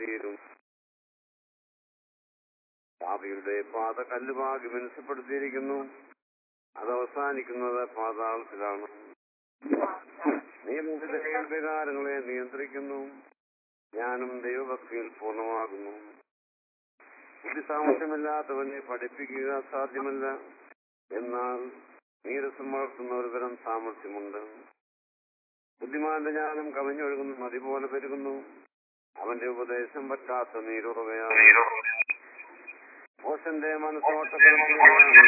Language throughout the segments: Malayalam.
തീരും പാപിയുടെ പാത കല്ലുപാകി മനസ്സപ്പെടുത്തിയിരിക്കുന്നു അത് അവസാനിക്കുന്നത് പാതാളത്തിലാണ് നിയമവിധേയ വികാരങ്ങളെ നിയന്ത്രിക്കുന്നു ജ്ഞാനം ദൈവഭക്തിയിൽ പൂർണ്ണമാകുന്നു ബുദ്ധിസാമർഥ്യമില്ലാത്തവനെ പഠിപ്പിക്കുക സാധ്യമല്ല എന്നാൽ നീരസം വളർത്തുന്ന ഒരു തരം സാമർഥ്യമുണ്ട് ബുദ്ധിമാന്റെ ജ്ഞാനം കവിഞ്ഞൊഴുകുന്നു നദി പോലെ പെരുകുന്നു അവന്റെ ഉപദേശം പറ്റാത്ത നീരുറവയാണ് മോശന്റെ മനസ്സോട്ടക്കിടക്കുകയാണ്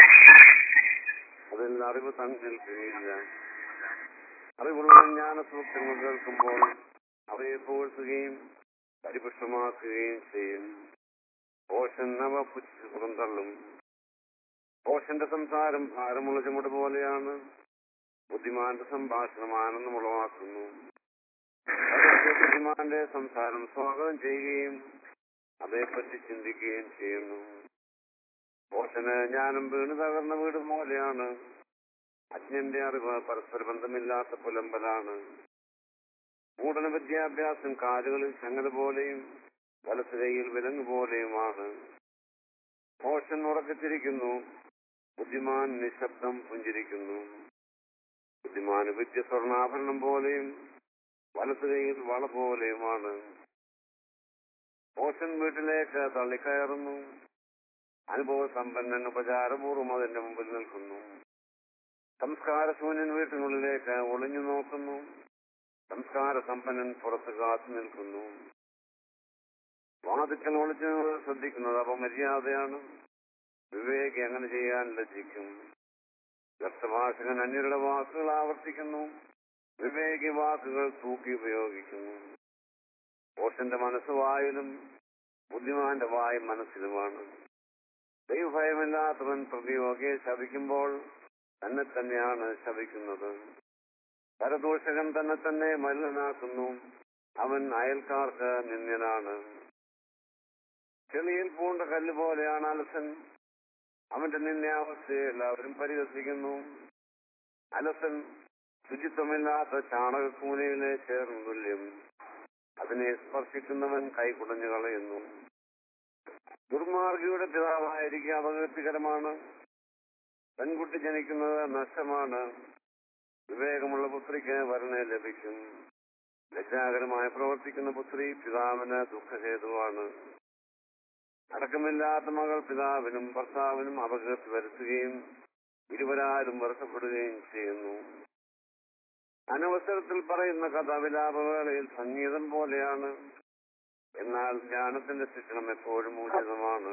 അതിൽ അറിവ് തങ്ങി നിൽക്കുകയില്ല അറിവുള്ള ജ്ഞാന സൂക്തങ്ങൾ കേൾക്കുമ്പോൾ അവയെ പുകഴ്ത്തുകയും പരിപുഷ്ടമാക്കുകയും ചെയ്യും ഓഷൻ അവ പുച്ഛിച്ച് പുറന്തള്ളും ഓഷന്റെ സംസാരം ഭാരമുള്ള ചുമട് പോലെയാണ് ബുദ്ധിമാന്റെ സംഭാഷണം ആനന്ദം ഉളവാക്കുന്നു അതൊക്കെ ബുദ്ധിമാന്റെ സംസാരം സ്വാഗതം ചെയ്യുകയും അതേപ്പറ്റി ചിന്തിക്കുകയും ചെയ്യുന്നു ഓഷന് ജ്ഞാനം വീണ് തകർന്ന വീട് പോലെയാണ് അജ്ഞന്റെ അറിവ് പരസ്പര ബന്ധമില്ലാത്ത പുലമ്പലാണ് മൂടന വിദ്യാഭ്യാസം കാലുകളിൽ ചങ്ങല പോലെയും വലത്ത് കൈയിൽ വിലങ്ങ് പോലെയുമാണ് ഓഷൻ ഉറക്കത്തിരിക്കുന്നു ബുദ്ധിമാൻ നിശബ്ദം പുഞ്ചിരിക്കുന്നു ബുദ്ധിമാന് വിദ്യ സ്വർണ്ണാഭരണം പോലെയും വലത്ത് കൈയിൽ വള പോലെയുമാണ് ഓഷൻ വീട്ടിലേക്ക് തള്ളിക്കയറുന്നു അനുഭവ സമ്പന്നൻ ഉപചാരപൂർവ്വം അതിന്റെ മുമ്പിൽ നിൽക്കുന്നു സംസ്കാര ശൂന്യൻ വീട്ടിനുള്ളിലേക്ക് ഒളിഞ്ഞു നോക്കുന്നു സംസ്കാര സമ്പന്നൻ പുറത്ത് കാത്തു നിൽക്കുന്നു വാതിക്കൽ ഒളിച്ചു ശ്രദ്ധിക്കുന്നത് അപമര്യാദയാണ് വിവേകി അങ്ങനെ ചെയ്യാൻ ലജ്ജിക്കും വ്യക്തഭാഷകൻ അന്യരുടെ വാക്കുകൾ ആവർത്തിക്കുന്നു വിവേകി വാക്കുകൾ തൂക്കി ഉപയോഗിക്കുന്നു ഓഷന്റെ മനസ്സ് വായിലും ബുദ്ധിമാന്റെ വായ് മനസ്സിലുമാണ് ദൈവഭയമില്ലാത്തവൻ പ്രതിയോഗിയെ ശപിക്കുമ്പോൾ തന്നെ തന്നെയാണ് ശപിക്കുന്നത് പരദൂഷകൻ തന്നെ തന്നെ മലിനാക്കുന്നു അവൻ അയൽക്കാർക്ക് നിന്ദ്യനാണ് ചെളിയിൽ പൂണ്ട കല്ല് പോലെയാണ് അലസൻ അവന്റെ നിന്യാവസ്ഥയെ എല്ലാവരും പരിഹസിക്കുന്നു അലസൻ ശുചിത്വമില്ലാത്ത ചാണകക്കൂനയിലെ ചേർന്ന് തുല്യം അതിനെ സ്പർശിക്കുന്നവൻ കൈകുടഞ്ഞു കളയുന്നു ദുർമാർഗിയുടെ പിതാവായിരിക്കുക അപകീർത്തികരമാണ് പെൺകുട്ടി ജനിക്കുന്നത് നഷ്ടമാണ് വിവേകമുള്ള പുത്രിക്ക് വരനെ ലഭിക്കും ലജ്ജാകരമായി പ്രവർത്തിക്കുന്ന പുത്രി പിതാവിന് ദുഃഖഹേതുവാണ് അടക്കമില്ലാത്ത മകൾ പിതാവിനും ഭർത്താവിനും അപകീർത്തി വരുത്തുകയും ഇരുവരാരും വെറുക്കപ്പെടുകയും ചെയ്യുന്നു അനവസരത്തിൽ പറയുന്ന കഥ വിലാപവേളയിൽ സംഗീതം പോലെയാണ് എന്നാൽ ജ്ഞാനത്തിന്റെ ശിക്ഷണം എപ്പോഴും ഊർജിതമാണ്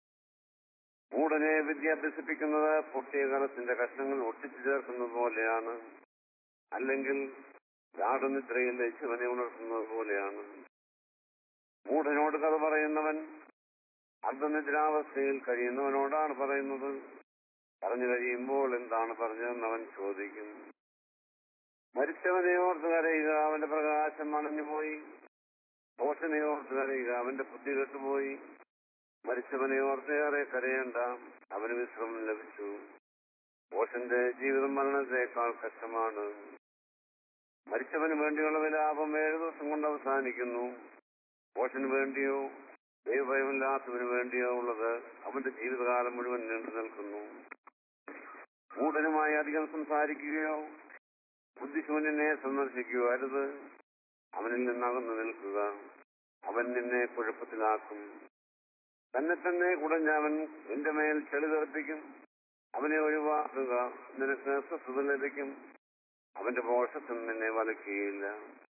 മൂടനെ വിദ്യ അഭ്യസിപ്പിക്കുന്നത് പൊട്ടിയ കലത്തിന്റെ കഷ്ണങ്ങൾ ഒട്ടിച്ചു ചേർക്കുന്നത് പോലെയാണ് അല്ലെങ്കിൽ ഗാഠനിദ്രയിൽ ശിവനെ ഉണർത്തുന്നത് പോലെയാണ് മൂടനോട് കഥ പറയുന്നവൻ അർദ്ധനിദ്രാവസ്ഥയിൽ കഴിയുന്നവനോടാണ് പറയുന്നത് പറഞ്ഞു കഴിയുമ്പോൾ എന്താണ് പറഞ്ഞതെന്ന് അവൻ ചോദിക്കും മരിച്ചവനെ ഓർത്ത് കരയുക അവന്റെ പ്രകാശം അണഞ്ഞുപോയി ദോഷനെ ഓർത്ത് കരയുക അവന്റെ ബുദ്ധി കെട്ടുപോയി മരിച്ചവനെ ഓർത്തേറെ കരയേണ്ട അവന് വിശ്രമം ലഭിച്ചു ഓഷന്റെ ജീവിതം മരണത്തെക്കാൾ കഷ്ടമാണ് മരിച്ചവന് വേണ്ടിയുള്ള വിലാപം ഏഴു ദിവസം കൊണ്ട് അവസാനിക്കുന്നു ഓഷന് വേണ്ടിയോ ദൈവഭയമില്ലാത്തവന് വേണ്ടിയോ ഉള്ളത് അവന്റെ ജീവിതകാലം മുഴുവൻ നീണ്ടു നിൽക്കുന്നു മൂടനുമായി അധികം സംസാരിക്കുകയോ ബുദ്ധിശൂന്യനെ സന്ദർശിക്കുകയോ അരുത് അവനിൽ നിന്നകന്നു നിൽക്കുക അവൻ നിന്നെ കുഴപ്പത്തിലാക്കും തന്നെ തന്നെ കുടഞ്ഞ അവൻ നിന്റെ മേൽ ചെളി തെറിപ്പിക്കും അവനെ ഒഴിവാക്കുക നിനക്ക് സ്വസ്ഥത ലഭിക്കും അവന്റെ പോഷത്തിൽ നിന്നെ വലക്കുകയില്ല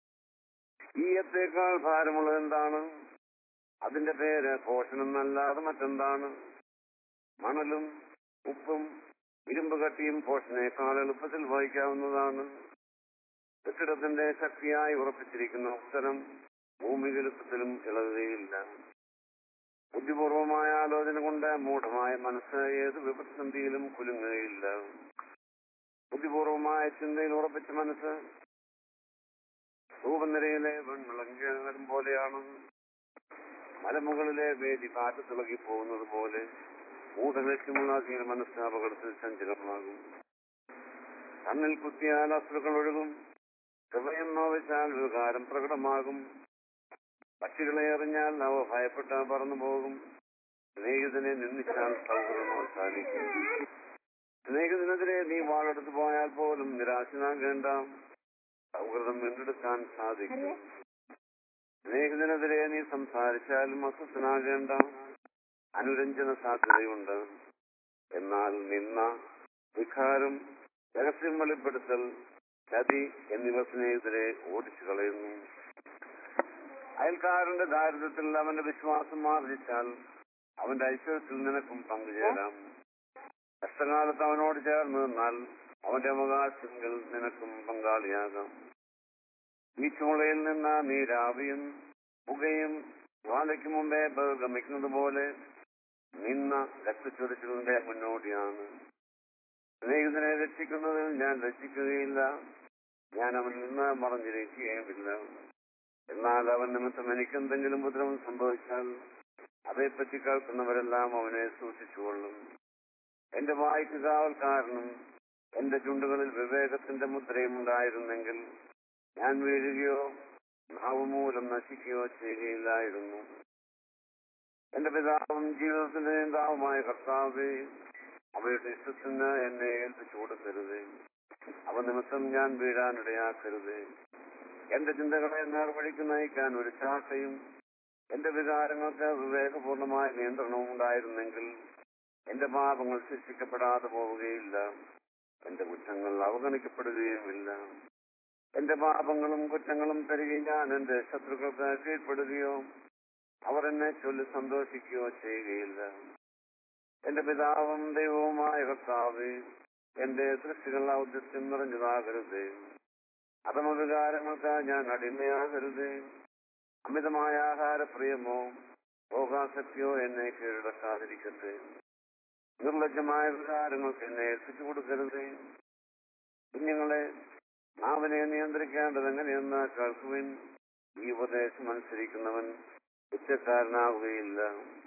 ഈയത്തേക്കാൾ ഭാരമുള്ളത് എന്താണ് അതിന്റെ പേര് പോഷണമെന്നല്ലാതെ മറ്റെന്താണ് മണലും ഉപ്പും ഇരുമ്പ് കട്ടിയും പോഷനേക്കാൾ എളുപ്പത്തിൽ വഹിക്കാവുന്നതാണ് കെട്ടിടത്തിന്റെ ശക്തിയായി ഉറപ്പിച്ചിരിക്കുന്ന ഉത്തരം ഭൂമികലുപ്പത്തിലും ഇളകുകയില്ല ബുദ്ധിപൂർവമായ ആലോചന കൊണ്ട് മൂഢമായ മനസ്സ് ഏത് വിപ്രസന്ധിയിലും കുലുങ്ങുകയില്ല ബുദ്ധിപൂർവമായ ചിന്തയിൽ ഉറപ്പിച്ച മനസ്സ് ധൂപനിരയിലെ വെൺവിളങ്ങരം പോലെയാണ് മലമുകളിലെ വേദി കാറ്റ് തിളകി പോകുന്നത് പോലെ മൂഢലക്ഷ്യമുള്ള മനസ്സ് അപകടത്തിൽ ചഞ്ചലമാകും കണ്ണിൽ കുത്തിയാൽ അസുഖങ്ങൾ ഒഴുകും ഹൃദയം നോവിച്ചാൽ വികാരം പ്രകടമാകും പക്ഷികളെ എറിഞ്ഞാൽ അവ ഭയപ്പെട്ട് പറന്നു പോകും സ്നേഹിതനെ നിന്ദിച്ചാൽ സൗഹൃദം അവസാനിക്കും സ്നേഹിതനെതിരെ നീ വാളെടുത്ത് പോയാൽ പോലും നിരാശനാകേണ്ട സൗഹൃദം വീണ്ടെടുക്കാൻ സാധിക്കും സ്നേഹിതനെതിരെ നീ സംസാരിച്ചാലും അസ്വസ്ഥനാകേണ്ട അനുരഞ്ജന സാധ്യതയുണ്ട് എന്നാൽ നിന്ന വികാരം രഹസ്യം വെളിപ്പെടുത്തൽ ചതി എന്നിവ സ്നേഹിതരെ ഓടിച്ചു കളയുന്നു അയൽക്കാരന്റെ ദാരിദ്ര്യത്തിൽ അവന്റെ വിശ്വാസം ആർജിച്ചാൽ അവന്റെ ഐശ്വര്യത്തിൽ നിനക്കും പങ്കുചേരാം കഷ്ടകാലത്ത് അവനോട് ചേർന്ന് നിന്നാൽ അവന്റെ അവകാശങ്ങൾ നിനക്കും പങ്കാളിയാകാം ഈ ചൂളയിൽ നിന്ന് നീരാവിയും പുകയും ജ്വാലയ്ക്ക് മുമ്പേ ഗമിക്കുന്നത് പോലെ നിന്ന രക്തച്ചൊരിച്ചിലിന്റെ മുന്നോടിയാണ് സ്നേഹിതനെ രക്ഷിക്കുന്നതിൽ ഞാൻ രക്ഷിക്കുകയില്ല ഞാൻ അവനിൽ നിന്ന് മറഞ്ഞിരിക്കുകയുമില്ല എന്നാൽ അവൻ നിമിത്തം എനിക്ക് എന്തെങ്കിലും ഉപദ്രവം സംഭവിച്ചാൽ അതേപ്പറ്റി കേൾക്കുന്നവരെല്ലാം അവനെ സൂക്ഷിച്ചുകൊള്ളും എന്റെ വായിക്ക് കാവൽക്കാരനും എന്റെ ചുണ്ടുകളിൽ വിവേകത്തിന്റെ മുദ്രയും ഉണ്ടായിരുന്നെങ്കിൽ ഞാൻ വീഴുകയോ നാവ് മൂലം നശിക്കുകയോ ചെയ്യുകയില്ലായിരുന്നു എന്റെ പിതാവും ജീവിതത്തിന്റെ നേതാവുമായ കർത്താവ് അവയുടെ ഇഷ്ടത്തിന് എന്നെ ഏൽപ്പിച്ചു കൊടുക്കരുത് അവ നിമിത്തം ഞാൻ വീഴാനിടയാക്കരുത് എന്റെ ചിന്തകളെ നേർവഴിക്ക് നയിക്കാൻ ഒരു ചാട്ടയും എന്റെ വികാരങ്ങൾക്ക് വിവേകപൂർണമായ നിയന്ത്രണവും ഉണ്ടായിരുന്നെങ്കിൽ എന്റെ പാപങ്ങൾ ശിക്ഷിക്കപ്പെടാതെ പോവുകയില്ല എന്റെ കുറ്റങ്ങൾ അവഗണിക്കപ്പെടുകയുമില്ല എന്റെ പാപങ്ങളും കുറ്റങ്ങളും തരികയും ഞാൻ എന്റെ ശത്രുക്കൾക്ക് കീഴ്പ്പെടുകയോ അവർ എന്നെ ചൊല്ലി സന്തോഷിക്കുകയോ ചെയ്യുകയില്ല എന്റെ പിതാവും ദൈവവുമായ കർത്താവ് എന്റെ സൃഷ്ടികൾ ഔദ്യത്യം നിറഞ്ഞതാകരുത് അധമവികാരങ്ങൾക്ക് ഞാൻ അടിമയാകരുത് അമിതമായ ആഹാരപ്രിയമോ ഭോഗാസക്തിയോ എന്നെ കീഴടക്കാതിരിക്കട്ടെ നിർലജ്ജമായ വികാരങ്ങൾക്ക് എന്നെ ഏൽപ്പിച്ചു കൊടുക്കരുത് കുഞ്ഞുങ്ങളെ നാവിനെ നിയന്ത്രിക്കേണ്ടത് എങ്ങനെയെന്ന് കേൾക്കുവിൻ ഈ ഉപദേശം അനുസരിക്കുന്നവൻ കുറ്റക്കാരനാവുകയില്ല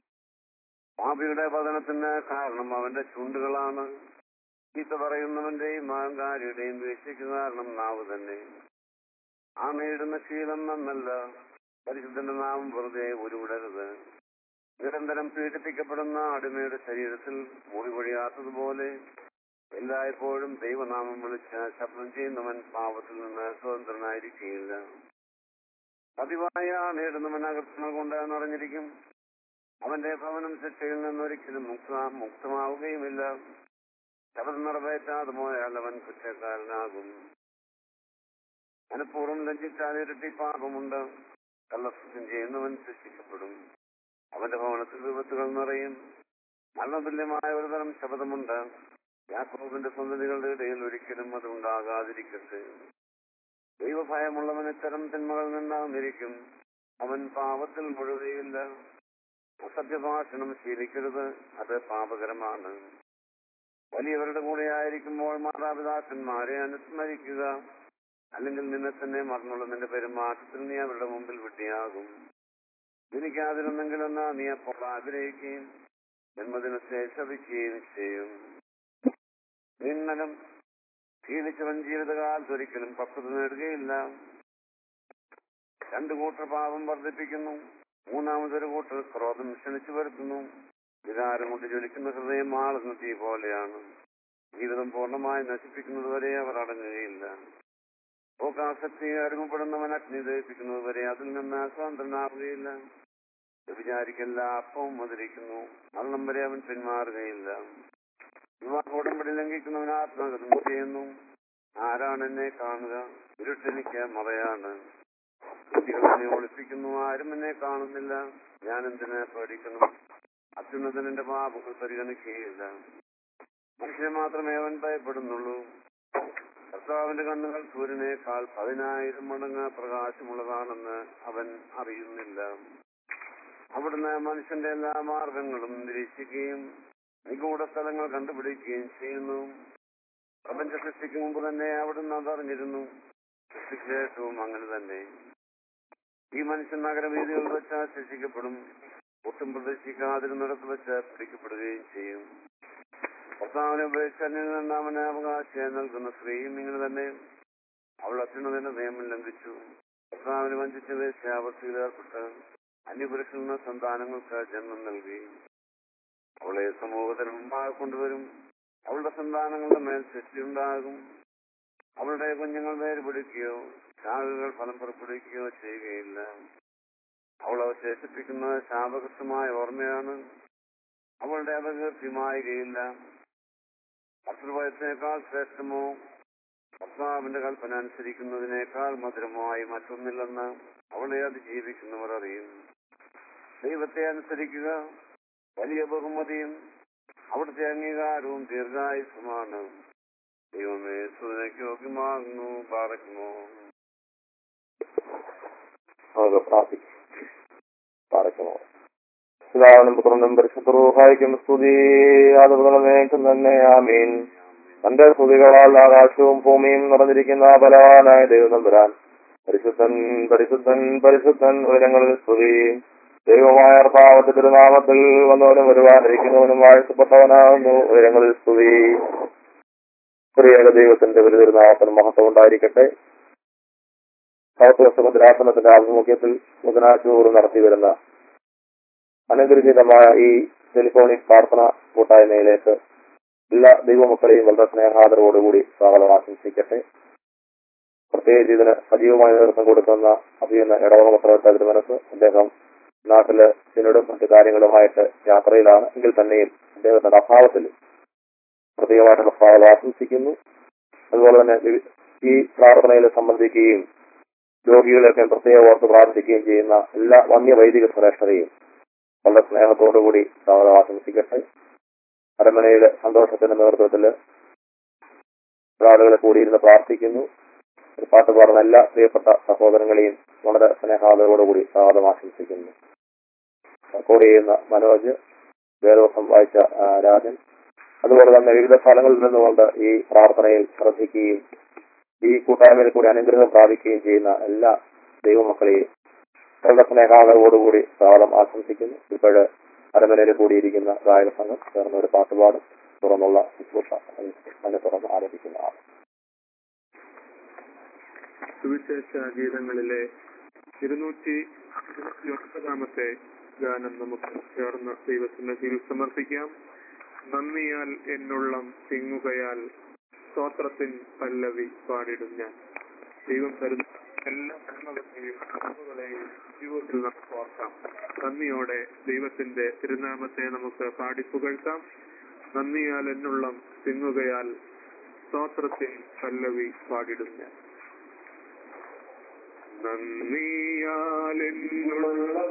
പാപിയുടെ പതനത്തിന് കാരണം അവന്റെ ചുണ്ടുകളാണ് ചീത്ത പറയുന്നവന്റെയും അഹങ്കാരിയുടെയും വീഴ്ചയ്ക്ക് കാരണം നാവ് തന്നെ ആമയിടുന്ന ശീലം നന്നല്ല പരിശുദ്ധന്റെ നാമം വെറുതെ ഉരുവിടരുത് നിരന്തരം പീഡിപ്പിക്കപ്പെടുന്ന അടിമയുടെ ശരീരത്തിൽ മുറിവൊഴിയാത്തതുപോലെ എല്ലായ്പ്പോഴും ദൈവനാമം വിളിച്ച് ശബ്ദം ചെയ്യുന്നവൻ പാപത്തിൽ നിന്ന് സ്വതന്ത്രനായിരിക്കുകയില്ല പതിവായ നേടുന്നവൻ അകൃത്യങ്ങൾ കൊണ്ട് നിറഞ്ഞിരിക്കും അവന്റെ ഭവനം ശിക്ഷയിൽ നിന്നൊരിക്കലും മുക്ത മുക്തമാവുകയുമില്ല ശബ്ദം നിറവേറ്റാതെ പോയാൽ അവൻ കുറ്റക്കാരനാകും മനഃപൂർവ്വം ലജ്ജിച്ചാൽ ഇരട്ടി പാപമുണ്ട് കള്ളസത്യം ചെയ്യുന്നവൻ ശിക്ഷിക്കപ്പെടും അവന്റെ ഭവനത്തിൽ വിപത്തുകൾ നിറയും മരണതുല്യമായ ഒരു തരം ശബ്ദമുണ്ട് യാക്കോബിന്റെ സന്തതികളുടെ ഇടയിൽ ഒരിക്കലും അത് ഉണ്ടാകാതിരിക്കട്ടെ ദൈവഭയമുള്ളവൻ ഇത്തരം തിന്മകളിൽ നിന്നാകുന്നിരിക്കും അവൻ പാപത്തിൽ മുഴുകയില്ല അസഭ്യഭാഷണം ശീലിക്കരുത് അത് പാപകരമാണ് വലിയവരുടെ കൂടെ ആയിരിക്കുമ്പോൾ മാതാപിതാക്കന്മാരെ അനുസ്മരിക്കുക അല്ലെങ്കിൽ നിന്നെ തന്നെ മറന്നുള്ള നിന്റെ പെരുമാറ്റത്തിൽ നീ അവരുടെ മുമ്പിൽ വിട്ടിയാകും ജനിക്കാതിരുന്നെങ്കിലെന്നാ നീ അപ്പോൾ ആഗ്രഹിക്കുകയും ജന്മദിനത്തെ ശപിക്കുകയും ചെയ്യും നിന്നലും ക്ഷീണിച്ചവൻ ജീവിതകാലത്ത് ഒരിക്കലും പക്വത നേടുകയില്ല രണ്ടു കൂട്ടർ പാപം വർദ്ധിപ്പിക്കുന്നു മൂന്നാമതൊരു കൂട്ടർ ക്രോധം ക്ഷണിച്ചു വരുത്തുന്നു വികാരം കൊണ്ട് ജ്വലിക്കുന്ന ഹൃദയം ആളുന്ന തീ പോലെയാണ് ജീവിതം പൂർണ്ണമായി നശിപ്പിക്കുന്നത് വരെ അവർ അടങ്ങുകയില്ല ഭോഗാസക്തി അടിമപ്പെടുന്നവൻ അഗ്നി ദഹിപ്പിക്കുന്നത് വരെ അതിൽ നിന്ന് സ്വതന്ത്രനാവുകയില്ല വിചാരിക്കെല്ലാ അപ്പവും മധുരിക്കുന്നു മരണം വരെ അവൻ പിന്മാറുകയില്ല വിവാഹ ഉടമ്പടി ലംഘിക്കുന്നവൻ ആത്മഹത്യം ചെയ്യുന്നു ആരാണ് എന്നെ കാണുക ഇരുട്ടെനിക്ക് മറയാണ് കുട്ടികളെ ഒളിപ്പിക്കുന്നു ആരും എന്നെ കാണുന്നില്ല ഞാൻ എന്തിനെ പേടിക്കണം അത്യുന്നതൻ എന്റെ പാപങ്ങൾ പരിഗണിക്കുകയില്ല മനുഷ്യനെ മാത്രമേ അവൻ ഭയപ്പെടുന്നുള്ളൂ കർത്താവിന്റെ കണ്ണുകൾ സൂര്യനേക്കാൾ പതിനായിരം മടങ്ങ് പ്രകാശമുള്ളതാണെന്ന് അവൻ അറിയുന്നില്ല അവിടുന്ന് മനുഷ്യന്റെ എല്ലാ മാർഗങ്ങളും നിരീക്ഷിക്കുകയും നിഗൂഢ സ്ഥലങ്ങൾ കണ്ടുപിടിക്കുകയും ചെയ്യുന്നു പ്രപഞ്ച സൃഷ്ടിക്ക് മുമ്പ് തന്നെ അവിടുന്ന് അതറിഞ്ഞിരുന്നു സൃഷ്ടിക്ക് ശേഷവും അങ്ങനെ തന്നെ ഈ മനുഷ്യൻ നഗരവീതികളിൽ വെച്ച് ശിക്ഷിക്കപ്പെടും ഒട്ടും പ്രതീക്ഷിക്കാതിരുന്നിടത്ത് വെച്ച് പിടിക്കപ്പെടുകയും ചെയ്യും ഭർത്താവിനെ ഉപേക്ഷിച്ചതിൽ നിന്ന് അവന് അവകാശം നൽകുന്ന സ്ത്രീയും ഇങ്ങനെ തന്നെ അവൾ അത്യുന്നതിന്റെ നിയമം ലംഘിച്ചു കർത്താവിന് വഞ്ചിച്ച വേശ്യാവസ്ഥയിൽ ഏർപ്പെട്ട് അന്യപുരുഷന് സന്താനങ്ങൾക്ക് ജന്മം നൽകി അവളെ സമൂഹത്തിന് മുമ്പാകെ കൊണ്ടുവരും അവളുടെ സന്താനങ്ങളുടെ മേൽ ശക്തിയുണ്ടാകും അവളുടെ കുഞ്ഞുങ്ങൾ വേര് പിടിക്കുകയോ ശാഖകൾ ഫലം പുറപ്പെടുവിക്കുകയോ ചെയ്യുകയില്ല അവൾ അവശേഷിപ്പിക്കുന്ന ശാപകൃഷ്ടമായ ഓർമ്മയാണ് അവളുടെ അപകീർത്തിയുമായുകയില്ല പത്ത് വയസ്സിനേക്കാൾ ശ്രേഷ്ഠമോ കർത്താവിന്റെ കൽപ്പന അനുസരിക്കുന്നതിനേക്കാൾ മധുരമായി മറ്റൊന്നില്ലെന്ന് അവളെ അതിജീവിക്കുന്നവർ അറിയും ദൈവത്തെ അനുസരിക്കുക വലിയ ബഹുമതിയും അവിടുത്തെ അംഗീകാരവും ദീർഘായുസുമാണ് ദൈവമേ സുതനയ്ക്ക് യോഗ്യമാകുന്നു പാറയ്ക്കുമോ നമുക്ക് പ്രാർത്ഥിക്കാം പാറയ്ക്കുമോ പിതാവിനും പുത്രനും പരിശുദ്ധ സ്തുതി അതുപോലും തന്നെ ആമീൻ തന്റെ സ്തുതികളാൽ ആകാശവും ഭൂമിയും നിറഞ്ഞിരിക്കുന്ന ബലവാനായ ദൈവനമ്പുരാൻ പരിശുദ്ധൻ പരിശുദ്ധൻ പരിശുദ്ധൻ ഉയരങ്ങളിൽ സ്തുതി ദൈവമായ പാവത്തെ തിരുനാമത്തിൽ വന്നവനും വരുവാനിരിക്കുന്നവനും വാഴ്ത്തപ്പെട്ടവനാകുന്നു ഉയരങ്ങളിൽ സ്തുതി പ്രിയക ദൈവത്തിന്റെ ഒരു തിരുനാമത്തിന് മഹത്വം ഉണ്ടായിരിക്കട്ടെ സമുദ്രാസനത്തിന്റെ ആഭിമുഖ്യത്തിൽ ബുധനാഴ്ച നടത്തി വരുന്ന അനുഗ്രഹീതമായ ഈ ടെലിഫോണിക് പ്രാർത്ഥന കൂട്ടായ്മയിലേക്ക് എല്ലാ ദൈവമക്കളെയും വളരെ സ്നേഹാദരവോടുകൂടി സ്വാഗതം ആശംസിക്കട്ടെ പ്രത്യേകിച്ച് ഇതിന് സജീവമായ നേതൃത്വം കൊടുക്കുന്ന അഭിയുന്ന ഇടവക പത്രവട്ട തിരുമനസ് അദ്ദേഹം നാട്ടില് സിനോടും മറ്റു കാര്യങ്ങളുമായിട്ട് യാത്രയിലാണ് എങ്കിൽ തന്നെയും അദ്ദേഹത്തിന്റെ അഭാവത്തിൽ പ്രത്യേകമായിട്ടുള്ള സ്വാഗതം ആശംസിക്കുന്നു അതുപോലെ തന്നെ വി- ഈ പ്രാർത്ഥനയിൽ സംബന്ധിക്കുകയും രോഗികളെയൊക്കെ പ്രത്യേകം ഓർത്ത് പ്രാർത്ഥിക്കുകയും ചെയ്യുന്ന എല്ലാ വന്യ വൈദിക ശ്രേഷ്ഠതയും വളരെ സ്നേഹത്തോടുകൂടി സ്വാഗതം ആശംസിക്കട്ടെ അരമനയിലെ സന്തോഷത്തിന്റെ നേതൃത്വത്തിൽ ആളുകളെ കൂടിയിരുന്ന് പ്രാർത്ഥിക്കുന്നു ഒരു പാട്ട് പാടുന്ന എല്ലാ പ്രിയപ്പെട്ട സഹോദരങ്ങളെയും വളരെ സ്നേഹാദരോടുകൂടി സ്വാഗതം ആശംസിക്കുന്നു റെക്കോർഡ് ചെയ്യുന്ന മനോജ് വേദവസം വായിച്ച ആ, രാജൻ അതുപോലെ തന്നെ വിവിധ സ്ഥലങ്ങളിൽ നിന്നുകൊണ്ട് ഈ പ്രാർത്ഥനയിൽ ശ്രദ്ധിക്കുകയും ഈ കൂട്ടായ്മയിൽ കൂടി അനുഗ്രഹം പ്രാപിക്കുകയും ചെയ്യുന്ന എല്ലാ ദൈവമക്കളെയും വളരെ സ്നേഹാദരവോടുകൂടി സ്വാഗതം ആശംസിക്കുന്നു ഇപ്പോഴ് അരമനയിൽ കൂടിയിരിക്കുന്ന ഗായക സംഘം ചേർന്ന് ഒരു പാട്ടുപാടും തുറന്നുള്ള ശുശ്രൂഷ അതിനെ തുറന്ന് ആരംഭിക്കുന്നതാണ് സുവിശേഷ ഗീതങ്ങളിലെ ഇരുന്നൂറ്റി ഒൻപതാമത്തെ ഗാനം നമുക്ക് ചേർന്ന് ദൈവസന്നിധിയിൽ സമർപ്പിക്കാം നന്ദിയാൽ എന്നുള്ളം തിങ്ങുകയാൽ സ്തോത്രത്തിൻ പല്ലവി പാടിടും ഞാൻ ദൈവം തരുന്ന എല്ലാ നന്മകളെയും നന്മകളെയും ജീവിതത്തിൽ നമുക്ക് ഓർക്കാം നന്ദിയോടെ ദൈവത്തിന്റെ തിരുനാമത്തെ നമുക്ക് പാടിപ്പുകഴ്ത്താം നന്ദിയാൽ എന്നുള്ളം തിങ്ങുകയാൽ സ്തോത്രത്തിൻ പല്ലവി പാടിടും ഞാൻ നന്ദിയാൽ എന്നുള്ളം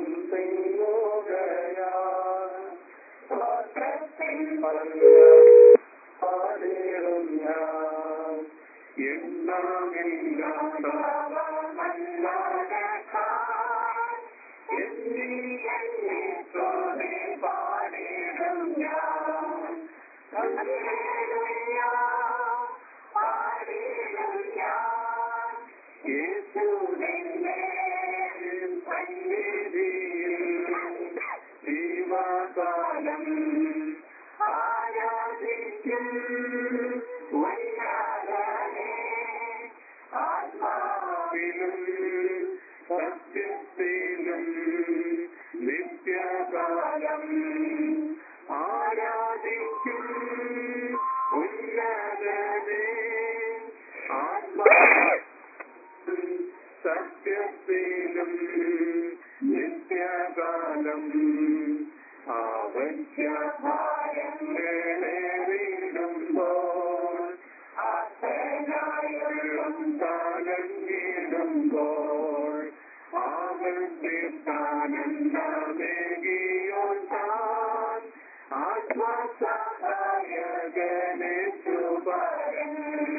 ജീവകാലം ആരാധിക്കും വല്ലാതെ ആത്മാവിലും സത്യത്തിലും നിത്യകാലം ആരാധിക്കും ഉന്നതനെ ആത്മാവിലും സത്യത്തിലും നിത്യകാലം ആവശ്യഭാരങ്ങളെ വീടുമ്പോൾ ആസനായും താനങ്ങിടുമ്പോൾ ആവശ്യത്താനന്ദമേകിയോ താൻ ആത്മസഹായകനെ ചുപാരൻ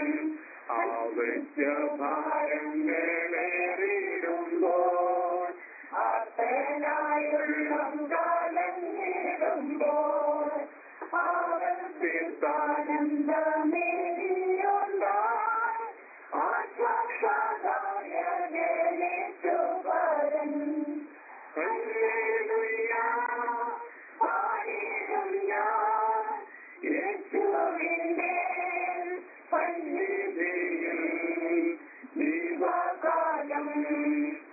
ആവശ്യഭാരങ്ങളെ വീടുമ്പോൾ ആസനായും താനങ്ങിടുമ്പോൾ ജീവകാലം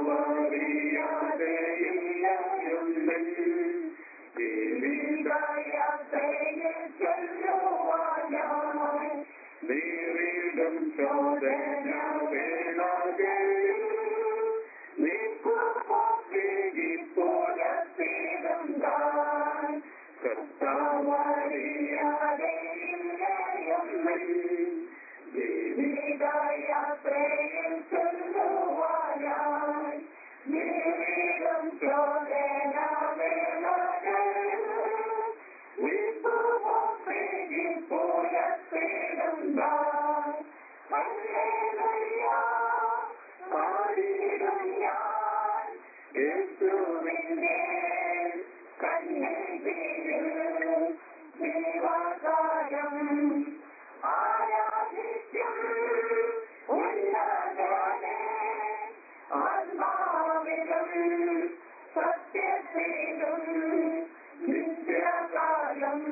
നേരിടും ചോദന വേളകൾ യേശുവിന്റെ കണ്ണിൽ വീഴും ജീവകാലം ആരാധിക്കും ഉന്നതനെ ആത്മാവിലും സത്യത്തിലും നിത്യകാലം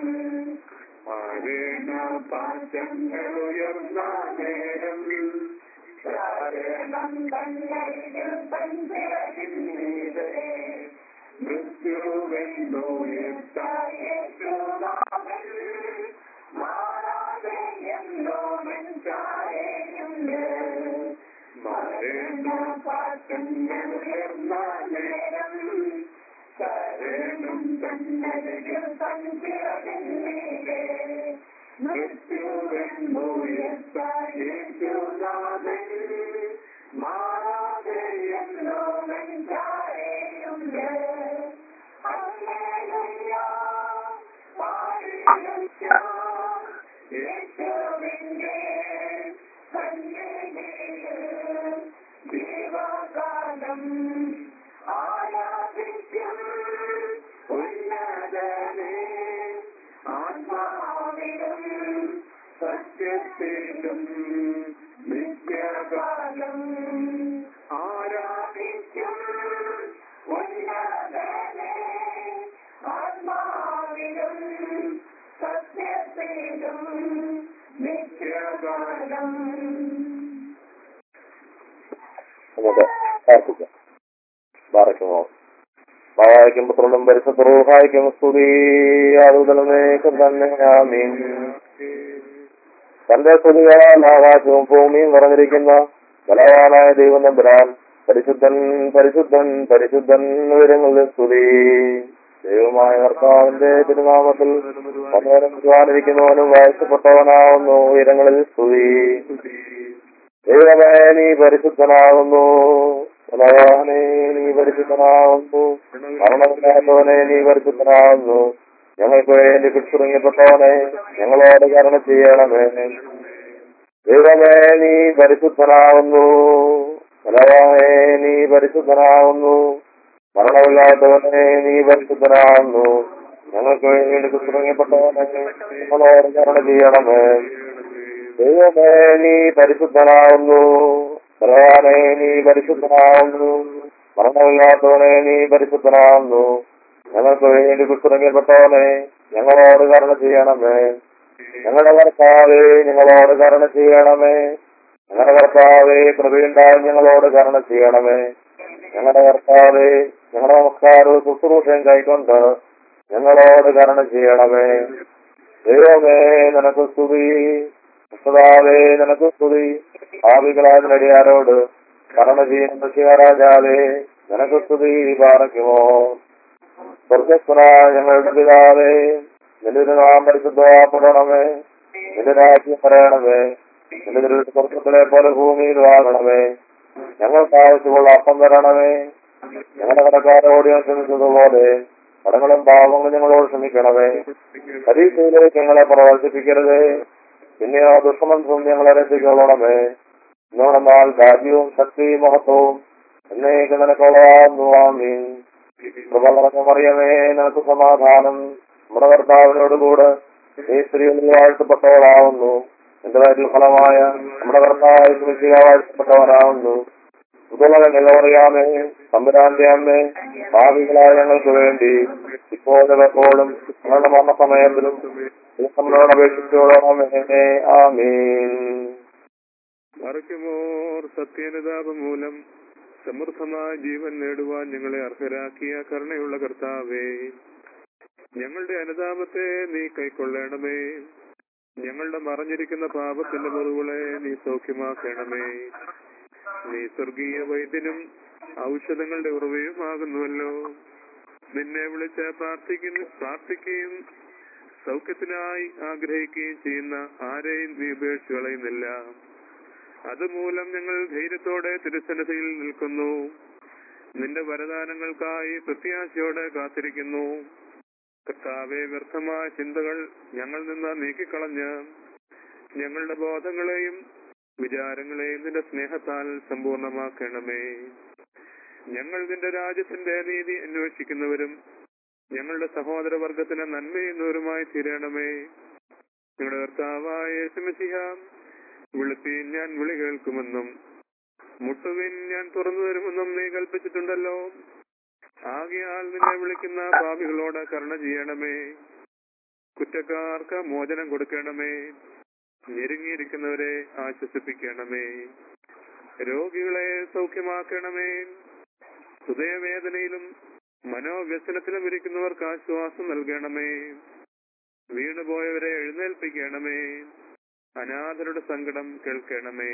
മരണപാശങ്ങൾ ഉയർന്ന നേരം കാരണം തന്നരികിൽ പഞ്ചരിന്നീതേ മൃത്യുവെന്നുയർത്തായേശുനാമൻ മാറാതെ എന്നോമൻ ചാരയുണ്ട് മരണപാശങ്ങൾ ഉയർന്ന നേരം ശരണം തന്നരികിൽ പഞ്ചരിന്നീതേ മൃത്യുവെന്നുയർത്തായേശുനാമൻ മാറാതെ എന്നോമൻ ചാരയുണ്ട് ഹല്ലേലൂയ ഹല്ലേലൂയ യേശുവിന്റെ സന്നിധിയിൽ ജീവകാലം ആരാധിക്കും ഉന്നതനെ ആത്മാവിലും സത്യത്തിലും നിത്യകാലം ആരാധിക്കും ഉന്നതനെ ആത്മാവിലും സത്യത്തിലും നിത്യകാലം നമുക്ക് പ്രാർത്ഥിക്കാം ബാറയ്ക്കുമോ ബാവായ്ക്കും പുത്രനും പരിശുദ്ധ റൂഹായ്ക്കും സ്തുതി അതുതലമേക്കും തന്നെ ആമീൻ തന്റെ സ്തുതികളാൽ ആകാശവും ഭൂമിയും നിറഞ്ഞിരിക്കുന്ന ബലവാനായ ദൈവം നമ്പുരാൻ പരിശുദ്ധൻ പരിശുദ്ധൻ പരിശുദ്ധൻ വിവരങ്ങളിൽ സ്തുതി ദൈവമായ കർത്താവിന്റെ തിരുനാമത്തിൽ പലരും വിദ്വാനിരിക്കുന്നവനും വാഴ്ചപ്പെട്ടവനാവുന്നു ഉയരങ്ങളിൽ സ്തുതി ദൈവമേ നീ പരിശുദ്ധനാകുന്നു ബലവാനെ നീ പരിശുദ്ധനാകുന്നു മരണമില്ലാത്തവനെ നീ പരിശുദ്ധനാകുന്നു ഞങ്ങൾക്ക് വേണ്ടി പിടിച്ചുറങ്ങപ്പെട്ടവനെ ഞങ്ങളോട് കരുണ ചെയ്യണമേ ദൈവമേ നീ പരിശുദ്ധനാകുന്നു ബലവാനെ നീ പരിശുദ്ധനാകുന്നു മരണമില്ലാത്തവനെ നീ പരിശുദ്ധനാകുന്നു ഞങ്ങൾക്ക് വേണ്ടി പിടിച്ചുറങ്ങപ്പെട്ടവനെ ഞങ്ങളോട് കരുണ ചെയ്യണമേ ദൈവമേ നീ പരിശുദ്ധനാകുന്നു ഭഗവാനെ നീ പരിശുദ്ധനാകുന്നു മരണമില്ലാത്തവനെ നീ പരിശുദ്ധനാകുന്നു ഞങ്ങൾക്ക് വേണ്ടി കുത്തുറങ്ങപ്പെട്ടവനെ ഞങ്ങളോട് കരുണ ചെയ്യണമേ ഞങ്ങളുടെ കർത്താവേ ഞങ്ങളോട് കരുണ ചെയ്യണമേ ഞങ്ങളുടെ കർത്താവേ കൃപയുണ്ടായി ഞങ്ങളോട് കരുണ ചെയ്യണമേ ഞങ്ങളുടെ കർത്താവേ ഞങ്ങളുടെ നമസ്കാരവും ശുശ്രൂഷയും കൈക്കൊണ്ട് ഞങ്ങളോട് കരുണ ചെയ്യണമേ ദൈവമേ നിനക്ക് സ്തുതി കർത്താവേ നിനക്ക് സ്തുതി ഭാവികളായ നടിയാരോട് കരുണ ചെയ്യുന്ന രാജാവേ നിനക്ക് സ്തുതി പാറയ്ക്കുമോ സ്വർഗസ്വനായ ഞങ്ങളുടെ പിതാവേ നിന്റെ നാം പരിശുദ്ധപ്പെടണമേ നിന്റെ രാജ്യം പറയണമേ നിന്റെ തിരുവനന്തപുരം സ്വർഗത്തിലെ പോലെ ഭൂമിയിൽ വാങ്ങണമേ ഞങ്ങൾക്ക് ആവശ്യമുള്ള അപ്പം തരണമേ ഞങ്ങളുടെ കടക്കാരോട് ഞാൻ ക്ഷമിച്ചതുപോലെ കടങ്ങളും പാവങ്ങളും ഞങ്ങളോട് ക്ഷമിക്കണമേ പരീക്ഷയിലേക്ക് ഞങ്ങളെ പ്രവർത്തിപ്പിക്കരുതേ പിന്നെ ആ ദുഷ്ടമന്ത്രം ഞങ്ങളെ രക്ഷിക്കൊള്ളണമേ ഇന്നോടെ നാൾ രാജ്യവും ശക്തിയും മഹത്വവും എന്നേക്ക് നിനക്കുള്ളതാകുന്നു ആമീൻ കൃപ മറിയമേ നിനക്ക് സമാധാനം നമ്മുടെ കർത്താവിനോടുകൂടെ നീ സ്ത്രീകളിൽ വാഴ്ത്തപ്പെട്ടവരാകുന്നു എന്റെ വയറ്റിൽ ഫലമായ നമ്മുടെ കർത്താവ് കൃഷിക വാഴ്ത്തപ്പെട്ടവരാകുന്നു ഇതുള്ളത് നിലവറിയാമേ തമ്പുരാന്റെ അമ്മേ ഭാവികളായ ഞങ്ങൾക്ക് വേണ്ടി ഇപ്പോഴും എപ്പോഴും ഞങ്ങളുടെ മരണസമയത്തിലും നമ്മളോട് അപേക്ഷിച്ചോളാമേ ആമീൻ മറയ്ക്കുമോർ സത്യനുതാപം മൂലം സമൃദ്ധമായ ജീവൻ നേടുവാൻ ഞങ്ങളെ അർഹരാക്കിയ കരുണയുള്ള കർത്താവേ ഞങ്ങളുടെ അനുതാപത്തെ നീ കൈക്കൊള്ളണമേ ഞങ്ങളുടെ മറഞ്ഞിരിക്കുന്ന പാപത്തിന്റെ മുറിവുകളെ നീ സൗഖ്യമാക്കണമേ നീ സ്വർഗീയ വൈദ്യനും ഔഷധങ്ങളുടെ ഉറവയുമാകുന്നുവല്ലോ നിന്നെ വിളിച്ച് പ്രാർത്ഥിക്കുന്ന പ്രാർത്ഥിക്കുകയും സൗഖ്യത്തിനായി ആഗ്രഹിക്കുകയും ചെയ്യുന്ന ആരെയും നീ ഉപേക്ഷിച്ച് കളയുന്നില്ല അതുമൂലം ഞങ്ങൾ ധൈര്യത്തോടെ തിരുസന്നിധിയിൽ നിൽക്കുന്നു നിന്റെ വരദാനങ്ങൾക്കായി പ്രത്യാശയോടെ കാത്തിരിക്കുന്നു കർത്താവെ വ്യർത്ഥമായ ചിന്തകൾ ഞങ്ങൾ നിന്ന് നീക്കിക്കളഞ്ഞ് ഞങ്ങളുടെ ബോധങ്ങളെയും വിചാരങ്ങളെയും നിന്റെ സ്നേഹത്താൽ സമ്പൂർണമാക്കണമേ ഞങ്ങൾ നിന്റെ രാജ്യത്തിന്റെ നീതി അന്വേഷിക്കുന്നവരും ഞങ്ങളുടെ സഹോദര വർഗത്തിന് നന്മയുന്നവരുമായി തീരണമേ ഞങ്ങളുടെ കർത്താവായ യേശുമസിഹ വിളിപ്പീൻ ഞാൻ വിളി കേൾക്കുമെന്നും മുട്ടുവിൻ ഞാൻ തുറന്നു തരുമെന്നും നീ കൽപ്പിച്ചിട്ടുണ്ടല്ലോ ആകയാൽ നിന്നെ വിളിക്കുന്ന പാപികളോട് കരുണ ചെയ്യണമേ കുറ്റക്കാർക്ക് മോചനം കൊടുക്കണമേ ഞെരുങ്ങിയിരിക്കുന്നവരെ ആശ്വസിപ്പിക്കണമേ രോഗികളെ സൗഖ്യമാക്കണമേ ഹൃദയവേദനയിലും മനോവ്യസനത്തിലും ഇരിക്കുന്നവർക്ക് ആശ്വാസം നൽകണമേ വീണുപോയവരെ എഴുന്നേൽപ്പിക്കണമേ അനാഥരുടെ സങ്കടം കേൾക്കണമേ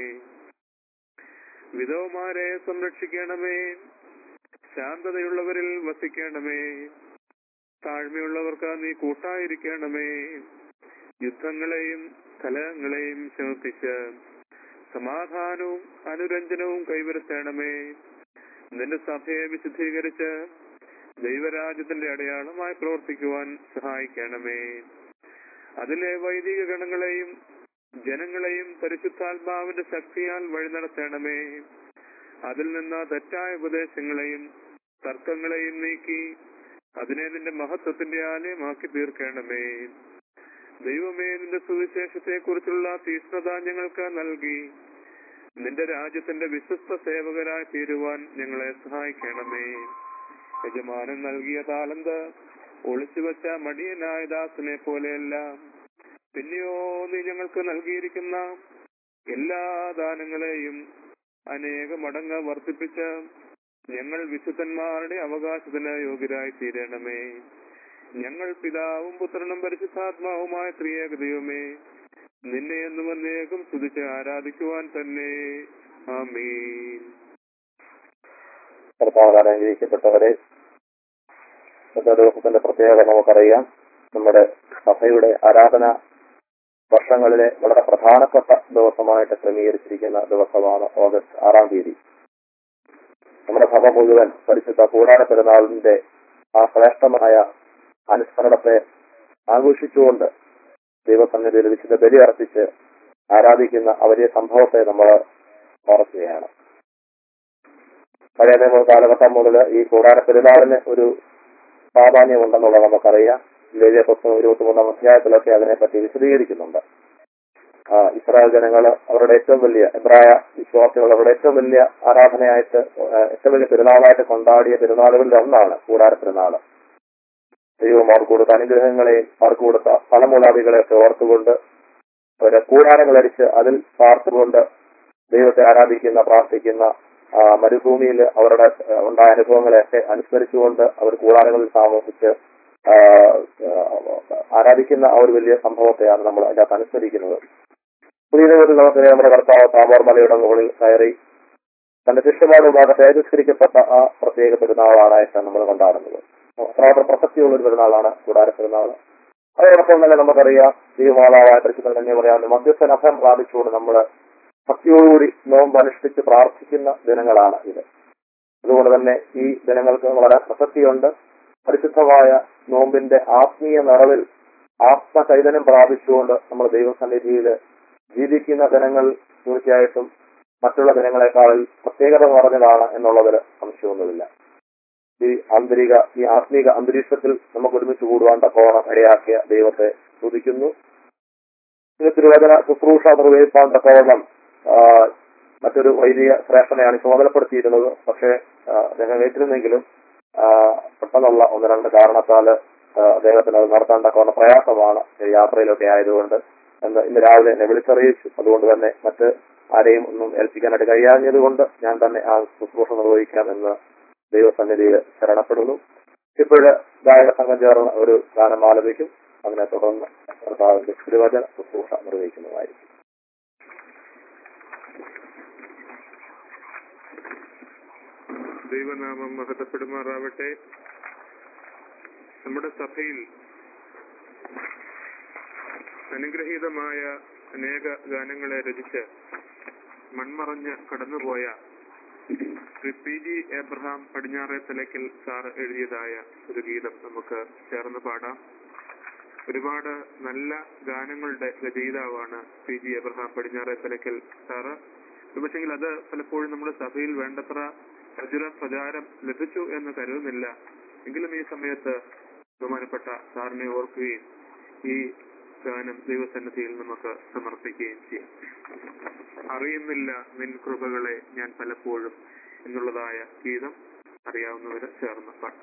വിധവമാരെ സംരക്ഷിക്കണമേ ശാന്തതയുള്ളവരിൽ വസിക്കണമേ താഴ്മയുള്ളവർക്ക് നീ കൂട്ടായിരിക്കണമേ യുദ്ധങ്ങളെയും കലഹങ്ങളെയും ശമിപ്പിച്ച് സമാധാനവും അനുരഞ്ജനവും കൈവരുത്തണമേ നിന്റെ സഭയെ വിശുദ്ധീകരിച്ച് ദൈവരാജ്യത്തിന്റെ അടയാളമായി പ്രവർത്തിക്കുവാൻ സഹായിക്കണമേ അതിലെ വൈദിക ഗണങ്ങളെയും ജനങ്ങളെയും പരിശുദ്ധാത്മാവിന്റെ ശക്തിയാൽ വഴി നടത്തണമേ അതിൽ നിന്ന് തെറ്റായ ഉപദേശങ്ങളെയും തർക്കങ്ങളെയും നീക്കി അതിനെ നിന്റെ മഹത്വത്തിന്റെ ആലയമാക്കി തീർക്കണമേ ദൈവമേ നിന്റെ സുവിശേഷത്തെ കുറിച്ചുള്ള തീഷ്ണത ഞങ്ങൾക്ക് നൽകി നിന്റെ രാജ്യത്തിന്റെ വിശ്വസ്ത സേവകരായി തീരുവാൻ ഞങ്ങളെ സഹായിക്കണമേ യജമാനൻ നൽകിയ താലന്ത് ഒളിച്ചുവെച്ച മടിയനായ ദാസനെ പോലെയല്ല പിന്നെയോ നീ ഞങ്ങൾക്ക് നൽകിയിരിക്കുന്ന എല്ലാ ദാനങ്ങളെയും അനേക മടങ്ങ് വർദ്ധിപ്പിച്ച് ഞങ്ങൾ വിശുദ്ധന്മാരുടെ അവകാശത്തിന് യോഗ്യരായി തീരണമേ ഞങ്ങൾ പിതാവും പുത്രനും പരിശുദ്ധാത്മാവുമായ ത്രിയേക ദൈവമേ നിന്നെ എന്നും അനേകം സ്തുതിച്ച് ആരാധിക്കുവാൻ തന്നെ ആമീൻ കർത്താവിനാൽ അനുഗ്രഹിക്കപ്പെട്ടവരെ ഇന്നത്തെ ദിവസത്തിന്റെ പ്രത്യേകത നമുക്കറിയാം നമ്മുടെ സഭയുടെ ആരാധന വർഷങ്ങളിലെ വളരെ പ്രധാനപ്പെട്ട ദിവസമായിട്ട് ക്രമീകരിച്ചിരിക്കുന്ന ദിവസമാണ് ഓഗസ്റ്റ് ആറാം തീയതി നമ്മുടെ സഭ മുഴുവൻ പരിശുദ്ധ കൂടാര പെരുന്നാളിന്റെ ആ ശ്രേഷ്ഠമായ അനുസ്മരണത്തെ ആഘോഷിച്ചുകൊണ്ട് ദൈവസന്നിധിയിൽ വിശുദ്ധ ബലി അർപ്പിച്ച് ആരാധിക്കുന്ന ആ വലിയ സംഭവത്തെ നമ്മൾ ഓർക്കുകയാണ് പഴയ നിയമ കാലഘട്ടം മുതൽ ഈ കൂടാര പെരുന്നാളിന് ഒരു പ്രാധാന്യമുണ്ടെന്നുള്ളത് നമുക്കറിയാം ലേഖ്യ പുസ്തകം ഇരുപത്തിമൂന്നാം അധ്യായത്തിലൊക്കെ അതിനെപ്പറ്റി വിശദീകരിക്കുന്നുണ്ട് ആ, ഇസ്രായേൽ ജനങ്ങൾ അവരുടെ ഏറ്റവും വലിയ എബ്രായ വിശ്വാസികൾ അവരുടെ ഏറ്റവും വലിയ ആരാധനയായിട്ട് ആ, ഏറ്റവും വലിയ പെരുന്നാളായിട്ട് കൊണ്ടാടിയ പെരുന്നാളുകളിൽ ഒന്നാണ് കൂടാര പെരുന്നാള് ദൈവം അവർക്ക് കൊടുത്ത അനുഗ്രഹങ്ങളെയും അവർക്ക് കൊടുത്ത ഫലമൂലാദികളെയൊക്കെ ഓർത്തുകൊണ്ട് അവരെ കൂടാരങ്ങളടിച്ച് അതിൽ പാർത്തുകൊണ്ട് ദൈവത്തെ ആരാധിക്കുന്ന പ്രാർത്ഥിക്കുന്ന ആ, മരുഭൂമിയിൽ അവരുടെ ആ, ഉണ്ടായ അനുഭവങ്ങളെയൊക്കെ അനുസ്മരിച്ചുകൊണ്ട് അവർ കൂടാരങ്ങളിൽ താമസിച്ച് ആ, ആ, ആരാധിക്കുന്ന ആ ഒരു വലിയ സംഭവത്തെയാണ് നമ്മൾ അതിനകത്ത് അനുസ്മരിക്കുന്നത് പുതിയ നിയമത്തിൽ നമുക്ക് നമ്മുടെ കർത്താവ് താമോർ മലയുടെ മുകളിൽ കയറി തന്റെ ശിഷ്യന്മാരുടെ ഭാഗത്ത് തേജസ്കരിക്കപ്പെട്ട ആ പ്രത്യേക പെരുന്നാളാണ് നമ്മൾ കൊണ്ടാടുന്നത് അത്രമാത്രം പ്രസക്തിയുള്ള ഒരു പെരുന്നാളാണ് കൂടാര പെരുന്നാൾ അതോടൊപ്പം തന്നെ നമുക്കറിയാം ദൈവമാതാവായ പരിശുദ്ധ തന്നെ പറയാവുന്ന മധ്യസ്ഥ നഖം പ്രാപിച്ചുകൊണ്ട് നമ്മൾ ഭക്തിയോടുകൂടി നോമ്പ് അനുഷ്ഠിച്ച് പ്രാർത്ഥിക്കുന്ന ദിനങ്ങളാണ് ഇത് അതുകൊണ്ട് തന്നെ ഈ ദിനങ്ങൾക്ക് വളരെ പ്രസക്തിയുണ്ട് പരിശുദ്ധമായ നോമ്പിന്റെ ആത്മീയ നിറവിൽ ആത്മചൈതന്യം പ്രാപിച്ചുകൊണ്ട് നമ്മൾ ദൈവസന്നിധിയിൽ ജീവിക്കുന്ന ദിനങ്ങൾ തീർച്ചയായിട്ടും മറ്റുള്ള ദിനങ്ങളെക്കാളിൽ പ്രത്യേകത നിറഞ്ഞതാണ് എന്നുള്ളതിൽ സംശയമൊന്നുമില്ല ഈ ആന്തരിക ഈ ആത്മീക അന്തരീക്ഷത്തിൽ നമുക്ക് ഒരുമിച്ച് കൂടുവാൻ തക്കോണം ഇടയാക്കിയ ദൈവത്തെ സ്തുതിക്കുന്നു ഇത് തിരുവചന ശുശ്രൂഷ നിർവഹിക്കാൻ തക്കവണ്ണം ആ, മറ്റൊരു വൈദിക ശ്രേഷ്ഠനെയാണ് ചുമതലപ്പെടുത്തിയിരുന്നത് പക്ഷേ ആ, അദ്ദേഹം ഏറ്റിരുന്നെങ്കിലും ആ, പെട്ടെന്നുള്ള ഒന്ന് രണ്ട് കാരണത്താൽ ആ, അദ്ദേഹത്തിന് അത് നടത്താൻ തക്കവണ്ണം പ്രയാസമാണ് ഈ യാത്രയിലൊക്കെ ആയതുകൊണ്ട് എന്ന് ഇന്ന് രാവിലെ എന്നെ വിളിച്ചറിയിച്ചു അതുകൊണ്ട് തന്നെ മറ്റ് ആരെയും ഒന്നും ഏൽപ്പിക്കാനായിട്ട് കഴിയാഞ്ഞത് കൊണ്ട് ഞാൻ തന്നെ ആ ശുശ്രൂഷ നിർവഹിക്കാം എന്ന് ദൈവസന്നിധിയിൽ ശരണപ്പെടുന്നു ഇപ്പോഴ് ഗായക സംഘം ചേർന്ന് ഒരു ഗാനം ആലപിക്കും അതിനെ തുടർന്ന് കർത്താവിന്റെ തിരുവചന ശുശ്രൂഷ നിർവഹിക്കുന്നതായിരിക്കും ദൈവനാമം മഹത്വപ്പെടുമാറാവട്ടെ നമ്മുടെ സഭയിൽ അനുഗ്രഹീതമായ അനേക ഗാനങ്ങളെ രചിച്ച് മൺമറഞ്ഞ് കടന്നുപോയ Shri P G Abraham Padinjare തലയ്ക്കൽ sir എഴുതിയതായ ഒരു ഗീതം നമുക്ക് ചേർന്ന് പാടാം ഒരുപാട് നല്ല ഗാനങ്ങളുടെ രചയിതാവാണ് P G Abraham Padinjare Thalakkal sir പക്ഷെങ്കിൽ അത് പലപ്പോഴും നമ്മുടെ സഭയിൽ വേണ്ടത്ര പ്രചുര പ്രചാരം ലഭിച്ചു എന്ന് കരുതുന്നില്ല എങ്കിലും ഈ സമയത്ത് ബഹുമാനപ്പെട്ട സാറിനെ ഓർക്കുകയും ഈ ഗാനം ദൈവസന്നിധിയിൽ നമുക്ക് സമർപ്പിക്കുകയും ചെയ്യാം അറിയുന്നില്ല നിൻ കൃപകളെ ഞാൻ പലപ്പോഴും എന്നുള്ളതായ ഗീതം അറിയാവുന്നവര് ചേർന്ന് പാടും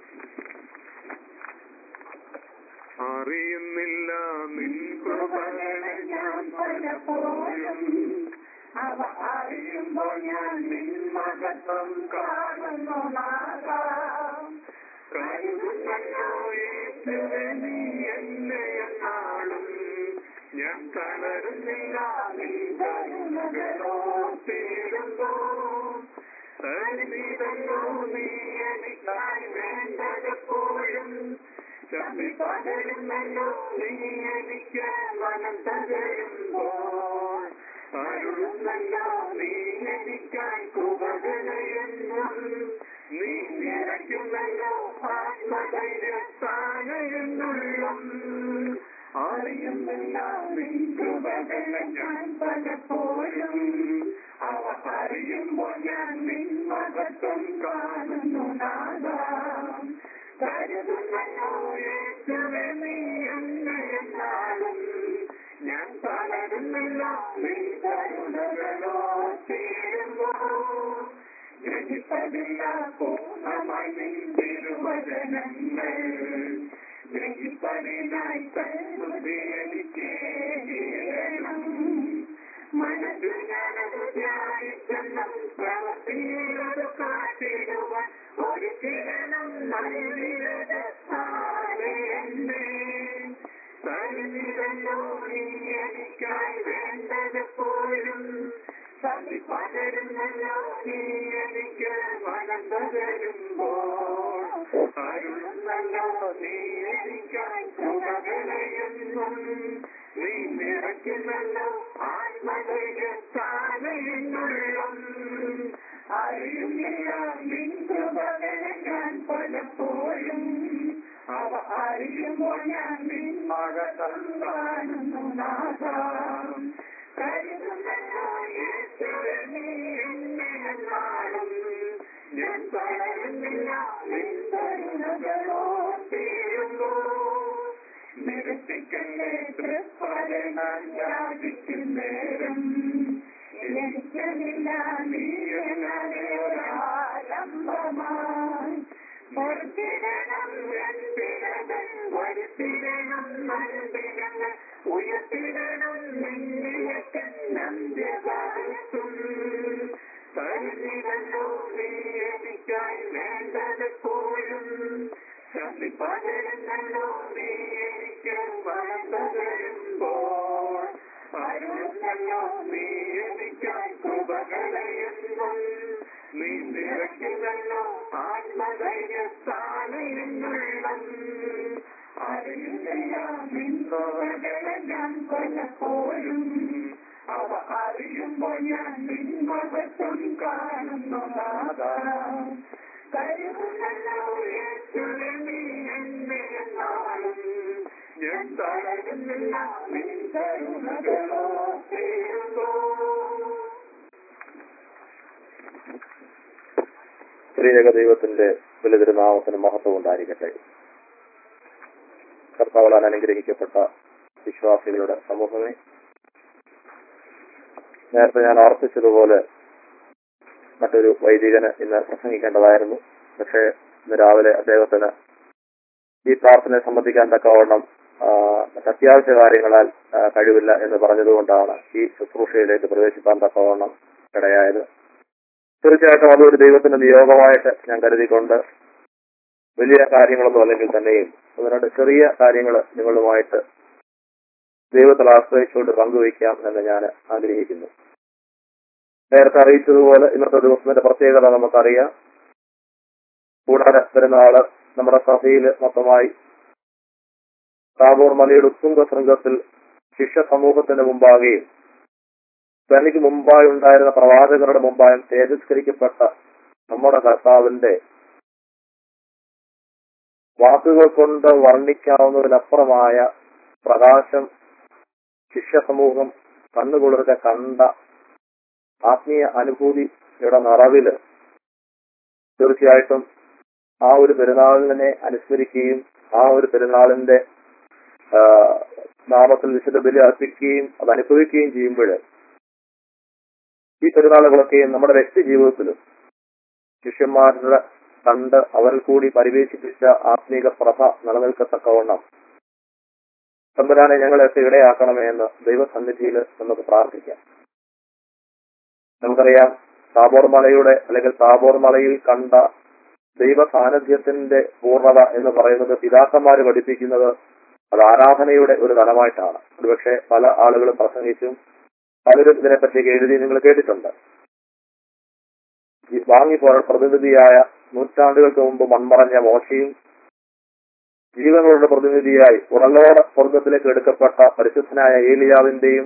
അറിയുന്നില്ല നിൻ കൃപകളെ ഞാൻ പലപ്പോഴും അവ അറിയുമ്പോൾ ഞാൻ നിൻ മഹത്വം കാണുന്നു നാഥാം. കരുതുന്നല്ലോ യേശുവേ നീ എന്നെ എന്നാളും ഞാൻ തളരുന്നില്ല നിൻ കരുണകളോ തീരുമ്പോ തരുന്നിതല്ലോ നീ എനിക്കായി വേണ്ടതെപ്പോഴും ചമ്മി പകരുന്നല്ലോ നീ എനിക്ക് മനം തകരുമ്പോൾ അരുളുന്നല്ലോ നീ എനിക്കായി കൃപകളെന്നും നീ നിറയ്ക്കുന്നല്ലോ ആത്മധൈര്യസ്ഥാനയെന്നുള്ളം അറിയുന്നില്ല നിൻ കൃപകളെ ഞാൻ പലപ്പോഴും അവ അറിയുമ്പോൾ ഞാൻ നിൻ മഹത്വം കാണുന്നു നാദാം കരുതുന്നല്ലോ യേശുവേ നീ എന്നെ എന്നാലും ഞാൻ തളരുന്നില്ല നിൻ കരുണകളോ തീരുമ്പോ ഗ്രഹിപ്പതില്ല പൂർണ്ണമായി നിൻ തിരുവചനങ്ങൾ ഗ്രഹിപ്പതിനായി തൻബുദ്ധി എനിക്ക് ചെയ്യണം മനസ്സിൽ ഞാനത് ധ്യാനിച്ചെന്നും പ്രവൃത്തിയിലത് കാട്ടിടുവാൻ ഒരു കിരണം നൽകിയത് താനേ എന്നെ തരുന്നിതല്ലോ നീ എനിക്കായി വേണ്ടതെപ്പോഴും സതി പകരുന്നല്ലോ നീ എനിക്ക് മനം പകരുമ്പോൾ അരുളുന്നല്ലോ നീ എനിക്കായി കൃപകളെയെന്നും നീ നിറയ്ക്കുന്നല്ലോ ആത്മധൈര്യസ്ഥാനയെന്നുള്ളം അറിയുന്നില്ല നിൻ കൃപകളെ ഞാൻ പലപ്പോഴും അവ അറിയുമ്പോൾ ഞാൻ നിൻ മഹത്വം കാണുന്നു നാഥാം. കരുതുന്നല്ലോ യേശുവേ നീ എന്നെ എന്നാളും ഞാൻ തളരുന്നില്ല നിൻ കരുണകളോ തീരുമ്പോ നിരസിക്കല്ലേ തൃപ്പലകൾ യാചിക്കുന്നേരം എനിക്കതില്ല നീ എന്നാലേ ഒരാരംഭമായി വർദ്ധിരണം എന്തിരകൾ വരുത്തിരണം നൽകിടങ്ങൾ ഉയർത്തിടണം നിന്നിലേക്ക് നന്ദ്യകാലത്തും തരുന്നിടല്ലോ നീ എനിക്കായി വേണ്ടതെപ്പോഴും ശക്തി പകരുന്നല്ലോ നീ എനിക്ക് വളം പകരുമ്പോൾ അരുന്നല്ലോ നീ എനിക്കായി കൃപകളെയെന്നും നീ നിറയ്ക്കുന്നല്ലോ ആത്മധൈര്യസ്ഥാനയെന്നുള്ളം അറിയില്ല നിൻ കൃപകളെ ഞാൻ പലപ്പോഴും അവ അറിയുമ്പോൾ ഞാൻ നിൻ മഹത്വം കാണുന്നു നാഥാം. കരുതുന്നല്ലോ യേശുവേ നീ എന്നെ എന്നാളും ഞാൻ തളരുന്നില്ല നിൻ കരുണകളോ തീരുമ്പോ സ്ത്രീയക ദൈവത്തിന്റെ ബലിതിരുനാമത്തിന് മഹത്വം ഉണ്ടായിരിക്കട്ടെ കർത്താവളാൻ അനുഗ്രഹിക്കപ്പെട്ട വിശ്വാസികളുടെ സമൂഹമേ നേരത്തെ ഞാൻ ഓർപ്പിച്ചതുപോലെ മറ്റൊരു വൈദികന് ഇന്ന് പ്രസംഗിക്കേണ്ടതായിരുന്നു പക്ഷേ ഇന്ന് രാവിലെ അദ്ദേഹത്തിന് ഈ പ്രാർത്ഥനയെ സംബന്ധിക്കാൻ തക്കവണ്ണം ആ, മറ്റ് അത്യാവശ്യ കാര്യങ്ങളാൽ ആ, കഴിവില്ല എന്ന് പറഞ്ഞതുകൊണ്ടാണ് ഈ ശുശ്രൂഷയിലേക്ക് പ്രവേശിക്കാൻ തക്കവണ്ണം ഇടയായത് തീർച്ചയായിട്ടും അതൊരു ദൈവത്തിന്റെ നിയോഗമായിട്ട് ഞാൻ കരുതിക്കൊണ്ട് വലിയ കാര്യങ്ങളൊന്നും അല്ലെങ്കിൽ തന്നെയും അതിനോട് ചെറിയ കാര്യങ്ങൾ നിങ്ങളുമായിട്ട് ദൈവത്തിൽ ആശ്രയിച്ചുകൊണ്ട് പങ്കുവയ്ക്കാം എന്ന് ഞാൻ ആഗ്രഹിക്കുന്നു നേരത്തെ അറിയിച്ചതുപോലെ ഇന്നത്തെ ദിവസത്തിന്റെ പ്രത്യേകത നമുക്കറിയാം കൂടാതെ പെരുന്നാള് നമ്മുടെ സഭയിൽ മൊത്തമായി താബോർ മലയുടെ ഉത്തുംഗ ശൃംഗത്തിൽ ശിഷ്യ സമൂഹത്തിന് മുമ്പാകെയും തനിക്ക് മുമ്പായി ഉണ്ടായിരുന്ന പ്രവാചകരുടെ മുമ്പായും തേജസ്കരിക്കപ്പെട്ട നമ്മുടെ കർത്താവിന്റെ വാക്കുകൾ കൊണ്ട് വർണ്ണിക്കാവുന്നതിനപ്പുറമായ പ്രകാശം ശിഷ്യ സമൂഹം കണ്ണുകുളിർക്കെ കണ്ട ആത്മീയ അനുഭൂതിയുടെ നിറവില് തീർച്ചയായിട്ടും ആ ഒരു പെരുന്നാളിനെ അനുസ്മരിക്കുകയും ആ ഒരു പെരുന്നാളിന്റെ ആ, നാമത്തിൽ വിശുദ്ധ ബലി അർപ്പിക്കുകയും അത് അനുഭവിക്കുകയും ചെയ്യുമ്പോൾ ഈ പെരുന്നാളുകളൊക്കെയും നമ്മുടെ വ്യക്തി ജീവിതത്തിലും ശിഷ്യന്മാരുടെ കണ്ട് അവരിൽ കൂടി പരിവേശിപ്പിച്ച ആത്മീക പ്രഭ നിലനിൽക്കത്തക്കവണ്ണം തമ്പുരാനെ ഞങ്ങളെയൊക്കെ ഇടയാക്കണമേ എന്ന് ദൈവസന്നിധിയിൽ നമുക്ക് പ്രാർത്ഥിക്കാം നമുക്കറിയാം താബോർ മലയുടെ അല്ലെങ്കിൽ താബോർ മലയിൽ കണ്ട ദൈവ സാന്നിധ്യത്തിന്റെ പൂർണ്ണത എന്ന് പറയുന്നത് പിതാക്കന്മാര് പഠിപ്പിക്കുന്നത് അത് ആരാധനയുടെ ഒരു തലമായിട്ടാണ് ഒരുപക്ഷെ പല ആളുകളും പ്രസംഗിച്ചും പലരും ഇതിനെപ്പറ്റി എഴുതി നിങ്ങൾ കേട്ടിട്ടുണ്ട് ഈ വാങ്ങിപ്പോയ പ്രതിനിധിയായ നൂറ്റാണ്ടുകൾക്ക് മുമ്പ് മൺമറഞ്ഞ മോശയും ജീവങ്ങളുടെ പ്രതിനിധിയായി ഉറലോട സ്വർഗത്തിലേക്ക് എടുക്കപ്പെട്ട പരിശുദ്ധനായ ഏലിയാവിന്റെയും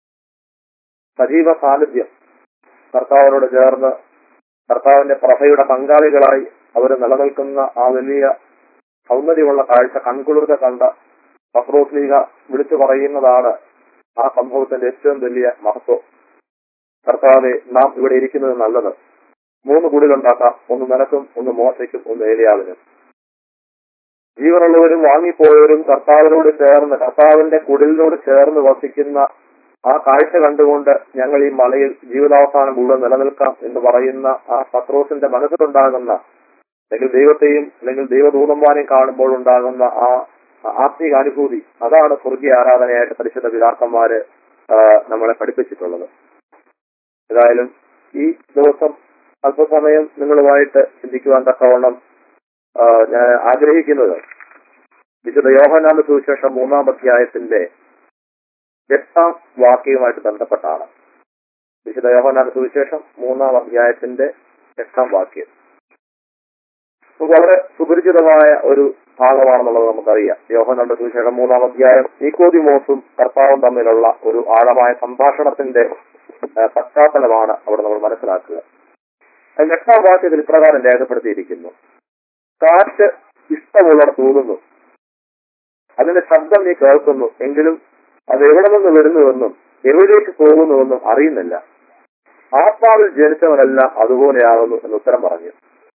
സജീവ സാന്നിധ്യം കർത്താവിനോട് ചേർന്ന് കർത്താവിന്റെ പ്രഭയുടെ പങ്കാളികളായി അവർ നിലനിൽക്കുന്ന ആ വലിയ സൗന്ദര്യമുള്ള കാഴ്ച കൺകുളിർക്ക കണ്ട പത്രോസ്ലീഹ വിളിച്ചു പറയുന്നതാണ് ആ സംഭവത്തിന്റെ ഏറ്റവും വലിയ മഹത്വം കർത്താവെ നാം ഇവിടെ ഇരിക്കുന്നത് നല്ലത് മൂന്ന് കുടിലുണ്ടാക്കാം ഒന്ന് നിനക്കും ഒന്ന് മോശയ്ക്കും ഒന്ന് ഏലിയാവിനും ജീവനുള്ളവരും വാങ്ങിപ്പോയവരും കർത്താവിനോട് ചേർന്ന് കർത്താവിന്റെ കുടിലിനോട് ചേർന്ന് വസിക്കുന്ന ആ കാഴ്ച കണ്ടുകൊണ്ട് ഞങ്ങൾ ഈ മലയിൽ ജീവിതാവസാനം മുഴുവൻ നിലനിൽക്കാം എന്ന് പറയുന്ന ആ പത്രോസിന്റെ മനസ്സിലുണ്ടാകുന്ന അല്ലെങ്കിൽ ദൈവത്തെയും അല്ലെങ്കിൽ ദൈവദൂതന്മാരെയും കാണുമ്പോൾ ഉണ്ടാകുന്ന ആ ആത്മീക അനുഭൂതി അതാണ് സ്വർഗീയ ആരാധനയായിട്ട് പരിശുദ്ധ പിതാക്കന്മാര് ആ, നമ്മളെ പഠിപ്പിച്ചിട്ടുള്ളത് ഏതായാലും ഈ ദിവസം അല്പസമയം നിങ്ങളുമായിട്ട് ചിന്തിക്കുവാൻ തക്കവണ്ണം ആ, ഞാൻ ആഗ്രഹിക്കുന്നത് വിശുദ്ധ യോഹനാന്റെ സുവിശേഷം മൂന്നാം അധ്യായത്തിന്റെ എട്ടാം വാക്യവുമായിട്ട് ബന്ധപ്പെട്ടാണ് വിശുദ്ധ യോഹനാന്റെ സുവിശേഷം മൂന്നാം അധ്യായത്തിന്റെ എട്ടാം വാക്യം നമുക്ക് വളരെ സുപരിചിതമായ ഒരു ഭാഗമാണെന്നുള്ളത് നമുക്കറിയാം യോഹനാന്റെ സുവിശേഷം മൂന്നാം അധ്യായം നീക്കോദിമോസും കർത്താവും തമ്മിലുള്ള ഒരു ആഴമായ സംഭാഷണത്തിന്റെ ആ, പശ്ചാത്തലമാണ് അവിടെ നമ്മൾ മനസ്സിലാക്കുക അതിൽ എട്ടാം വാക്യത്തിൽ ഇപ്രകാരം രേഖപ്പെടുത്തിയിരിക്കുന്നു കാറ്റ് ഇഷ്ടമുള്ളവർ തൂകുന്നു അതിന്റെ ശബ്ദം നീ കേൾക്കുന്നു എങ്കിലും അത് എവിടെ നിന്ന് വരുന്നുവെന്നും എവിടേക്ക് പോകുന്നുവെന്നും അറിയുന്നില്ല ആത്മാവിൽ ജനിച്ചവനെല്ലാം അതുപോലെയാകുന്നു എന്ന് ഉത്തരം പറഞ്ഞു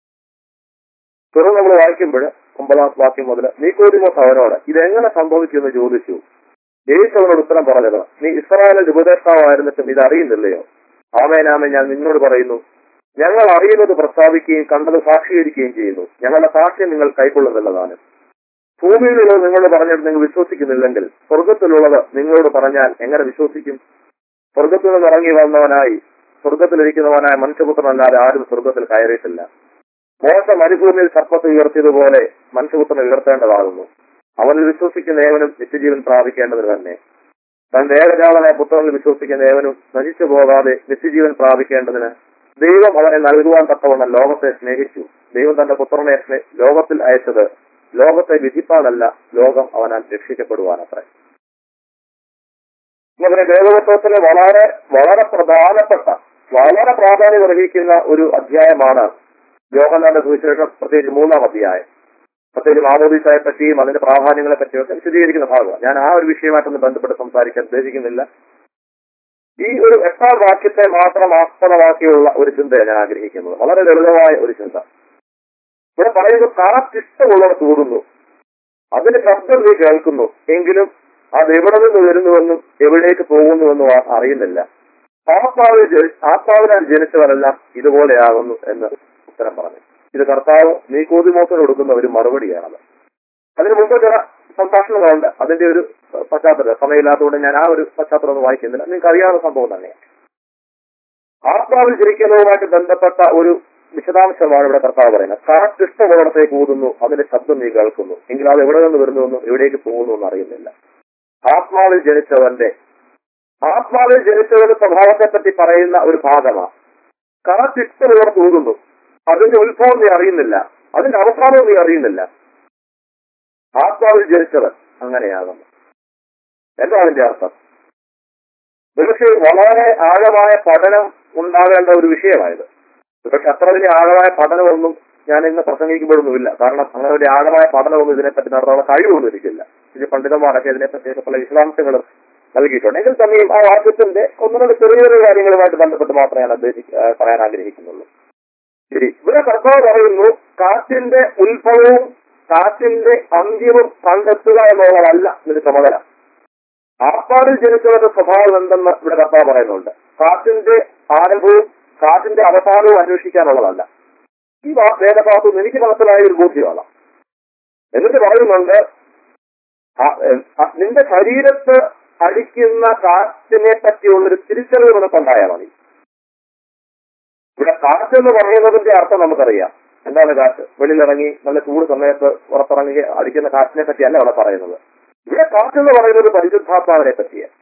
തുടർന്ന് നമ്മൾ വായിക്കുമ്പോൾ ഒമ്പതാം വാക്യം മുതൽ നീക്കോദിമോസ് അവനോട് ഇതെങ്ങനെ സംഭവിക്കുമെന്ന് ചോദിച്ചു യേശു അവനോട് ഉത്തരം പറഞ്ഞത് നീ ഇസ്രായേലിന്റെ ഉപദേഷ്ടാവായിരുന്നിട്ടും ഇത് അറിയുന്നില്ലയോ ആമേനാമേ ഞാൻ നിന്നോട് പറയുന്നു ഞങ്ങൾ അറിയുന്നത് പ്രസ്താവിക്കുകയും കണ്ടത് സാക്ഷീകരിക്കുകയും ചെയ്യുന്നു ഞങ്ങളുടെ സാക്ഷ്യം നിങ്ങൾ കൈക്കൊള്ളുന്നില്ലതാണ് ഭൂമിയിലുള്ളത് നിങ്ങളോട് പറഞ്ഞിട്ട് നിങ്ങൾ വിശ്വസിക്കുന്നില്ലെങ്കിൽ സ്വർഗത്തിലുള്ളത് നിങ്ങളോട് പറഞ്ഞാൽ എങ്ങനെ വിശ്വസിക്കും സ്വർഗത്തിൽ നിന്ന് ഇറങ്ങി വന്നവനായി സ്വർഗത്തിലിരിക്കുന്നവനായ മനുഷ്യപുത്രനല്ലാതെ ആരും സ്വർഗത്തിൽ കയറിയിട്ടില്ല മോശ മരുഭൂമിയിൽ സർപ്പത്തെ ഉയർത്തിയതുപോലെ മനുഷ്യപുത്രനെ ഉയർത്തേണ്ടതാകുന്നു അവനിൽ വിശ്വസിക്കുന്ന ഏവനും നിത്യജീവൻ പ്രാപിക്കേണ്ടത് തന്നെ തന്റെ ഏകജാതനായ പുത്രനിൽ വിശ്വസിക്കുന്ന ഏവനും നശിച്ചു പോകാതെ നിത്യജീവൻ പ്രാപിക്കേണ്ടതിന് ദൈവം അവനെ നൽകുവാൻ തക്കവണ്ണം ലോകത്തെ സ്നേഹിച്ചു ദൈവം തന്റെ പുത്രനെ സ്നേ- ലോകത്തിൽ അയച്ചത് ലോകത്തെ വിധിപ്പാനല്ല ലോകം അവനാൽ രക്ഷിക്കപ്പെടുവാനത്രേ നമ്മുടെ ദേവതത്വത്തിന് വളരെ വളരെ പ്രധാനപ്പെട്ട വളരെ പ്രാധാന്യം അർഹിക്കുന്ന ഒരു അധ്യായമാണ് യോഹന്നാന്റെ സുവിശേഷം പ്രത്യേകിച്ച് മൂന്നാം അധ്യായം പ്രത്യേകിച്ച് മാമോദീസായെ പറ്റിയും അതിന്റെ പ്രാധാന്യങ്ങളെ പറ്റിയൊക്കെ വിശദീകരിക്കുന്ന ഭാഗമാണ് ഞാൻ ആ ഒരു വിഷയമായിട്ടൊന്ന് ബന്ധപ്പെട്ട് സംസാരിക്കാൻ ഉദ്ദേശിക്കുന്നില്ല ഈ ഒരു എട്ടാം വാക്യത്തെ മാത്രം ആസ്പദമാക്കിയുള്ള ഒരു ചിന്തയാണ് ഞാൻ ആഗ്രഹിക്കുന്നത് വളരെ ലളിതമായ ഒരു ചിന്ത ഇവിടെ പറയുന്നത് കാറ്റിഷ്ടമുള്ളവർ കൂടുന്നു അതിന്റെ ശബ്ദം നീ കേൾക്കുന്നു എങ്കിലും അത് എവിടെ നിന്ന് വരുന്നുവെന്നും എവിടേക്ക് പോകുന്നുവെന്നും ആ- അറിയുന്നില്ല ആത്മാവിൽ ജനി- ആത്മാവിനാൽ ജനിച്ചവരെല്ലാം ഇതുപോലെയാകുന്നു എന്ന് ഉത്തരം പറഞ്ഞു ഇത് കർത്താവ് നീക്കോതിമോസിന് കൊടുക്കുന്ന ഒരു മറുപടിയാണത് അതിനു മുമ്പ് ചില സംഭാഷണങ്ങളുണ്ട് അതിന്റെ ഒരു ഏഹ്, പശ്ചാത്തലം സമയമില്ലാത്തതുകൊണ്ട് ഞാൻ ആ ഒരു പശ്ചാത്തലം ഒന്നും വായിക്കുന്നില്ല നിങ്ങൾക്ക് അറിയാവുന്ന സംഭവം തന്നെയാണ് ആത്മാവിൽ ജനിക്കുന്നതുമായിട്ട് ബന്ധപ്പെട്ട ഒരു വിശദാംശമാണ് ഇവിടെ കർത്താവ് പറയുന്നത് കാറ്റ് ഇഷ്ടമുള്ളിടത്തേക്ക് ഊതുന്നു അതിന്റെ ശബ്ദം നീ കേൾക്കുന്നു എങ്കിൽ അത് എവിടെ നിന്ന് വരുന്നുവെന്നും എവിടേക്ക് പോകുന്നു എന്ന് അറിയുന്നില്ല ആത്മാവിൽ ജനിച്ചവന്റെ ആത്മാവിൽ ജനിച്ചവന്റെ സ്വഭാവത്തെ പറ്റി പറയുന്ന ഒരു ഭാഗമാണ് കാറ്റ് ഇഷ്ടമുള്ളിടത്ത് ഊതുന്നു അതിന്റെ ഉത്ഭവം നീ അറിയുന്നില്ല അതിന്റെ അവസാനവും നീ അറിയുന്നില്ല ആത്മാവിൽ ജനിച്ചവൻ അങ്ങനെയാകുന്നു എന്താ അതിന്റെ അർത്ഥം പക്ഷേ വളരെ ആഴമായ പഠനം ഉണ്ടാകേണ്ട ഒരു വിഷയമായത് പക്ഷെ അത്ര വലിയ ആഴമായ പഠനമൊന്നും ഞാൻ ഇന്ന് പ്രസംഗിക്കുമ്പോഴൊന്നുമില്ല കാരണം അങ്ങനെ വലിയ ആഴമായ പഠനമൊന്നും ഇതിനെപ്പറ്റി നടത്താനുള്ള കഴിവൊന്നും എനിക്കില്ല ഇത് പണ്ഡിതന്മാരൊക്കെ ഇതിനെപ്പറ്റി പല വിശദാംശങ്ങളും നൽകിയിട്ടുണ്ട് എങ്കിൽ തന്നെയും ആ വാക്യത്തിന്റെ ഒന്ന് രണ്ട് ചെറിയ ചെറിയ കാര്യങ്ങളുമായിട്ട് ബന്ധപ്പെട്ട് മാത്രമേ ഞാൻ ഉദ്ദേശിക്ക ആ, പറയാൻ ആഗ്രഹിക്കുന്നുള്ളൂ ശരി ഇവിടെ കർത്താവ് പറയുന്നു കാറ്റിന്റെ ഉത്ഭവവും കാറ്റിന്റെ അന്ത്യവും കണ്ടെത്തുക എന്നുള്ളതല്ല ഇതിന്റെ ചുമതല ആത്മാവിൽ ജനിച്ചവരുടെ സ്വഭാവം എന്തെന്ന് ഇവിടെ കർത്താവ് പറയുന്നുണ്ട് കാറ്റിന്റെ ആരംഭവും കാറ്റിന്റെ അവസാനവും അന്വേഷിക്കാനുള്ളതല്ല ഈ വാ- വേദഭാഗത്ത് നിന്ന് എനിക്ക് മനസ്സിലായ ഒരു ബോധ്യമാണ് എന്നിട്ട് പറയുന്നുണ്ട് ആ- എ- ആ- നിന്റെ ശരീരത്ത് അടിക്കുന്ന കാറ്റിനെ പറ്റിയുള്ളൊരു തിരിച്ചറിവ് നിനക്കുണ്ടായാൽ മതി ഇവിടെ കാറ്റ് എന്ന് പറയുന്നതിന്റെ അർത്ഥം നമുക്കറിയാം എന്താണ് കാറ്റ് വെളിയിലിറങ്ങി നല്ല ചൂട് സമയത്ത് പുറത്തിറങ്ങി അടിക്കുന്ന കാറ്റിനെ പറ്റിയല്ല അവിടെ പറയുന്നത് ഇവിടെ കാറ്റ് എന്ന് പറയുന്നത് പരിശുദ്ധാത്മാവിനെ പറ്റിയാണ്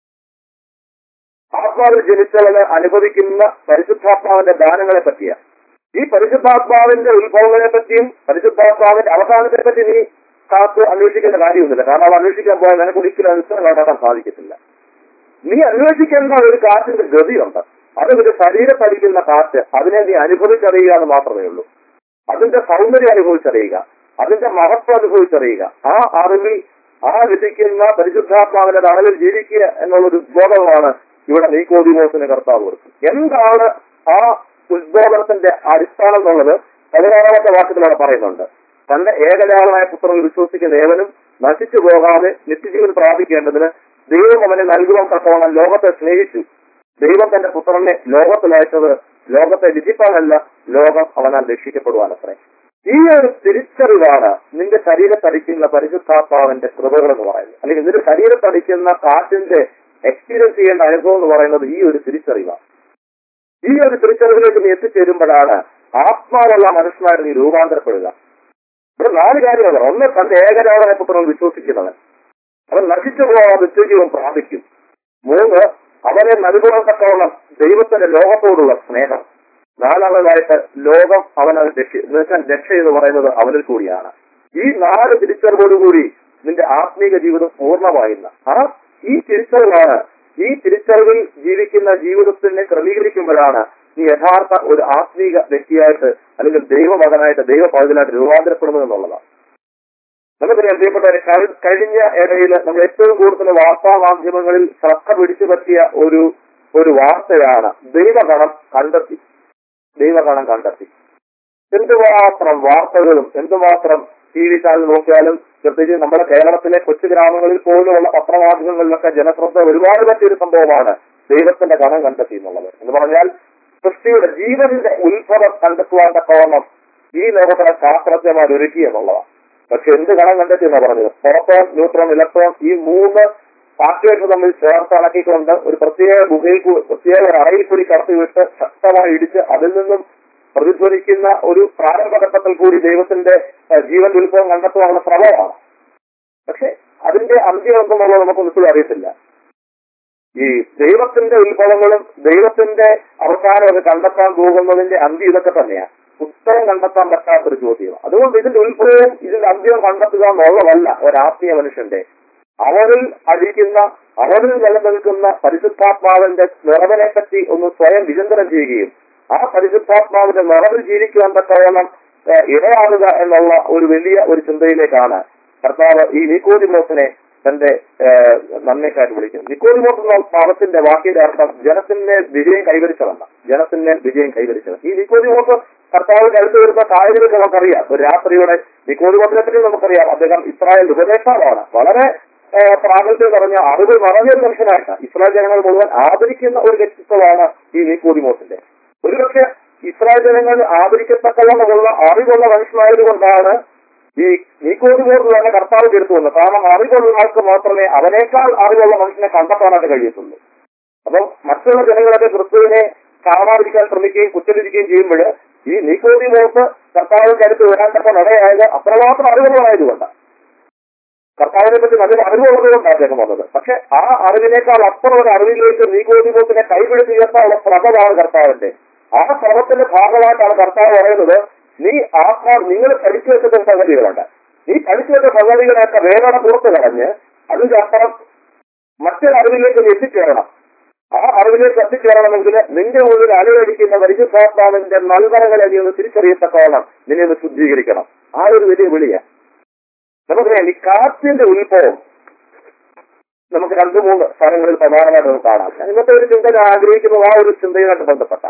ആത്മാവിൽ ജനിച്ചവന് അനുഭവിക്കുന്ന പരിശുദ്ധാത്മാവിന്റെ ദാനങ്ങളെ പറ്റിയാണ് ഈ പരിശുദ്ധാത്മാവിന്റെ ഉത്ഭവങ്ങളെ പറ്റിയും പരിശുദ്ധാത്മാവിന്റെ അവസാനത്തെ പറ്റി നീ കാത്ത് അന്വേഷിക്കേണ്ട കാര്യമൊന്നുമില്ല കാരണം അത് അന്വേഷിക്കാൻ പോയാൽ നിനക്ക് ഒരിക്കലും അത് ഉത്തരം കണ്ടെത്താൻ സാധിക്കത്തില്ല നീ അന്വേഷിക്കേണ്ട ഒരു കാറ്റിന്റെ ഗതിയുണ്ട് അത് ഒരു ശരീരത്തടിക്കുന്ന കാറ്റ് അതിനെ നീ അനുഭവിച്ചറിയുക എന്ന് മാത്രമേ ഉള്ളൂ അതിന്റെ സൗന്ദര്യം അനുഭവിച്ചറിയുക അതിന്റെ മഹത്വം അനുഭവിച്ചറിയുക ആ അറിവിൽ ആ രസിക്കുന്ന പരിശുദ്ധാത്മാവിന്റെ തണലിൽ ജീവിക്കുക എന്നുള്ളൊരു ഉദ്ബോധമാണ് ഇവിടെ നീക്കോദിമോസിന് കർത്താവ് കൊടുക്കും എന്താണ് ആ ഉദ്ബോധനത്തിന്റെ അടിസ്ഥാനം എന്നുള്ളത് പതിനാറാമത്തെ വാക്യത്തിലൂടെ പറയുന്നുണ്ട് തന്റെ ഏകജാതനായ പുത്രനിൽ വിശ്വസിക്കുന്ന ഏവനും നശിച്ചു പോകാതെ നിത്യജീവൻ പ്രാപിക്കേണ്ടതിന് ദൈവം അവനെ നൽകുവാൻ തക്കവണ്ണം ലോകത്തെ സ്നേഹിച്ചു ദൈവം തന്റെ പുത്രനെ ലോകത്തിലയച്ചത് ലോകത്തെ വിധിപ്പാനല്ല ലോകം അവനാൽ രക്ഷിക്കപ്പെടുവാനത്രേ ഈ ഒരു തിരിച്ചറിവാണ് നിന്റെ ശരീരത്തടിക്കുന്ന പരിശുദ്ധാത്മാവിന്റെ കൃപകൾ എന്ന് പറയുന്നത് അല്ലെങ്കിൽ നിന്റെ ശരീരത്തടിക്കുന്ന കാറ്റിന്റെ എക്സ്പീരിയൻസ് ചെയ്യേണ്ട അനുഭവം എന്ന് പറയുന്നത് ഈ ഒരു തിരിച്ചറിവാണ് ഈ ഒരു തിരിച്ചറിവിലേക്ക് നീ എത്തിച്ചേരുമ്പോഴാണ് ആത്മാവുള്ള മനുഷ്യനായിട്ട് നീ രൂപാന്തരപ്പെടുക ഇവിടെ നാല് കാര്യങ്ങൾ ഒന്ന് തന്റെ ഏകരാവനെ പുത്രൻ വിശ്വസിക്കുന്നവൻ അവൻ നശിച്ചു പോകാൻ നിത്യജീവൻ പ്രാപിക്കും മൂന്ന് അവനെ നൽകുവാൻ തക്കവണ്ണം ദൈവത്തിന്റെ ലോകത്തോടുള്ള സ്നേഹം നാലാമതായിട്ട് ലോകം അവൻ രക്ഷ എന്നുവെച്ചാൽ രക്ഷ എന്ന് പറയുന്നത് അവനിൽ കൂടിയാണ് ഈ നാല് തിരിച്ചറിവോടുകൂടി നിന്റെ ആത്മീക ജീവിതം പൂർണ്ണമായില്ല ആ ഈ തിരിച്ചറിവാണ് ഈ തിരിച്ചറിവിൽ ജീവിക്കുന്ന ജീവിതത്തിനെ ക്രമീകരിക്കുമ്പോഴാണ് നീ യഥാർത്ഥ ഒരു ആത്മീക വ്യക്തിയായിട്ട് അല്ലെങ്കിൽ ദൈവമകനായിട്ട് ദൈവ പൗരനായിട്ട് രൂപാന്തരപ്പെടുന്നത് എന്നുള്ളതാണ് നമുക്കറിയാം പ്രിയപ്പെട്ടവരെ കഴി- കഴിഞ്ഞ ഇടയിൽ നമ്മൾ ഏറ്റവും കൂടുതൽ വാർത്താ മാധ്യമങ്ങളിൽ ശ്രദ്ധ പിടിച്ചു പറ്റിയ ഒരു ഒരു വാർത്തയാണ് ദൈവഗണം കണ്ടെത്തി ദൈവഗണം കണ്ടെത്തി എന്തുമാത്രം വാർത്തകളും എന്തുമാത്രം ടി വി ചാനൽ നോക്കിയാലും പ്രത്യേകിച്ച് നമ്മുടെ കേരളത്തിലെ കൊച്ചു ഗ്രാമങ്ങളിൽ പോലുമുള്ള പത്രമാധ്യമങ്ങളിലൊക്കെ ജനശ്രദ്ധ ഒരുപാട് പറ്റിയൊരു സംഭവമാണ് ദൈവത്തിന്റെ ഗണം കണ്ടെത്തി എന്നുള്ളത് എന്ന് പറഞ്ഞാൽ സൃഷ്ടിയുടെ ജീവന്റെ ഉത്ഭവം കണ്ടെത്തുവാൻ തക്കവണ്ണം ഈ ലോകത്തിലെ ശാസ്ത്രജ്ഞന്മാർ ഒരുക്കി എന്നുള്ളതാണ് പക്ഷെ എന്ത് ഗണം കണ്ടെത്തി എന്നാ പറഞ്ഞത് പ്രോട്ടോൺ ന്യൂട്രോൺ ഇലക്ട്രോൺ ഈ മൂന്ന് പാർട്ടിയായിട്ട് തമ്മിൽ ചേർത്ത് അടക്കിക്കൊണ്ട് ഒരു പ്രത്യേക ഗുഹയിൽ കൂ- പ്രത്യേക ഒരു അറയിൽ കൂടി കടത്തിവിട്ട് ശക്തമായി ഇടിച്ച് അതിൽ നിന്നും പ്രതിധ്വനിക്കുന്ന ഒരു പ്രാരംഭഘട്ടത്തിൽ കൂടി ദൈവത്തിന്റെ ഏഹ്, ജീവൻ ഉത്ഭവം കണ്ടെത്തുവാനുള്ള ശ്രമമാണ് പക്ഷെ അതിന്റെ അന്ത്യം എന്തെന്നുള്ളത് നമുക്കൊന്നും ഇപ്പോഴും അറിയത്തില്ല ഈ ദൈവത്തിന്റെ ഉത്ഭവങ്ങളും ദൈവത്തിന്റെ അവസാനമൊക്കെ കണ്ടെത്താൻ പോകുന്നതിന്റെ അന്ത്യം ഇതൊക്കെ തന്നെയാണ് ഉത്തരം കണ്ടെത്താൻ പറ്റാത്തൊരു ചോദ്യം അതുകൊണ്ട് ഇതിന്റെ ഉത്ഭവവും ഇതിന്റെ അന്ത്യവും കണ്ടെത്തുക എന്നുള്ളതല്ല ഒരാത്മീയ മനുഷ്യന്റെ അവരിൽ അഴിക്കുന്ന അവരിൽ നിലനിൽക്കുന്ന പരിശുദ്ധാത്മാവിന്റെ നിറവിനെ പറ്റി ഒന്ന് സ്വയം വിചിന്തനം ചെയ്യുകയും ആ പരിശുദ്ധാത്മാവിന്റെ നിറവിൽ ജീവിക്കുവാൻ തക്കവണ്ണം ഏഹ്, ഇടയാകുക എന്നുള്ള ഒരു വലിയ ഒരു ചിന്തയിലേക്കാണ് കർത്താവ് ഈ നിക്കോദിമോസിനെ തന്റെ ഏഹ്, നന്മയ്ക്കായിട്ട് വിളിക്കുന്നത് നിക്കോദിമോസ് എന്ന പദത്തിന്റെ വാക്കിയുടെ അർത്ഥം ജനത്തിന്റെ വിജയം കൈവരിച്ചതല്ല ജനത്തിന്റെ വിജയം കൈവരിച്ചത് ഈ നിക്കോദിമോസ് കർത്താവിന്റെ അടുത്ത് വരുന്ന സാഹചര്യമൊക്കെ നമുക്കറിയാം ഒരു രാത്രിയുടെ നിക്കോദിമോസിനെ പറ്റി നമുക്കറിയാം അദ്ദേഹം ഇസ്രായേൽ ഉപദേഷ്ടാവാണ് വളരെ ഏഹ്, പ്രാഗൽഭ്യം പറഞ്ഞ അറിവ് നിറഞ്ഞൊരു മനുഷ്യനായിട്ട് ഇസ്രായേൽ ജനങ്ങൾ മുഴുവൻ ആദരിക്കുന്ന ഒരു വ്യക്തിത്വമാണ് ഈ നിക്കോദിമോസിന്റെ ഒരുപക്ഷെ ഇസ്രായേൽ ജനങ്ങൾ ആദരിക്കത്തക്കവണ്ണമുള്ള അറിവുള്ള മനുഷ്യനായതുകൊണ്ടാണ് ഈ നീക്കോതുപോർക്ക് തന്നെ കർത്താവ് തീർത്തു വന്നു കാരണം അറിവുള്ള ആൾക്ക് മാത്രമേ അവനേക്കാൾ അറിവുള്ള മനുഷ്യനെ കണ്ടെത്താനായിട്ട് കഴിയത്തുള്ളൂ അപ്പം മറ്റുള്ള ജനങ്ങളൊക്കെ ക്രിസ്തുവിനെ കാണാതിരിക്കാൻ ശ്രമിക്കുകയും കുറ്റലിരിക്കുകയും ചെയ്യുമ്പോൾ ഈ നീക്കോതിമോർക്ക് കർത്താവിന്റെ അടുത്ത് വരാണ്ടപ്പോൾ ഇടയായത് അത്രമാത്രം അറിവുള്ളതായതുകൊണ്ടാണ് കർത്താവിനെ പറ്റി നല്ല അറിവുള്ളത് കൊണ്ടാണ് അദ്ദേഹം വന്നത് പക്ഷെ ആ അറിവിനേക്കാൾ അപ്പുറം ഒരു അറിവിലേക്ക് നീക്കോതിമോക്കിനെ കൈപിടിച്ച് ഉയർത്താനുള്ള ശ്രമമാണ് കർത്താവിന്റെ ആ ശ്രമത്തിന്റെ ഭാഗമായിട്ടാണ് കർത്താവ് പറയുന്നത് നീ ആത്മാ നിങ്ങൾ പഠിച്ചു വെക്കുന്ന സംഗതികളുണ്ട് നീ പഠിച്ചു വെച്ച സംഗതികളൊക്കെ വേഗം പുറത്തു കളഞ്ഞ് അതിന്റെ അപ്പുറം മറ്റൊരു അറിവിലേക്ക് നീ എത്തിച്ചേരണം ആ അറിവിലേക്ക് എത്തിച്ചേരണമെങ്കിൽ നിന്റെ ഉള്ളിൽ അനുകരിക്കുന്ന പരിശുദ്ധാത്മാവിന്റെ നൽകരങ്ങളെ നീ ഒന്ന് തിരിച്ചറിയത്തക്കോണം നിന്നെ ഒന്ന് ശുദ്ധീകരിക്കണം ആ ഒരു വലിയ വിളിയ നമുക്കറിയാം ഈ കാറ്റിന്റെ ഉത്ഭവം നമുക്ക് രണ്ടു മൂന്ന് സ്ഥലങ്ങളിൽ പ്രധാനമായിട്ട് നമുക്ക് കാണാം ഞാൻ ഇന്നത്തെ ഒരു ചിന്ത ഞാൻ ആഗ്രഹിക്കുന്നത് ആ ഒരു ചിന്തയുമായിട്ട് ബന്ധപ്പെട്ട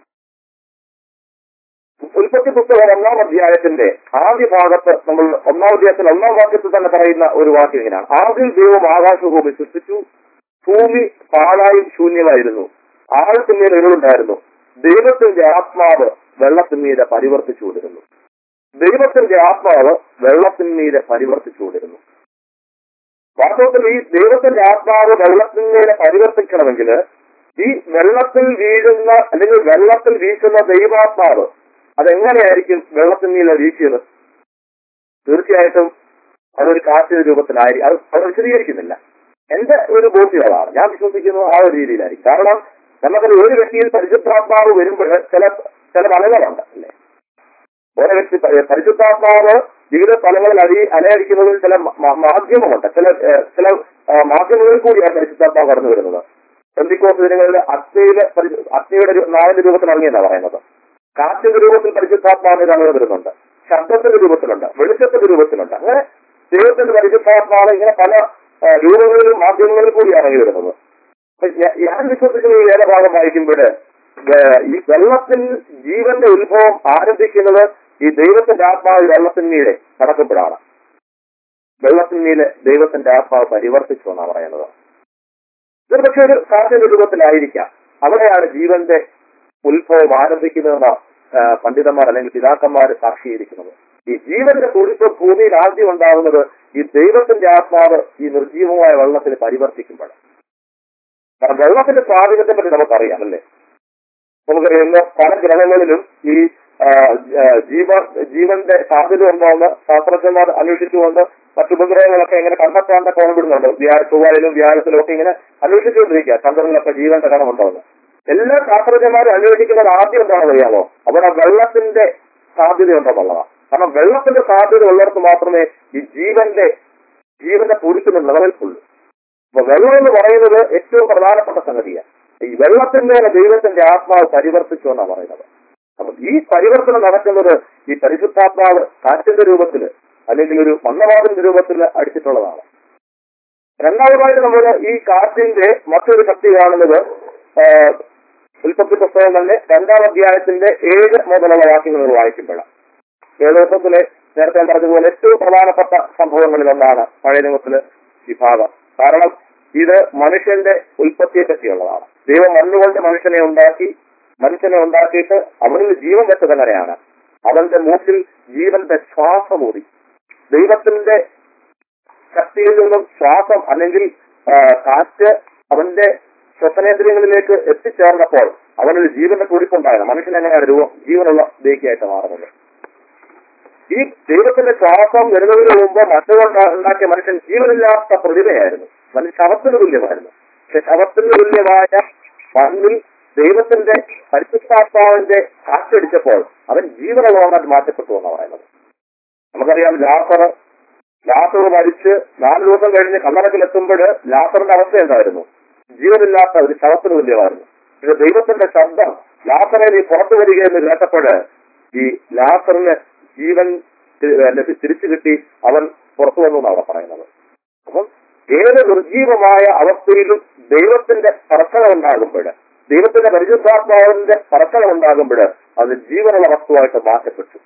ഉൽപ്പത്തി പുസ്തകം ഒന്നാം അധ്യായത്തിന്റെ ആദ്യ ഭാഗത്ത് നമ്മൾ ഒന്നാം അധ്യായത്തിൽ ഒന്നാം വാക്യത്തിൽ തന്നെ പറയുന്ന ഒരു വാക്യം ഇങ്ങനെയാണ് ആദ്യം ദൈവം ആകാശഭൂമി സൃഷ്ടിച്ചു ഭൂമി പാലായി ശൂന്യമായിരുന്നു ആഴത്തിന്മേൽ ഇരുളുണ്ടായിരുന്നു ദൈവത്തിന്റെ ആത്മാവ് വെള്ളത്തിന്മീതെ പരിവർത്തിച്ചുകൊണ്ടിരുന്നു ദൈവത്തിന്റെ ആത്മാവ് വെള്ളത്തിന്മീതെ പരിവർത്തിച്ചുകൊണ്ടിരുന്നു വാസ്തവത്തിൽ ഈ ദൈവത്തിന്റെ ആത്മാവ് വെള്ളത്തിന്മീതെ പരിവർത്തിക്കണമെങ്കിൽ ഈ വെള്ളത്തിൽ വീഴുന്ന അല്ലെങ്കിൽ വെള്ളത്തിൽ വീശുന്ന ദൈവാത്മാവ് അതെങ്ങനെയായിരിക്കും വെള്ളത്തിന്മീതെ വീശിയത് തീർച്ചയായിട്ടും അതൊരു കാറ്റിന്റെ രൂപത്തിലായി അത് അത് വിശദീകരിക്കുന്നില്ല എന്റെ ഒരു ബോധ്യം അതാണ് ഞാൻ വിശ്വസിക്കുന്നത് ആ ഒരു രീതിയിലായിരിക്കും കാരണം നമുക്കത് ഒരു വ്യക്തിയിൽ പരിശുദ്ധാത്മാവ് വരുമ്പോൾ ചില ചില ഫലങ്ങളുണ്ട് അല്ലേ ഓരോ വ്യക്തി പരി- പരിശുദ്ധാത്മാവ് വിവിധ സ്ഥലങ്ങളിൽ അടി അലയടിക്കുന്നതിൽ ചില മ- മ- മാധ്യമമുണ്ട് ചില ഏഹ്, ചില ആ, മാധ്യമങ്ങളിൽ കൂടിയാണ് പരിശുദ്ധാത്മാവ് കടന്നു വരുന്നത് എന്തിക്കോസ് ദിനങ്ങളിൽ അഗ്നിയിലെ പരി- അഗ്നിയുടെ ഒരു നാലിന്റെ രൂപത്തിൽ ഇറങ്ങിയെന്നാണ് പറയുന്നത് കാറ്റിന്റെ രൂപത്തിൽ പരിശുദ്ധാത്മാവിന് കടന്നു വരുന്നുണ്ട് ശബ്ദത്തിന്റെ രൂപത്തിലുണ്ട് വെളിച്ചത്തിന്റെ രൂപത്തിലുണ്ട് അങ്ങനെ ദൈവത്തിന്റെ പരിശുദ്ധാത്മാവ് ഇങ്ങനെ പല ആ, രൂപങ്ങളിലും മാധ്യമങ്ങളിൽ കൂടി ഇറങ്ങി വരുന്നത് അപ്പൊ ഞാ- ഞാൻ വിശ്വസിക്കുന്ന ഈ വേദഭാഗം വായിക്കുമ്പോൾ ഈ വെള്ളത്തിൽ ജീവന്റെ ഉത്ഭവം ആരംഭിക്കുന്നത് ഈ ദൈവത്തിന്റെ ആത്മാവ് വെള്ളത്തിന്മീതെ കടക്കപ്പെടാണ് വെള്ളത്തിന്മീതെ ദൈവത്തിന്റെ ആത്മാവ് പരിവർത്തിച്ചു എന്നാണ് പറയുന്നത് ഇതൊരു പക്ഷെ ഒരു കാറ്റിന്റെ രൂപത്തിലായിരിക്കാം അവിടെയാണ് ജീവന്റെ ഉത്ഭവം ആരംഭിക്കുന്നതെന്ന് ആ, പണ്ഡിതന്മാർ അല്ലെങ്കിൽ പിതാക്കന്മാർ സാക്ഷീകരിക്കുന്നത് ഈ ജീവന്റെ തുടിപ്പ് ഭൂമിയിൽ ആദ്യം ഉണ്ടാകുന്നത് ഈ ദൈവത്തിന്റെ ആത്മാവ് ഈ നിർജീവമായ വെള്ളത്തിൽ പരിവർത്തിക്കുമ്പോൾ കാരണം വെള്ളത്തിന്റെ സ്വാധീനത്തെ പറ്റി നമുക്കറിയാം അല്ലേ നമുക്കറിയാം ഇന്ന് പല ഗ്രഹങ്ങളിലും ഈ ആ, ആ, ജീവ ജീവന്റെ സാധ്യത ഉണ്ടോന്ന് ശാസ്ത്രജ്ഞന്മാർ അന്വേഷിച്ചുകൊണ്ട് മറ്റു ഉപഗ്രഹങ്ങളൊക്കെ ഇങ്ങനെ കണ്ടെത്താണ്ട് കോണവിടുന്നുണ്ട് വ്യാഴ ചൊവ്വായിലും വ്യാഴത്തിലും ഒക്കെ ഇങ്ങനെ അന്വേഷിച്ചുകൊണ്ടിരിക്കുക ചന്ദ്രനിലൊക്കെ ജീവന്റെ കണമുണ്ടോന്ന് എല്ലാ ശാസ്ത്രജ്ഞന്മാരും അന്വേഷിക്കുന്നത് ആദ്യം എന്താണെന്ന് അറിയാമോ അവിടെ വെള്ളത്തിന്റെ സാധ്യതയുണ്ടെന്നുള്ളതാണ് കാരണം വെള്ളത്തിന്റെ സാധ്യത ഉള്ളിടത്ത് മാത്രമേ ഈ ജീവന്റെ ജീവന്റെ പുരുഷന് നിലനിൽപ്പുള്ളൂ അപ്പൊ വെള്ളം എന്ന് പറയുന്നത് ഏറ്റവും പ്രധാനപ്പെട്ട സംഗതിയാണ് ഈ വെള്ളത്തിന്റെ ദൈവത്തിന്റെ ആത്മാവ് പരിവർത്തിച്ചു എന്നാണ് പറയുന്നത് അപ്പൊ ഈ പരിവർത്തനം നടക്കുന്നത് ഈ പരിശുദ്ധാത്മാവ് കാറ്റിന്റെ രൂപത്തിൽ അല്ലെങ്കിൽ ഒരു മണ്ണവാദിന്റെ രൂപത്തിൽ അടിച്ചിട്ടുള്ളതാണ് രണ്ടാമതായിട്ട് നമ്മൾ ഈ കാറ്റിന്റെ മറ്റൊരു ശക്തി കാണുന്നത് ആ, ഉൽപ്പത്തി പുസ്തകം തന്നെ രണ്ടാം അധ്യായത്തിന്റെ ഏഴ് മുതലുള്ള വാക്യങ്ങൾ വായിക്കുമ്പോഴാണ് ഏഴ് ദിവസത്തിലെ നേരത്തെ ഞാൻ പറഞ്ഞതുപോലെ ഏറ്റവും പ്രധാനപ്പെട്ട സംഭവങ്ങളിൽ ഒന്നാണ് പഴയ നിയമത്തില് ഈ ഭാഗം കാരണം ഇത് മനുഷ്യന്റെ ഉൽപ്പത്തിയെ പറ്റിയുള്ളതാണ് ദൈവം മണ്ണുകൊണ്ട് മനുഷ്യനെ ഉണ്ടാക്കി മനുഷ്യനെ ഉണ്ടാക്കിയിട്ട് അവനിൽ ജീവൻ വെച്ചത് എങ്ങനെയാണ് അവന്റെ മൂക്കിൽ ജീവന്റെ ശ്വാസം ഊതി ദൈവത്തിന്റെ ശക്തിയിൽ നിന്നും ശ്വാസം അല്ലെങ്കിൽ ആ, കാറ്റ് അവന്റെ ശ്വസനേന്ദ്രിയങ്ങളിലേക്ക് എത്തിച്ചേർന്നപ്പോൾ അവനൊരു ജീവന്റെ കുറിപ്പുണ്ടായിരുന്നു മനുഷ്യൻ എങ്ങനെയാണ് രൂപം ജീവനുള്ള ദേഹിയായിട്ട് മാറുന്നത് ഈ ദൈവത്തിന്റെ ശ്വാസം വരുന്നതിന് മുമ്പ് മറ്റുകൊണ്ട് ഉണ്ടാക്കിയ മനുഷ്യൻ ജീവനില്ലാത്ത പ്രതിഭയായിരുന്നു മനുഷ്യ ശവത്തിന് തുല്യമായിരുന്നു പക്ഷെ ശവത്തിന് തുല്യമായ മണ്ണിൽ ദൈവത്തിന്റെ പരിശുദ്ധാത്മാവിന്റെ കാറ്റടിച്ചപ്പോൾ അവൻ ജീവനുള്ളവനായിട്ട് മാറ്റപ്പെട്ടു എന്നാണ് പറയുന്നത് നമുക്കറിയാം ലാസർ ലാസർ മരിച്ച് നാല് ദിവസം കഴിഞ്ഞ് കല്ലറക്കിലെത്തുമ്പോൾ ലാസറിന്റെ അവസ്ഥ എന്തായിരുന്നു ജീവനില്ലാത്ത ഒരു ശവത്തിന് തുല്യമായിരുന്നു ഇത് ദൈവത്തിന്റെ ശബ്ദം ലാസറെ നീ പുറത്തു വരികയെന്ന് കേട്ടപ്പോൾ ഈ ലാസറിന് ജീവൻ തി- ലഭി- തിരിച്ചു കിട്ടി അവൻ പുറത്തു വന്നു എന്നാണ് അവിടെ പറയുന്നത് അപ്പം ഏത് നിർജീവമായ അവസ്ഥയിലും ദൈവത്തിന്റെ സ്പർശനം ഉണ്ടാകുമ്പോൾ ദൈവത്തിന്റെ പരിശുദ്ധാത്മാവിന്റെ സ്പർശനം ഉണ്ടാകുമ്പോൾ അത് ജീവനുള്ള വസ്തുവായിട്ട് മാറ്റപ്പെട്ടു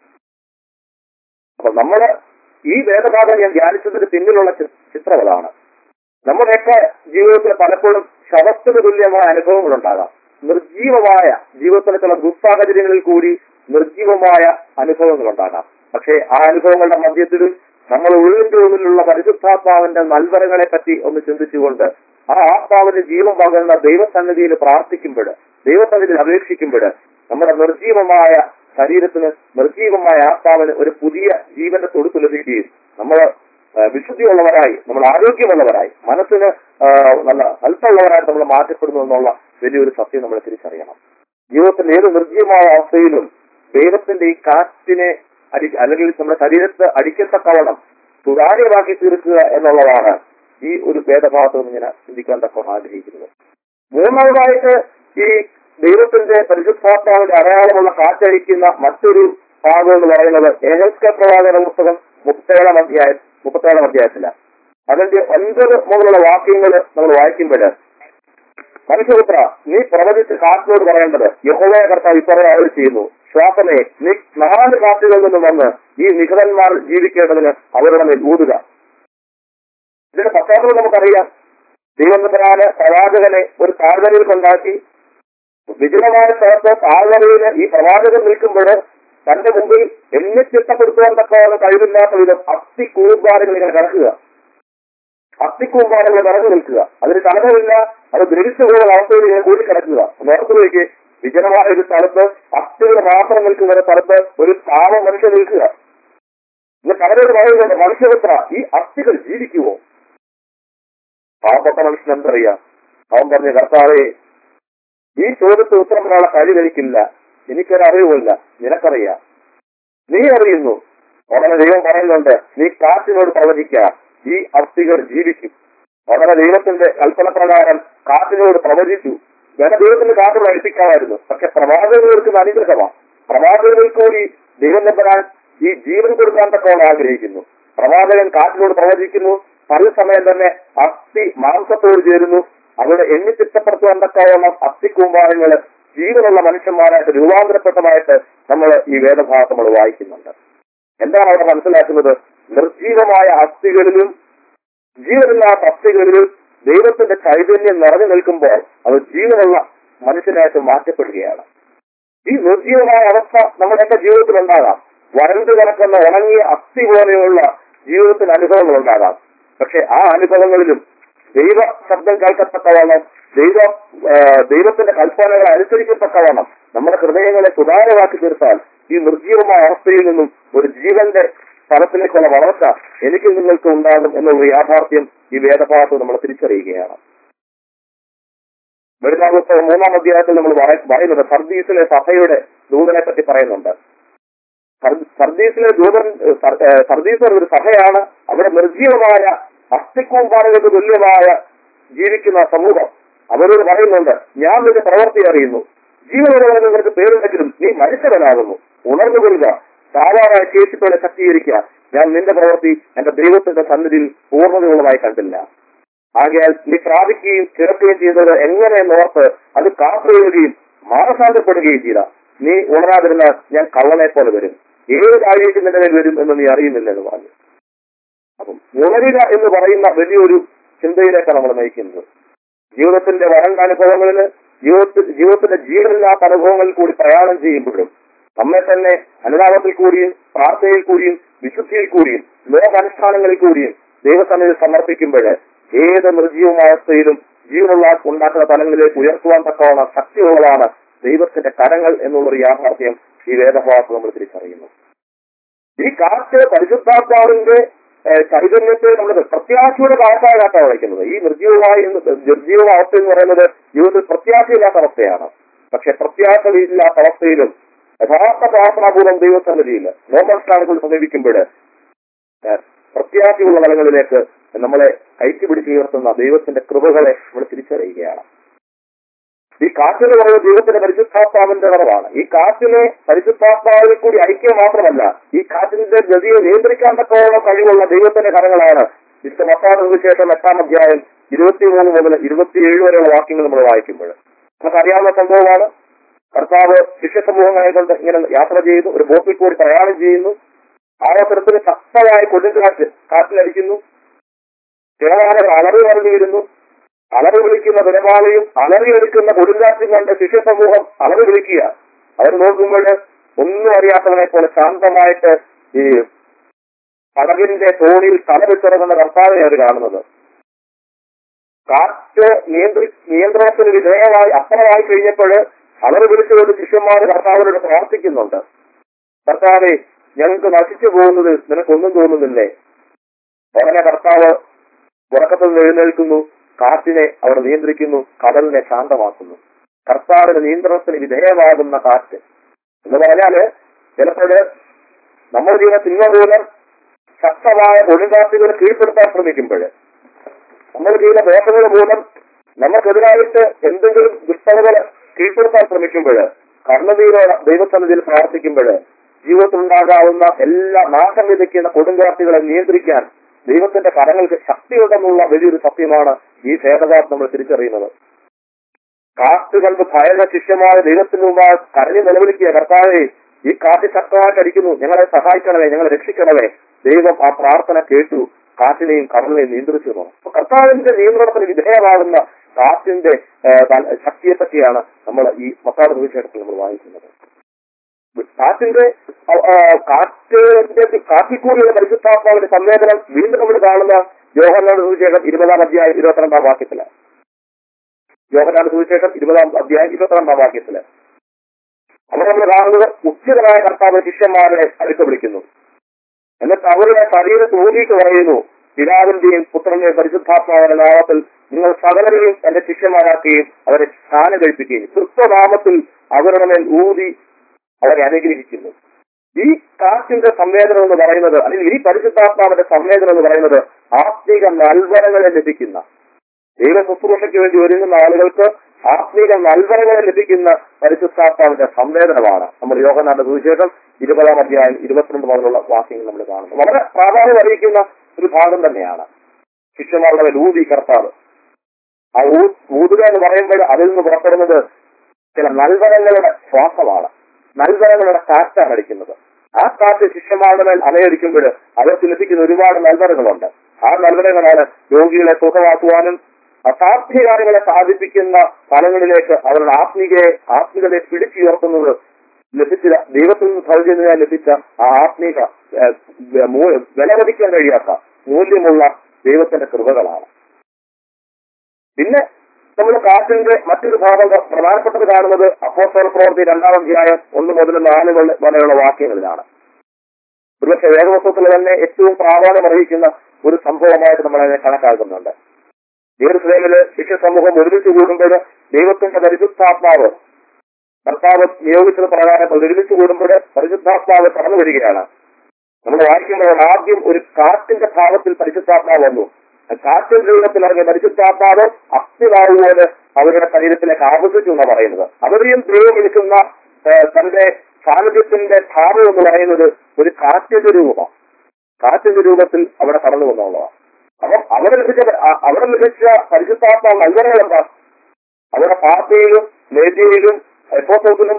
അപ്പൊ നമ്മള് ഈ വേദഭാഗം ഞാൻ ധ്യാനിച്ചതിന് പിന്നിലുള്ള ചി- ചിത്രം അതാണ് നമ്മുടെയൊക്കെ ജീവിതത്തിൽ പലപ്പോഴും ശവത്തിന് തുല്യമായ അനുഭവങ്ങൾ ഉണ്ടാകാം നിർജീവമായ ജീവിതത്തിലെ ചില ദുസ്സാഹചര്യങ്ങളിൽ കൂടി നിർജീവമായ അനുഭവങ്ങൾ ഉണ്ടാകാം പക്ഷേ ആ അനുഭവങ്ങളുടെ മധ്യത്തിലും നമ്മൾ ഉള്ളിന്റെ ഉള്ളിലുള്ള പരിശുദ്ധാത്മാവിന്റെ നൽവരങ്ങളെ പറ്റി ഒന്ന് ചിന്തിച്ചുകൊണ്ട് ആ ആത്മാവിന്റെ ജീവൻ പകരുന്ന ദൈവസന്നിധിയിൽ പ്രാർത്ഥിക്കുമ്പോൾ ദൈവസന്നിധിയിൽ അപേക്ഷിക്കുമ്പോൾ നമ്മുടെ നിർജീവമായ ശരീരത്തിന് നിർജീവമായ ആത്മാവിന് ഒരു പുതിയ ജീവന്റെ തൊടുപ്പ് ലഭിക്കുകയും നമ്മൾ വിശുദ്ധിയുള്ളവരായി നമ്മൾ ആരോഗ്യമുള്ളവരായി മനസ്സിന് ആ, നല്ല അല്പമുള്ളവരായി നമ്മൾ മാറ്റപ്പെടുന്നു എന്നുള്ള വലിയൊരു സത്യം നമ്മൾ തിരിച്ചറിയണം ജീവിതത്തിന്റെ ഏത് നിർജീവമായ അവസ്ഥയിലും ദൈവത്തിന്റെ ഈ കാറ്റിനെ അടി അല്ലെങ്കിൽ നമ്മുടെ ശരീരത്തെ അടിക്കത്തക്കവണ്ണം സുതാര്യമാക്കി തീർക്കുക എന്നുള്ളതാണ് ഈ ഒരു ഭേദഭാഗത്ത് നിന്ന് ഞാൻ ചിന്തിക്കാൻ തക്ക ആഗ്രഹിക്കുന്നത് മൂന്നാമതായിട്ട് ഈ ദൈവത്തിന്റെ പരിശുദ്ധാത്മാവിന്റെ അടയാളമുള്ള കാറ്റടിക്കുന്ന മറ്റൊരു ഭാഗം എന്ന് പറയുന്നത് ഏഹസ്ക പ്രവാചക പുസ്തകം മുപ്പത്തേഴാം അധ്യായം മുപ്പത്തേഴാം അധ്യായത്തിലാണ് അതിന്റെ ഒൻപത് മുതലുള്ള വാക്യങ്ങൾ നമ്മൾ വായിക്കുമ്പോൾ മനുഷ്യപുത്ര നീ പ്രവചിച്ച് കാറ്റിനോട് പറയേണ്ടത് യഹോവയ കർത്താവ് ഇപ്രകാരം അരുളി ചെയ്യുന്നു ശ്വാസമേ നീ നാല് കാറ്റുകളിൽ നിന്ന് വന്ന് ഈ നിഹതന്മാർ ജീവിക്കേണ്ടതിന് അവരുടെ മേൽ ഊതുക ഇതിന്റെ പശ്ചാത്തലം നമുക്കറിയാം ദൈവത്തിനാണ് പ്രവാചകനെ ഒരു താഴ്വരയിൽ കൊണ്ടാക്കി വിജയമായ സ്ഥലത്ത് താഴ്വരയിൽ ഈ പ്രവാചകൻ നിൽക്കുമ്പോൾ തന്റെ മുമ്പിൽ എന്നെ ചിട്ടപ്പെടുത്തുവാൻ തക്കവണ്ണം കഴിവില്ലാത്ത വിധം അസ്ഥി കൂമ്പാരങ്ങൾ ഇങ്ങനെ കിടക്കുക അസ്ഥിക്കൂമ്പാരങ്ങൾ നിറഞ്ഞു നിൽക്കുക അതിന് കലഹമില്ല അത് ദ്രവിച്ചു പോകുന്ന അവസ്ഥയിൽ ഇങ്ങനെ കൂടി കിടക്കുക നോർത്തിലേക്ക് വിജനമായ ഒരു സ്ഥലത്ത് അസ്ഥികൾ മാത്രം നിൽക്കുന്ന ഒരു സ്ഥലത്ത് ഒരു പാവ മനുഷ്യൻ നിൽക്കുക എന്നിട്ട് അവരോട് പറയുന്നത് മനുഷ്യപുത്ര ഈ അസ്ഥികൾ ജീവിക്കുവോ പാവപ്പെട്ട മനുഷ്യൻ എന്തറിയാം അവൻ പറഞ്ഞു കർത്താവേ ഈ ചോദ്യത്തിന് ഉത്തരം പറയാനുള്ള കഴിവ് എനിക്കില്ല എനിക്കൊരറിവുമില്ല നിനക്കറിയാം നീ അറിയുന്നു ഉടനെ ദൈവം പറയുന്നുണ്ട് നീ കാറ്റിനോട് പ്രവചിക്കുക ഈ അസ്ഥികൾ ജീവിക്കും ഉടനെ ദൈവത്തിന്റെ കൽപ്പന പ്രകാരം കാറ്റിനോട് പ്രവചിച്ചു വേറെ ദൈവത്തിന്റെ കാറ്റ് പ്രവർത്തിക്കാമായിരുന്നു പക്ഷെ പ്രവാചകർക്ക് അനുഗ്രഹമാണ് പ്രവാചകർക്ക് കൂടി ദൈവം നമ്പരാൻ ഈ ജീവൻ കൊടുക്കാൻ തക്കവണ്ണം ആഗ്രഹിക്കുന്നു പ്രവാചകൻ കാറ്റിനോട് പ്രവചിക്കുന്നു അതേസമയം തന്നെ അസ്ഥി മാംസത്തോട് ചേരുന്നു അവരുടെ എണ്ണി തിട്ടപ്പെടുത്തുവാൻ തക്കവണ്ണം അസ്ഥിക്കൂമ്പാരങ്ങള് ജീവനുള്ള മനുഷ്യന്മാരായിട്ട് രൂപാന്തരപ്പെട്ടതായിട്ട് നമ്മൾ ഈ വേദഭാഗത്ത് നമ്മൾ വായിക്കുന്നുണ്ട് എന്താണ് അവിടെ മനസ്സിലാക്കുന്നത് നിർജീവമായ അസ്ഥികളിലും ജീവനില്ലാത്ത അസ്ഥികളിലും ദൈവത്തിന്റെ ചൈതന്യം നിറഞ്ഞു നിൽക്കുമ്പോൾ അത് ജീവനുള്ള മനുഷ്യനായിട്ട് മാറ്റപ്പെടുകയാണ് ഈ നിർജീവമായ അവസ്ഥ നമ്മുടെ എന്റെ ജീവിതത്തിൽ ഉണ്ടാകാം വരണ്ടു കിടക്കുന്ന ഉണങ്ങിയ അസ്ഥി പോലെയുള്ള ജീവിതത്തിൽ അനുഭവങ്ങൾ ഉണ്ടാകാം പക്ഷെ ആ അനുഭവങ്ങളിലും ദൈവ ശബ്ദം കേൾക്കത്തക്കവണ്ണം ദൈവ ആ, ദൈവത്തിന്റെ കൽപ്പനകളെ അനുസരിക്കത്തക്കവണ്ണം നമ്മുടെ ഹൃദയങ്ങളെ സുതാര്യമാക്കി തീർത്താൽ ഈ നിർജീവമായ അവസ്ഥയിൽ നിന്നും ഒരു ജീവന്റെ സ്ഥലത്തിലേക്കുള്ള വളർച്ച എനിക്ക് നിങ്ങൾക്ക് ഉണ്ടാകും എന്നുള്ള യാഥാർത്ഥ്യം ഈ വേദഭാഗത്ത് നമ്മൾ തിരിച്ചറിയുകയാണ് വെളിപാട് പുസ്തകം മൂന്നാം അധ്യായത്തിൽ നമ്മൾ പറയ- പറയുന്നത് സർദീസിലെ സഭയുടെ ദൂതനെ പറ്റി പറയുന്നുണ്ട് സർ- സർദീസിലെ ദൂതൻ ഏഹ്, സർ- ഏഹ്, സർദീസ് ഒരു സഭയാണ് അവിടെ നിർജീവമായ അസ്ഥിക്കൂമ്പാറുകൾക്ക് തുല്യമായ ജീവിക്കുന്ന സമൂഹം അവരോട് പറയുന്നുണ്ട് ഞാൻ നിന്റെ പ്രവൃത്തി അറിയുന്നു ജീവനുള്ളവരെ നിങ്ങൾക്ക് പേരുണ്ടെങ്കിലും നീ മനുഷ്യവനാകുന്നു ഉണർന്നു കൊള്ളുക സാധാരണ ശേഷിപ്പോടെ ശക്തീകരിക്കുക ഞാൻ നിന്റെ പ്രവൃത്തി എന്റെ ദൈവത്തിന്റെ സന്നിധിയിൽ പൂർണ്ണതയുള്ളതായി കണ്ടില്ല ആകയാൽ നീ പ്രാപിക്കുകയും ചേർക്കുകയും ചെയ്തത് എങ്ങനെയെന്ന് ഓർത്ത് അത് കാത്തുകൊള്ളുകയും മാനസാന്തരപ്പെടുകയും ചെയ്ത നീ ഉണരാതിരുന്നാൽ ഞാൻ കള്ളനെ പോലെ വരും ഏത് ആഴ്ചയ്ക്ക് നിന്റെ മേൽ വരും എന്ന് നീ അറിയുന്നില്ല എന്ന് പറഞ്ഞു അപ്പം ഉണരുക എന്ന് പറയുന്ന വലിയൊരു ചിന്തയിലേക്കാണ് നമ്മൾ നയിക്കുന്നത് ജീവിതത്തിന്റെ വരണ്ട അനുഭവങ്ങളിൽ ജീവിതത്തിൽ ജീവിതത്തിന്റെ ജീവനില്ലാത്ത അനുഭവങ്ങളിൽ കൂടി പ്രയാണം ചെയ്യുമ്പോഴും നമ്മെ തന്നെ അനുതാപത്തിൽ കൂടിയും പ്രാർത്ഥനയിൽ കൂടിയും വിശുദ്ധിയിൽ കൂടിയും ലോകാനുഷ്ഠാനങ്ങളിൽ കൂടിയും ദൈവസന്നിധി സമർപ്പിക്കുമ്പോൾ ഏത് നിർജീവമായ അവസ്ഥയിലും ജീവനുള്ള ഉണ്ടാക്കുന്ന തലങ്ങളിലേക്ക് ഉയർത്തുവാൻ തക്കവണ്ണം ശക്തിയുള്ളതാണ് ദൈവത്തിന്റെ കരങ്ങൾ എന്നുള്ളൊരു യാഥാർത്ഥ്യം ഈ വേദഭാഗത്ത് നമ്മൾ തിരിച്ചറിയുന്നു ഈ കാറ്റ് പരിശുദ്ധാത്മാവിന്റെ ഏഹ്, ചൈതന്യത്തെ നമ്മൾ പ്രത്യാശയുടെ കാറ്റായിട്ടാണ് വയ്ക്കുന്നത് ഈ നിർജീവമായ നിർജീവ അവസ്ഥ എന്ന് പറയുന്നത് ജീവിതത്തിൽ പ്രത്യാശയില്ലാത്ത അവസ്ഥയാണ് പക്ഷെ പ്രത്യാശയില്ലാത്ത അവസ്ഥയിലും യഥാർത്ഥ പ്രാർത്ഥനാപൂർവ്വം ദൈവസന്നിധിയിൽ നോമ്പനുഷ്ഠാനങ്ങൾ സമീപിക്കുമ്പോൾ പ്രത്യാശയുള്ള തലങ്ങളിലേക്ക് നമ്മളെ കയറ്റി പിടിച്ച് ഉയർത്തുന്ന ദൈവത്തിന്റെ കൃപകളെ നമ്മൾ തിരിച്ചറിയുകയാണ് ഈ കാറ്റിന് പറയുന്നത് ദൈവത്തിന്റെ പരിശുദ്ധാത്മാവിന്റെ നിറവാണ് ഈ കാറ്റിനെ പരിശുദ്ധാത്മാവിൽ കൂടി ഐക്യം മാത്രമല്ല ഈ കാറ്റിന്റെ ഗതിയെ നിയന്ത്രിക്കാൻ തക്കോളം കഴിവുള്ള ദൈവത്തിന്റെ കരങ്ങളാണ് വിശുദ്ധ മത്താനു ശേഷം എട്ടാം അധ്യായം ഇരുപത്തിമൂന്ന് മുതൽ ഇരുപത്തിയേഴ് വരെയുള്ള വാക്യങ്ങൾ നമ്മൾ വായിക്കുമ്പോൾ നമുക്കറിയാവുന്ന സംഭവമാണ് കർത്താവ് ശിഷ്യ സമൂഹങ്ങളെ കൊണ്ട് ഇങ്ങനെ യാത്ര ചെയ്തു ഒരു ബോട്ടിൽ കൂടി പ്രയാണം ചെയ്യുന്നു ആ അവസരത്തിൽ ശക്തമായ കൊടുങ്കാറ്റ് കാറ്റിലടിക്കുന്നു തിരമാലകൾ അലറി മറിഞ്ഞു വരുന്നു അലറി വിളിക്കുന്ന തിരമാലയും അലറിയെടുക്കുന്ന കൊടുങ്കാറ്റും കണ്ട് ശിഷ്യ സമൂഹം അലറി വിളിക്കുക അവർ നോക്കുമ്പോൾ ഒന്നും അറിയാത്തവനെ പോലെ ശാന്തമായിട്ട് ഈ പടകിന്റെ തോണിയിൽ തല വെച്ചിറങ്ങുന്ന കർത്താവിനെ അവർ കാണുന്നത് കാറ്റ് നിയന്ത്രി നിയന്ത്രണത്തിന് വിധേയമായി അപ്പുറമായി കഴിഞ്ഞപ്പോൾ അവർ വിളിച്ചുകൊണ്ട് ശിഷ്യന്മാർ കർത്താവിനോട് പ്രാർത്ഥിക്കുന്നുണ്ട് കർത്താവെ ഞങ്ങൾക്ക് നശിച്ചു പോകുന്നത് നിനക്കൊന്നും തോന്നുന്നില്ലേ ഉടനെ കർത്താവ് ഉറക്കത്തിൽ നിന്ന് എഴുന്നേൽക്കുന്നു കാറ്റിനെ അവർ നിയന്ത്രിക്കുന്നു കടലിനെ ശാന്തമാക്കുന്നു കർത്താവിന്റെ നിയന്ത്രണത്തിന് വിധേയമാകുന്ന കാറ്റ് എന്ന് പറഞ്ഞാല് ചിലപ്പോഴ് നമ്മുടെ ജീവിതത്തിൽ ഇന്നോടുകൂലം ശക്തമായ കൊടുങ്കാറ്റുകൾ കീഴ്പ്പെടുത്താൻ ശ്രമിക്കുമ്പോൾ നമ്മൾ ചെയ്യുന്ന ദോഷങ്ങൾ മൂലം നമുക്കെതിരായിട്ട് എന്തെങ്കിലും ദുഷ്ടതകൾ കീഴ്പ്പെടുത്താൻ ശ്രമിക്കുമ്പോൾ കർണതയിലൂടെ ദൈവസന്നിധിയിൽ പ്രാർത്ഥിക്കുമ്പോൾ ജീവിതത്തിൽ ഉണ്ടാകാവുന്ന എല്ലാ നാശം വിതയ്ക്കുന്ന കൊടുങ്കാറ്റുകളെ നിയന്ത്രിക്കാൻ ദൈവത്തിന്റെ കരങ്ങൾക്ക് ശക്തിയുണ്ടെന്നുള്ള വലിയൊരു സത്യമാണ് ഈ ഭേദകാത്ത് നമ്മൾ തിരിച്ചറിയുന്നത് കാറ്റ് കണ്ട് ഭയന്ന ശിഷ്യമായ ദൈവത്തിന് മുമ്പാൽ കരഞ്ഞു നിലവിളിക്കുക കർത്താവെ ഈ കാറ്റ് ശക്തമായിട്ട് അടിക്കുന്നു ഞങ്ങളെ സഹായിക്കണമേ ഞങ്ങളെ രക്ഷിക്കണമേ ദൈവം ആ പ്രാർത്ഥന കേട്ടു കാറ്റിനെയും കടലിനെയും നിയന്ത്രിച്ചു തന്നു. അപ്പൊ കർത്താവിന്റെ നിയന്ത്രണത്തിന് വിധേയമാകുന്ന കാറ്റിന്റെ ഏഹ്, ത- ശക്തിയെ പറ്റിയാണ് നമ്മൾ ഈ മസാല തീർച്ചയായിട്ടും നമ്മൾ വായിക്കുന്നത് കാറ്റിന്റെ അഹ്, ആ, കാറ്റിന്റെ കാറ്റിക്കൂടിയുള്ള പരിശുദ്ധാത്മാവിന്റെ സംവേദനം വീണ്ടും നമ്മൾ കാണുന്ന യോഹന്നാട് സുവിശേഷം ഇരുപതാം അധ്യായം ഇരുപത്തിരണ്ടാം വാക്യത്തില് യോഹന്നാട് സുവിശേഷം ഇരുപതാം അധ്യായം ഇരുപത്തിരണ്ടാം വാക്യത്തില് അവിടെ നമ്മൾ കാണുന്നത് ഉച്ചിതനായ കർത്താവ് ശിഷ്യന്മാരെ അടുത്ത് വിളിക്കുന്നു എന്നിട്ട് അവരുടെ ശരീരത്തിൽ ഊതിയിട്ട് പറയുന്നു പിതാവിന്റെയും പുത്രന്റെയും പരിശുദ്ധാത്മാവിന്റെ നാമത്തിൽ നിങ്ങൾ സകലരെയും എന്റെ ശിഷ്യന്മാരാക്കുകയും അവരെ സ്ഥാനം കഴിപ്പിക്കുകയും ക്രിസ്തനാമത്തിൽ അവരുടെ മേൽ ഊതി അവരെ അനുഗ്രഹിക്കുന്നു ഈ കാറ്റിന്റെ സംവേദനം എന്ന് പറയുന്നത് അല്ലെങ്കിൽ ഈ പരിശുദ്ധാത്മാവിന്റെ സംവേദനം എന്ന് പറയുന്നത് ആത്മീക നൽവരങ്ങളെ ലഭിക്കുന്ന ദൈവ ശുശ്രൂഷയ്ക്ക് വേണ്ടി ഒരുങ്ങുന്ന ആളുകൾക്ക് ആത്മീക നൽവരങ്ങളെ ലഭിക്കുന്ന പരിശുദ്ധാത്മാവിന്റെ സംവേദനമാണ് നമ്മൾ യോഗനാഥ സുവിശേഷം ഇരുപതാം അധ്യായം ഇരുപത്തിരണ്ട് മുതലുള്ള വാക്യങ്ങൾ നമ്മൾ കാണുന്നത് വളരെ പ്രാധാന്യം അറിയിക്കുന്ന ഒരു ഭാഗം തന്നെയാണ് ശിഷ്യന്മാരുടെ മേൽ ഊതി കർത്താവ് ആ ഊ- ഊതുക എന്ന് പറയുമ്പോൾ അതിൽ നിന്ന് പുറപ്പെടുന്നത് ചില നൽവരങ്ങളുടെ ശ്വാസമാണ് നൽവരങ്ങളുടെ കാറ്റാണ് അടിക്കുന്നത് ആ കാറ്റ് ശിഷ്യന്മാരുടെ മേൽ അലയടിക്കുമ്പോൾ അവർക്ക് ലഭിക്കുന്ന ഒരുപാട് നൽവരങ്ങളുണ്ട് ആ നൽവരങ്ങളാണ് രോഗികളെ സുഖമാക്കുവാനും അസാധ്യ കാര്യങ്ങളെ സാധിപ്പിക്കുന്ന ഫലങ്ങളിലേക്ക് അവരുടെ ആത്മീകയെ ആത്മീകതയെ പിടിച്ചുയർത്തുന്നത് ലഭിച്ച ദൈവത്തിൽ നിന്ന് സൗജന്യമായി ലഭിച്ച ആ ആത്മീക ഏഹ്, മൂ- വിലമതിക്കാൻ കഴിയാത്ത മൂല്യമുള്ള ദൈവത്തിന്റെ കൃപകളാണ് പിന്നെ നമ്മൾ കാറ്റിന്റെ മറ്റൊരു ഭാഗം പ്രധാനപ്പെട്ടത് കാണുന്നത് അപ്പോസ്തല പ്രവൃത്തി രണ്ടാം അധ്യായം ഒന്ന് മുതൽ നാല് വരെ- വരെയുള്ള വാക്യങ്ങളിലാണ് ഒരുപക്ഷെ വേദവസ്തുത്തിൽ തന്നെ ഏറ്റവും പ്രാധാന്യം അർഹിക്കുന്ന ഒരു സംഭവമായിട്ട് നമ്മൾ അതിനെ കണക്കാക്കുന്നുണ്ട് ജെറുസലേമില് ശിഷ്യ സമൂഹം ഒരുമിച്ച് കൂടുമ്പോൾ ദൈവത്തിന്റെ പരിശുദ്ധാത്മാവ് കർത്താവ് നിയോഗിച്ചത് പ്രകാരം ഒരുമിച്ച് കൂടുമ്പോൾ പരിശുദ്ധാത്മാവ് കടന്നു വരികയാണ് നമ്മൾ വായിക്കുമ്പോൾ ആദ്യം ഒരു കാറ്റിന്റെ ഭാവത്തിൽ പരിശുദ്ധാത്മാവ് വന്നു ആ കാറ്റിന്റെ രൂപത്തിൽ ഇറങ്ങിയ പരിശുദ്ധാത്മാവ് അസ്ഥിവാകുപോലെ അവരുടെ ശരീരത്തിലേക്ക് ആവർത്തിച്ചു എന്നാണ് പറയുന്നത് അവരെയും ദൈവം വിളിക്കുന്ന ഏഹ്, തന്റെ സാന്നിധ്യത്തിന്റെ ഭാവം എന്ന് പറയുന്നത് ഒരു കാറ്റിന്റെ രൂപമാണ് കാറ്റിന്റെ രൂപത്തിൽ അവിടെ കടന്നു വന്നുള്ളതാണ് അപ്പം അവിടെ ലഭിച്ച അ- അവിടെ ലഭിച്ച പരിശുദ്ധാത്മാവ് നൽകുന്നത് എന്താ അവരുടെ പാർട്ടിയിലും മേധ്യയിലും എപ്പോസത്തിലും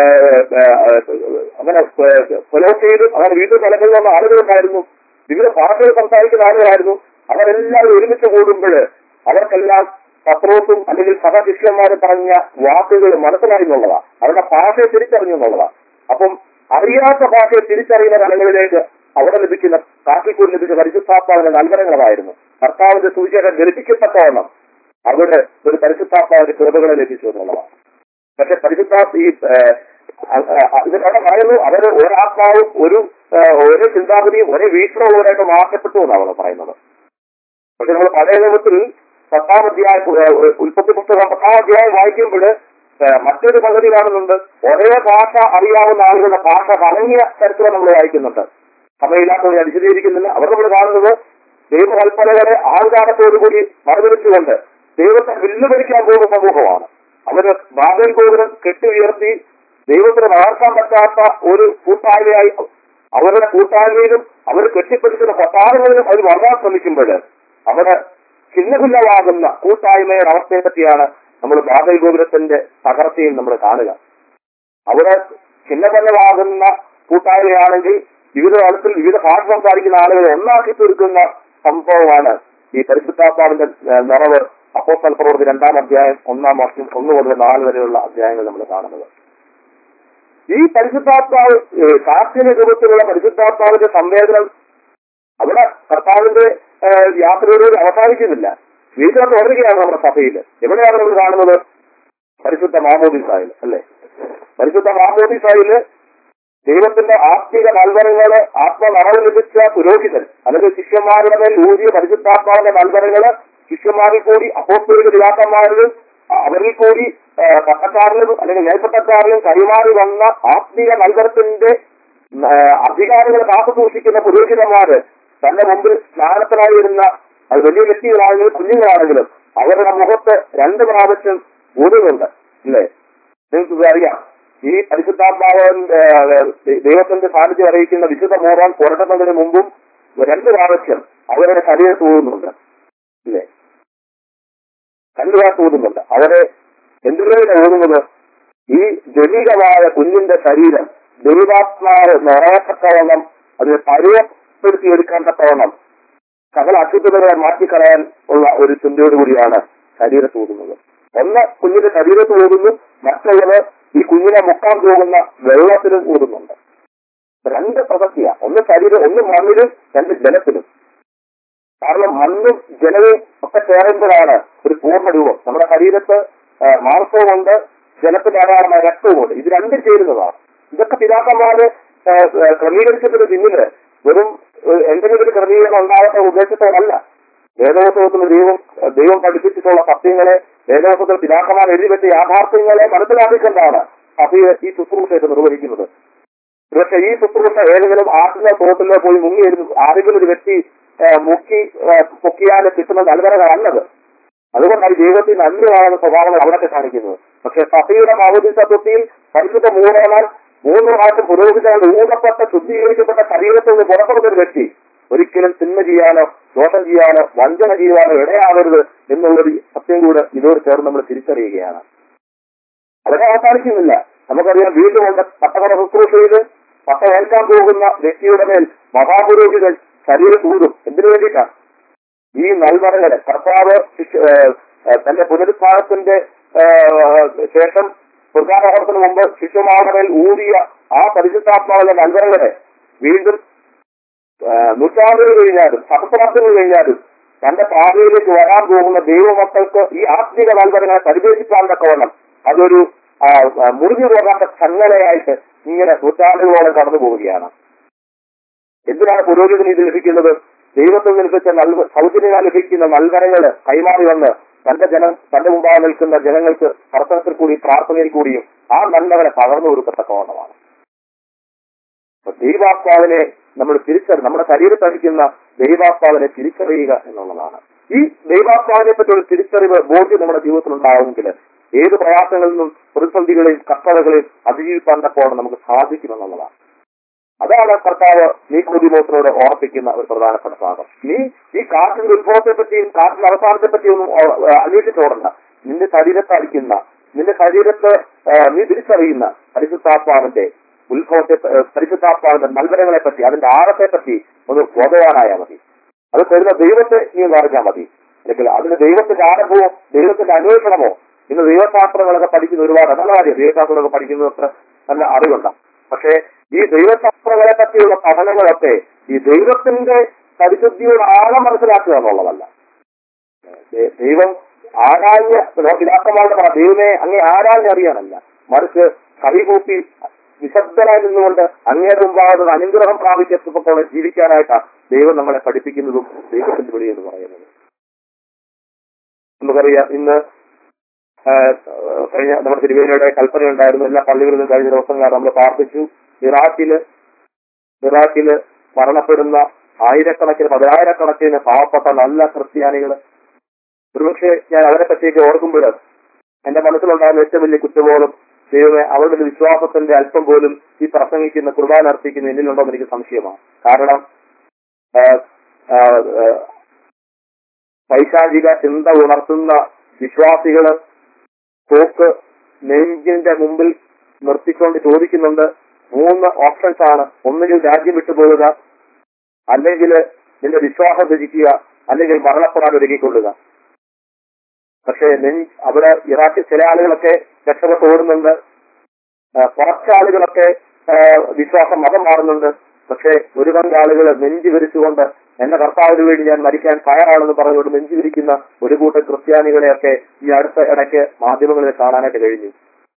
അങ്ങനെ ഫെലോസിയിലും അങ്ങനെ വീട്ടിൽ തലങ്ങളിലുള്ള ആളുകളുണ്ടായിരുന്നു വിവിധ ഭാഷകൾ സംസാരിക്കുന്ന ആളുകളായിരുന്നു അവരെല്ലാവരും ഒരുമിച്ച് കൂടുമ്പോൾ അവർക്കെല്ലാം പത്രോസും അല്ലെങ്കിൽ സഹശിഷ്യന്മാരും പറഞ്ഞ വാക്കുകൾ മനസ്സിലായി എന്നുള്ളതാണ് അവരുടെ ഭാഷയെ തിരിച്ചറിഞ്ഞു എന്നുള്ളതാണ് അപ്പം അറിയാത്ത ഭാഷയെ തിരിച്ചറിയുന്ന തലങ്ങളിലേക്ക് അവിടെ ലഭിക്കുന്ന കാട്ടിക്കൂടി ലഭിച്ച പരിശുദ്ധാത്മാവിന്റെ നൽകനങ്ങളായിരുന്നു കർത്താവിന്റെ സൂചന ധരിപ്പിക്കത്തക്കവണ്ണം അവിടെ ഒരു പരിശുദ്ധാത്മാവിന്റെ കൃപകളെ ലഭിച്ചു എന്നുള്ളതാണ് പക്ഷെ പരിശുദ്ധ ഈ ഏഹ്, അ- അ- ഇതിനവിടെ പറയുന്നു അവര് ഒരാത്മാവും ഒരു ഏഹ്, ഒരു ചിന്താഗതിയും ഒരേ വീക്ഷണമുള്ളവരായിട്ട് മാറ്റപ്പെട്ടു എന്നാണ് അവിടെ പറയുന്നത് പക്ഷെ നമ്മൾ പഴയ നിയമത്തിൽ പത്താം അധ്യായം ഏഹ്, ഉൽപ്പത്തി പുസ്തകം പത്താം അധ്യായം വായിക്കുമ്പോൾ ഏഹ്, മറ്റൊരു പദ്ധതി കാണുന്നുണ്ട് ഒരേ ഭാഷ അറിയാവുന്ന ആളുകളുടെ ഭാഷ കലങ്ങിയ ചരിത്രം നമ്മൾ വായിക്കുന്നുണ്ട് സമയമില്ലാത്തത് ഞാൻ വിശദീകരിക്കുന്നില്ല അവർ നമ്മൾ കാണുന്നത് ദൈവകൽപ്പനകളെ ആൾക്കാരത്തോടുകൂടി മറുപടിച്ചുകൊണ്ട് ദൈവത്തെ വെല്ലുവിളിക്കാൻ പോകുന്ന സമൂഹമാണ് അവര് ബാബൽ ഗോപുരം കെട്ടി ഉയർത്തി ദൈവത്തിന് വളർത്താൻ പറ്റാത്ത ഒരു കൂട്ടായ്മയായി അവരുടെ കൂട്ടായ്മയിലും അവർ കെട്ടിപ്പടിക്കുന്ന കൊട്ടാരങ്ങളിലും അവർ വളരാൻ ശ്രമിക്കുമ്പോൾ അവിടെ ഭിന്ന ഭിന്നമാകുന്ന കൂട്ടായ്മയുടെ അവസ്ഥയെ പറ്റിയാണ് നമ്മൾ ബാബൽ ഗോപുരത്തിന്റെ തകർച്ചയിൽ നമ്മൾ കാണുക അവിടെ ഭിന്ന ഭിന്നമാകുന്ന കൂട്ടായ്മയാണെങ്കിൽ വിവിധ തലത്തിൽ വിവിധ ഭാഷ സംസാരിക്കുന്ന ആളുകളെ ഒന്നാക്കി തീർക്കുന്ന സംഭവമാണ് ഈ പരിശുദ്ധാത്മാവിന്റെ ഏഹ്, നിറവ് അപ്പോസ്തല പ്രവൃത്തി രണ്ടാം അധ്യായം ഒന്നാം വർഷം ഒന്ന് മുതൽ നാല് വരെയുള്ള അധ്യായങ്ങൾ നമ്മൾ കാണുന്നത് ഈ പരിശുദ്ധാത്മാവ് ഏഹ്, കാർഷിക രൂപത്തിലുള്ള പരിശുദ്ധാത്മാവിന്റെ സംവേദനം അവിടെ കർത്താവിന്റെ ഏഹ്, യാത്രയോട് അവസാനിക്കുന്നില്ല വീട്ടിൽ തുടരുകയാണ് നമ്മുടെ സഭയിൽ എവിടെയാണ് നമ്മൾ കാണുന്നത് പരിശുദ്ധ മാമോദിസായിൽ അല്ലേ പരിശുദ്ധ മാമോദിസായില് ദൈവത്തിന്റെ ആത്മീക നൽവരങ്ങള് ആത്മനറവ് ലഭിച്ച പുരോഹിതൻ അല്ലെങ്കിൽ ശിഷ്യന്മാരുടെ മേൽ ഊതിയ പരിശുദ്ധാത്മാവിന്റെ നൽവരങ്ങള് ശിഷ്യന്മാരിൽ കൂടി അപ്പോസ്തലിക പിതാക്കന്മാരിലും അവരിൽ കൂടി ആ, പട്ടക്കാരിലും അല്ലെങ്കിൽ മേൽപ്പട്ടക്കാരിലും കൈമാറി വന്ന ആത്മീയ നൽവരത്തിന്റെ ആ, അധികാരങ്ങൾ കാത്തു സൂക്ഷിക്കുന്ന പുരോഹിതന്മാര് തന്റെ മുമ്പിൽ സ്നാനത്തിനായി വരുന്ന അത് വലിയ വ്യക്തികളാണെങ്കിലും കുഞ്ഞുങ്ങളാണെങ്കിലും അവരുടെ മുഖത്ത് രണ്ട് പ്രാവശ്യം ഊതുന്നുണ്ട് അല്ലേ നിങ്ങൾക്ക് അറിയാം ഈ പരിശുദ്ധാത്മാവൻ ദൈവത്തിന്റെ സാന്നിധ്യം അറിയിക്കുന്ന വിശുദ്ധ മോറാൻ പുരട്ടുന്നതിന് മുമ്പും രണ്ട് പ്രാവശ്യം അവരുടെ ശരീരത്ത് ഊതുന്നുണ്ട് ഇല്ലേ രണ്ട് പ്രാവശ്യം ഊതുന്നുണ്ട് അവരെ എന്തിനാണ് ഊതുന്നത് ഈ ജനികമായ കുഞ്ഞിന്റെ ശരീരം ദൈവാത്മാവ് നിറയത്തക്കവണ്ണം അതിനെ പരുവപ്പെടുത്തിയെടുക്കാൻ തക്കവണ്ണം സകല അശുദ്ധതകളെ മാറ്റിക്കളയാൻ ഉള്ള ഒരു ചിന്തയോട് കൂടിയാണ് ശരീരത്ത് ഊതുന്നത് ഒന്ന് കുഞ്ഞിന്റെ ശരീരത്ത് ഊതുന്നു മറ്റുള്ളത് ഈ കുഞ്ഞിനെ മുക്കാൻ പോകുന്ന വെള്ളത്തിലും ഊതുന്നുണ്ട് രണ്ട് പ്രസക്തിയാ ഒന്ന് ശരീരം ഒന്ന് മണ്ണിലും രണ്ട് ജലത്തിലും കാരണം മണ്ണും ജലവും ഒക്കെ ചേരുമ്പോഴാണ് ഒരു പൂർണ്ണ രൂപം നമ്മുടെ ശരീരത്ത് ആ, മാംസവുമുണ്ട് ജലത്തിൽ ധാരാളമായ രക്തവുമുണ്ട് ഇത് രണ്ടും ചേരുന്നതാണ് ഇതൊക്കെ പിതാക്കന്മാര് ആ, ആ, ക്രമീകരിച്ചതിന് പിന്നില് വെറും ഏഹ്, എന്തെങ്കിലും ഒരു ക്രമീകരണം ഉണ്ടാകട്ടെ ഉദ്ദേശത്തോടല്ല വേദോത്സവത്തിന് ദൈവം ദൈവം പഠിപ്പിച്ചിട്ടുള്ള സത്യങ്ങളെ വേദോത്സവത്തിൽ പിതാക്കന്മാർ എഴുതി വെച്ച യാഥാർത്ഥ്യങ്ങളെ മനസ്സിലാക്കിക്കൊണ്ടാണ് സഭയെ ഈ ശുശ്രൂഷയൊക്കെ നിർവഹിക്കുന്നത് പക്ഷെ ഈ ശുശ്രൂഷ ഏതെങ്കിലും ആട്ടിലോ തോട്ടിലോ പോയി മുങ്ങിയിരുന്നു ആരെങ്കിലും ഒരു വ്യക്തി ആ, മുക്കി ആ, പൊക്കിയാൽ കിട്ടുന്ന നൽവരകളല്ലത് അതുകൊണ്ടാണ് ദൈവത്തിന് അന്യമാകുന്ന സ്വഭാവങ്ങൾ അവിടൊക്കെ കാണിക്കുന്നത് പക്ഷെ സഭയുടെ പൗതി തത്വത്തിൽ പരിശുദ്ധ മൂലമാൽ മൂന്ന് പ്രാവശ്യം പുരോഹിതങ്ങൾ ഊന്നപ്പെട്ട ശുദ്ധീകരിക്കപ്പെട്ട ശരീരത്തിൽ നിന്ന് പുറപ്പെടുന്ന ഒരു വ്യക്തി ഒരിക്കലും തിന്മ ചെയ്യാനോ ദോഷം ചെയ്യാനോ വഞ്ചന ചെയ്യാനോ ഇടയാവരുത് എന്നുള്ളൊരു സത്യം കൂടെ ഇതോട് ചേർന്ന് നമ്മൾ തിരിച്ചറിയുകയാണ് അവിടെ അവസാനിക്കുന്നില്ല നമുക്കറിയാം വീണ്ടും ഉണ്ട് പട്ടകട ശുശ്രൂഷയിൽ പട്ട ഏൽക്കാൻ പോകുന്ന വ്യക്തിയുടെ മേൽ മഹാപുരോഹിതൻ ശരീരം ഊതും എന്തിനു വേണ്ടിയിട്ടാണ് ഈ നൽവറകളെ കർത്താവ് ശിഷ്യ- ഏഹ് ഏഹ് തന്റെ പുനരുത്ഥാനത്തിന്റെ ഏഹ് ശേഷം പ്രധാനത്തിന് മുമ്പ് ശിശുമാരുടെ ഊതിയ ആ പരിശുദ്ധാത്മാവിന്റെ നൽവറകളെ വീണ്ടും ഏഹ് നൂറ്റാണ്ടുകൾ കഴിഞ്ഞാലും സഹസ്രാബ്ദങ്ങൾ കഴിഞ്ഞാലും തന്റെ പാതയിലേക്ക് വരാൻ പോകുന്ന ദൈവമക്കൾക്ക് ഈ ആത്മിക നൽവരങ്ങളെ പരിവേശിക്കാൻ തക്കവണ്ണം അതൊരു ആ, ആ, മുറിഞ്ഞു പോകാത്ത ചങ്ങലയായിട്ട് ഇങ്ങനെ നൂറ്റാണ്ടുകളോളം കടന്നു പോവുകയാണ് എന്തിനാണ് പുരോഹിതന് ഇത് ലഭിക്കുന്നത് ദൈവത്തിൽ നിന്ന് ലഭിച്ച നൽവ സൗജന്യമായി ലഭിക്കുന്ന നൽവരങ്ങള് കൈമാറി വന്ന് തന്റെ ജനം തന്റെ മുമ്പാകെ നിൽക്കുന്ന ജനങ്ങൾക്ക് പ്രവർത്തനത്തിൽ കൂടി പ്രാർത്ഥനയിൽ കൂടിയും ആ നന്മകളെ പകർന്നു കൊടുക്കത്തക്കവണ്ണമാണ് അപ്പൊ ദൈവാത്മാവിനെ നമ്മൾ തിരിച്ചറി നമ്മുടെ ശരീരത്തടിക്കുന്ന ദൈവാത്മാവിനെ തിരിച്ചറിയുക എന്നുള്ളതാണ് ഈ ദൈവാത്മാവിനെ പറ്റിയുള്ള തിരിച്ചറിവ് ബോധ്യം നമ്മുടെ ജീവിതത്തിൽ ഉണ്ടാവുമെങ്കിൽ ഏത് പ്രയാസങ്ങളിൽ നിന്നും പ്രതിസന്ധികളെയും കഷ്ടതകളെയും അതിജീവിക്കാൻ തക്കോണം നമുക്ക് സാധിക്കുമെന്നുള്ളതാണ് അതാണ് കർത്താവ് നീ കുതിമോസിനോട് ഓർപ്പിക്കുന്ന ഒരു പ്രധാനപ്പെട്ട ഭാഗം നീ ഈ കാറ്റിന്റെ ഉത്ഭവത്തെ പറ്റിയും കാറ്റിന്റെ അവസാനത്തെ പറ്റിയും ഒന്നും ഓ- ഏഹ് അന്വേഷിച്ചോടണ്ട നിന്റെ ശരീരത്തെ അടിക്കുന്ന നിന്റെ ശരീരത്തെ ഏഹ് നീ തിരിച്ചറിയുന്ന പരിശുദ്ധാത്മാവിന്റെ ഉത്ഭവത്തെ പ- ഏഹ് പരിശുദ്ധാത്മാവിന്റെ നൽവരങ്ങളെ പറ്റി അതിന്റെ ആഴത്തെ പറ്റി ഒന്ന് ബോധവാനായാൽ മതി അത് തരുന്ന ദൈവത്തെ നീ ഒന്ന് അറിഞ്ഞാൽ മതി അല്ലെങ്കിൽ അതിന് ദൈവത്തിന്റെ ആരംഭമോ ദൈവത്തിന്റെ അന്വേഷണമോ ഇന്ന് ദൈവശാസ്ത്രങ്ങളൊക്കെ പഠിക്കുന്ന ഒരുപാട് നല്ല കാര്യം ദൈവശാസ്ത്രങ്ങളൊക്കെ പഠിക്കുന്നതൊക്കെ നല്ല അറിവുണ്ടാവും പക്ഷേ ഈ ദൈവശാസ്ത്രങ്ങളെ പറ്റിയുള്ള പഠനങ്ങളൊക്കെ ഈ ദൈവത്തിന്റെ പരിശുദ്ധിയുടെ ആഴം മനസ്സിലാക്കുക എന്നുള്ളതല്ല ദൈ- ദൈവം ആരാഞ്ഞ് പിതാക്കന്മാരുടെ പറ ദൈവമേ അങ്ങേ ആരാഞ്ഞ് അറിയാനല്ല മറിച്ച് കൈകൂപ്പി നിശബ്ദനായി നിന്നുകൊണ്ട് അങ്ങയുടെ മുമ്പാകുന്ന അനുഗ്രഹം പ്രാപിച്ചപ്പോൾ ജീവിക്കാനായിട്ടാണ് ദൈവം നമ്മളെ പഠിപ്പിക്കുന്നതും ദൈവത്തിന്റെ വിളി എന്ന് പറയുന്നത് നമുക്കറിയാം ഇന്ന് ആ, കഴിഞ്ഞ നമ്മുടെ തിരുവേലിയുടെ കൽപ്പന ഉണ്ടായിരുന്നു എല്ലാ പള്ളികളിലും കഴിഞ്ഞ ദിവസങ്ങൾ നമ്മൾ പ്രാർത്ഥിച്ചു ഇറാഖില് ഇറാഖില് മരണപ്പെടുന്ന ആയിരക്കണക്കിന് പതിനായിരക്കണക്കിന് പാവപ്പെട്ട നല്ല ക്രിസ്ത്യാനികള് ഒരുപക്ഷെ ഞാൻ അവരെ പറ്റിയൊക്കെ ഓർക്കുമ്പോൾ എന്റെ മനസ്സിലുണ്ടായിരുന്ന ഏറ്റവും വലിയ കുറ്റബോധം ദൈവമെ അവരുടെ ഒരു വിശ്വാസത്തിന്റെ അല്പം പോലും ഈ പ്രസംഗിക്കുന്ന കുർബാന അർപ്പിക്കുന്ന എന്നിലുണ്ടോ എന്ന് എനിക്ക് സംശയമാണ് കാരണം ആ, ആ, ആ, പൈശാചിക ചിന്ത ഉണർത്തുന്ന വിശ്വാസികള് തോക്ക് നെഞ്ചിന്റെ മുമ്പിൽ നിർത്തിക്കൊണ്ട് ചോദിക്കുന്നുണ്ട് മൂന്ന് ഓപ്ഷൻസ് ആണ് ഒന്നുകിൽ രാജ്യം വിട്ടുപോകുക അല്ലെങ്കിൽ നിന്റെ വിശ്വാസം ത്യജിക്കുക അല്ലെങ്കിൽ മരണപ്പെടാൻ ഒരുക്കിക്കൊള്ളുക പക്ഷേ നെഞ്ച് അവിടെ ഇറാഖിൽ ചില ആളുകളൊക്കെ രക്ഷപ്പെട്ട് ഓടുന്നുണ്ട് ആ, കുറച്ചാളുകളൊക്കെ ആ, വിശ്വാസം മതം മാറുന്നുണ്ട് പക്ഷേ ഒരു പങ്ക് ആളുകൾ നെഞ്ചു വിരിച്ചുകൊണ്ട് എന്റെ കർത്താവിന് വേണ്ടി ഞാൻ മരിക്കാൻ തയ്യാറാണെന്ന് പറഞ്ഞുകൊണ്ട് നെഞ്ചു വിരിക്കുന്ന ഒരു കൂട്ടം ക്രിസ്ത്യാനികളെയൊക്കെ ഈ അടുത്ത ഇടയ്ക്ക് മാധ്യമങ്ങളിൽ കാണാനായിട്ട് കഴിഞ്ഞു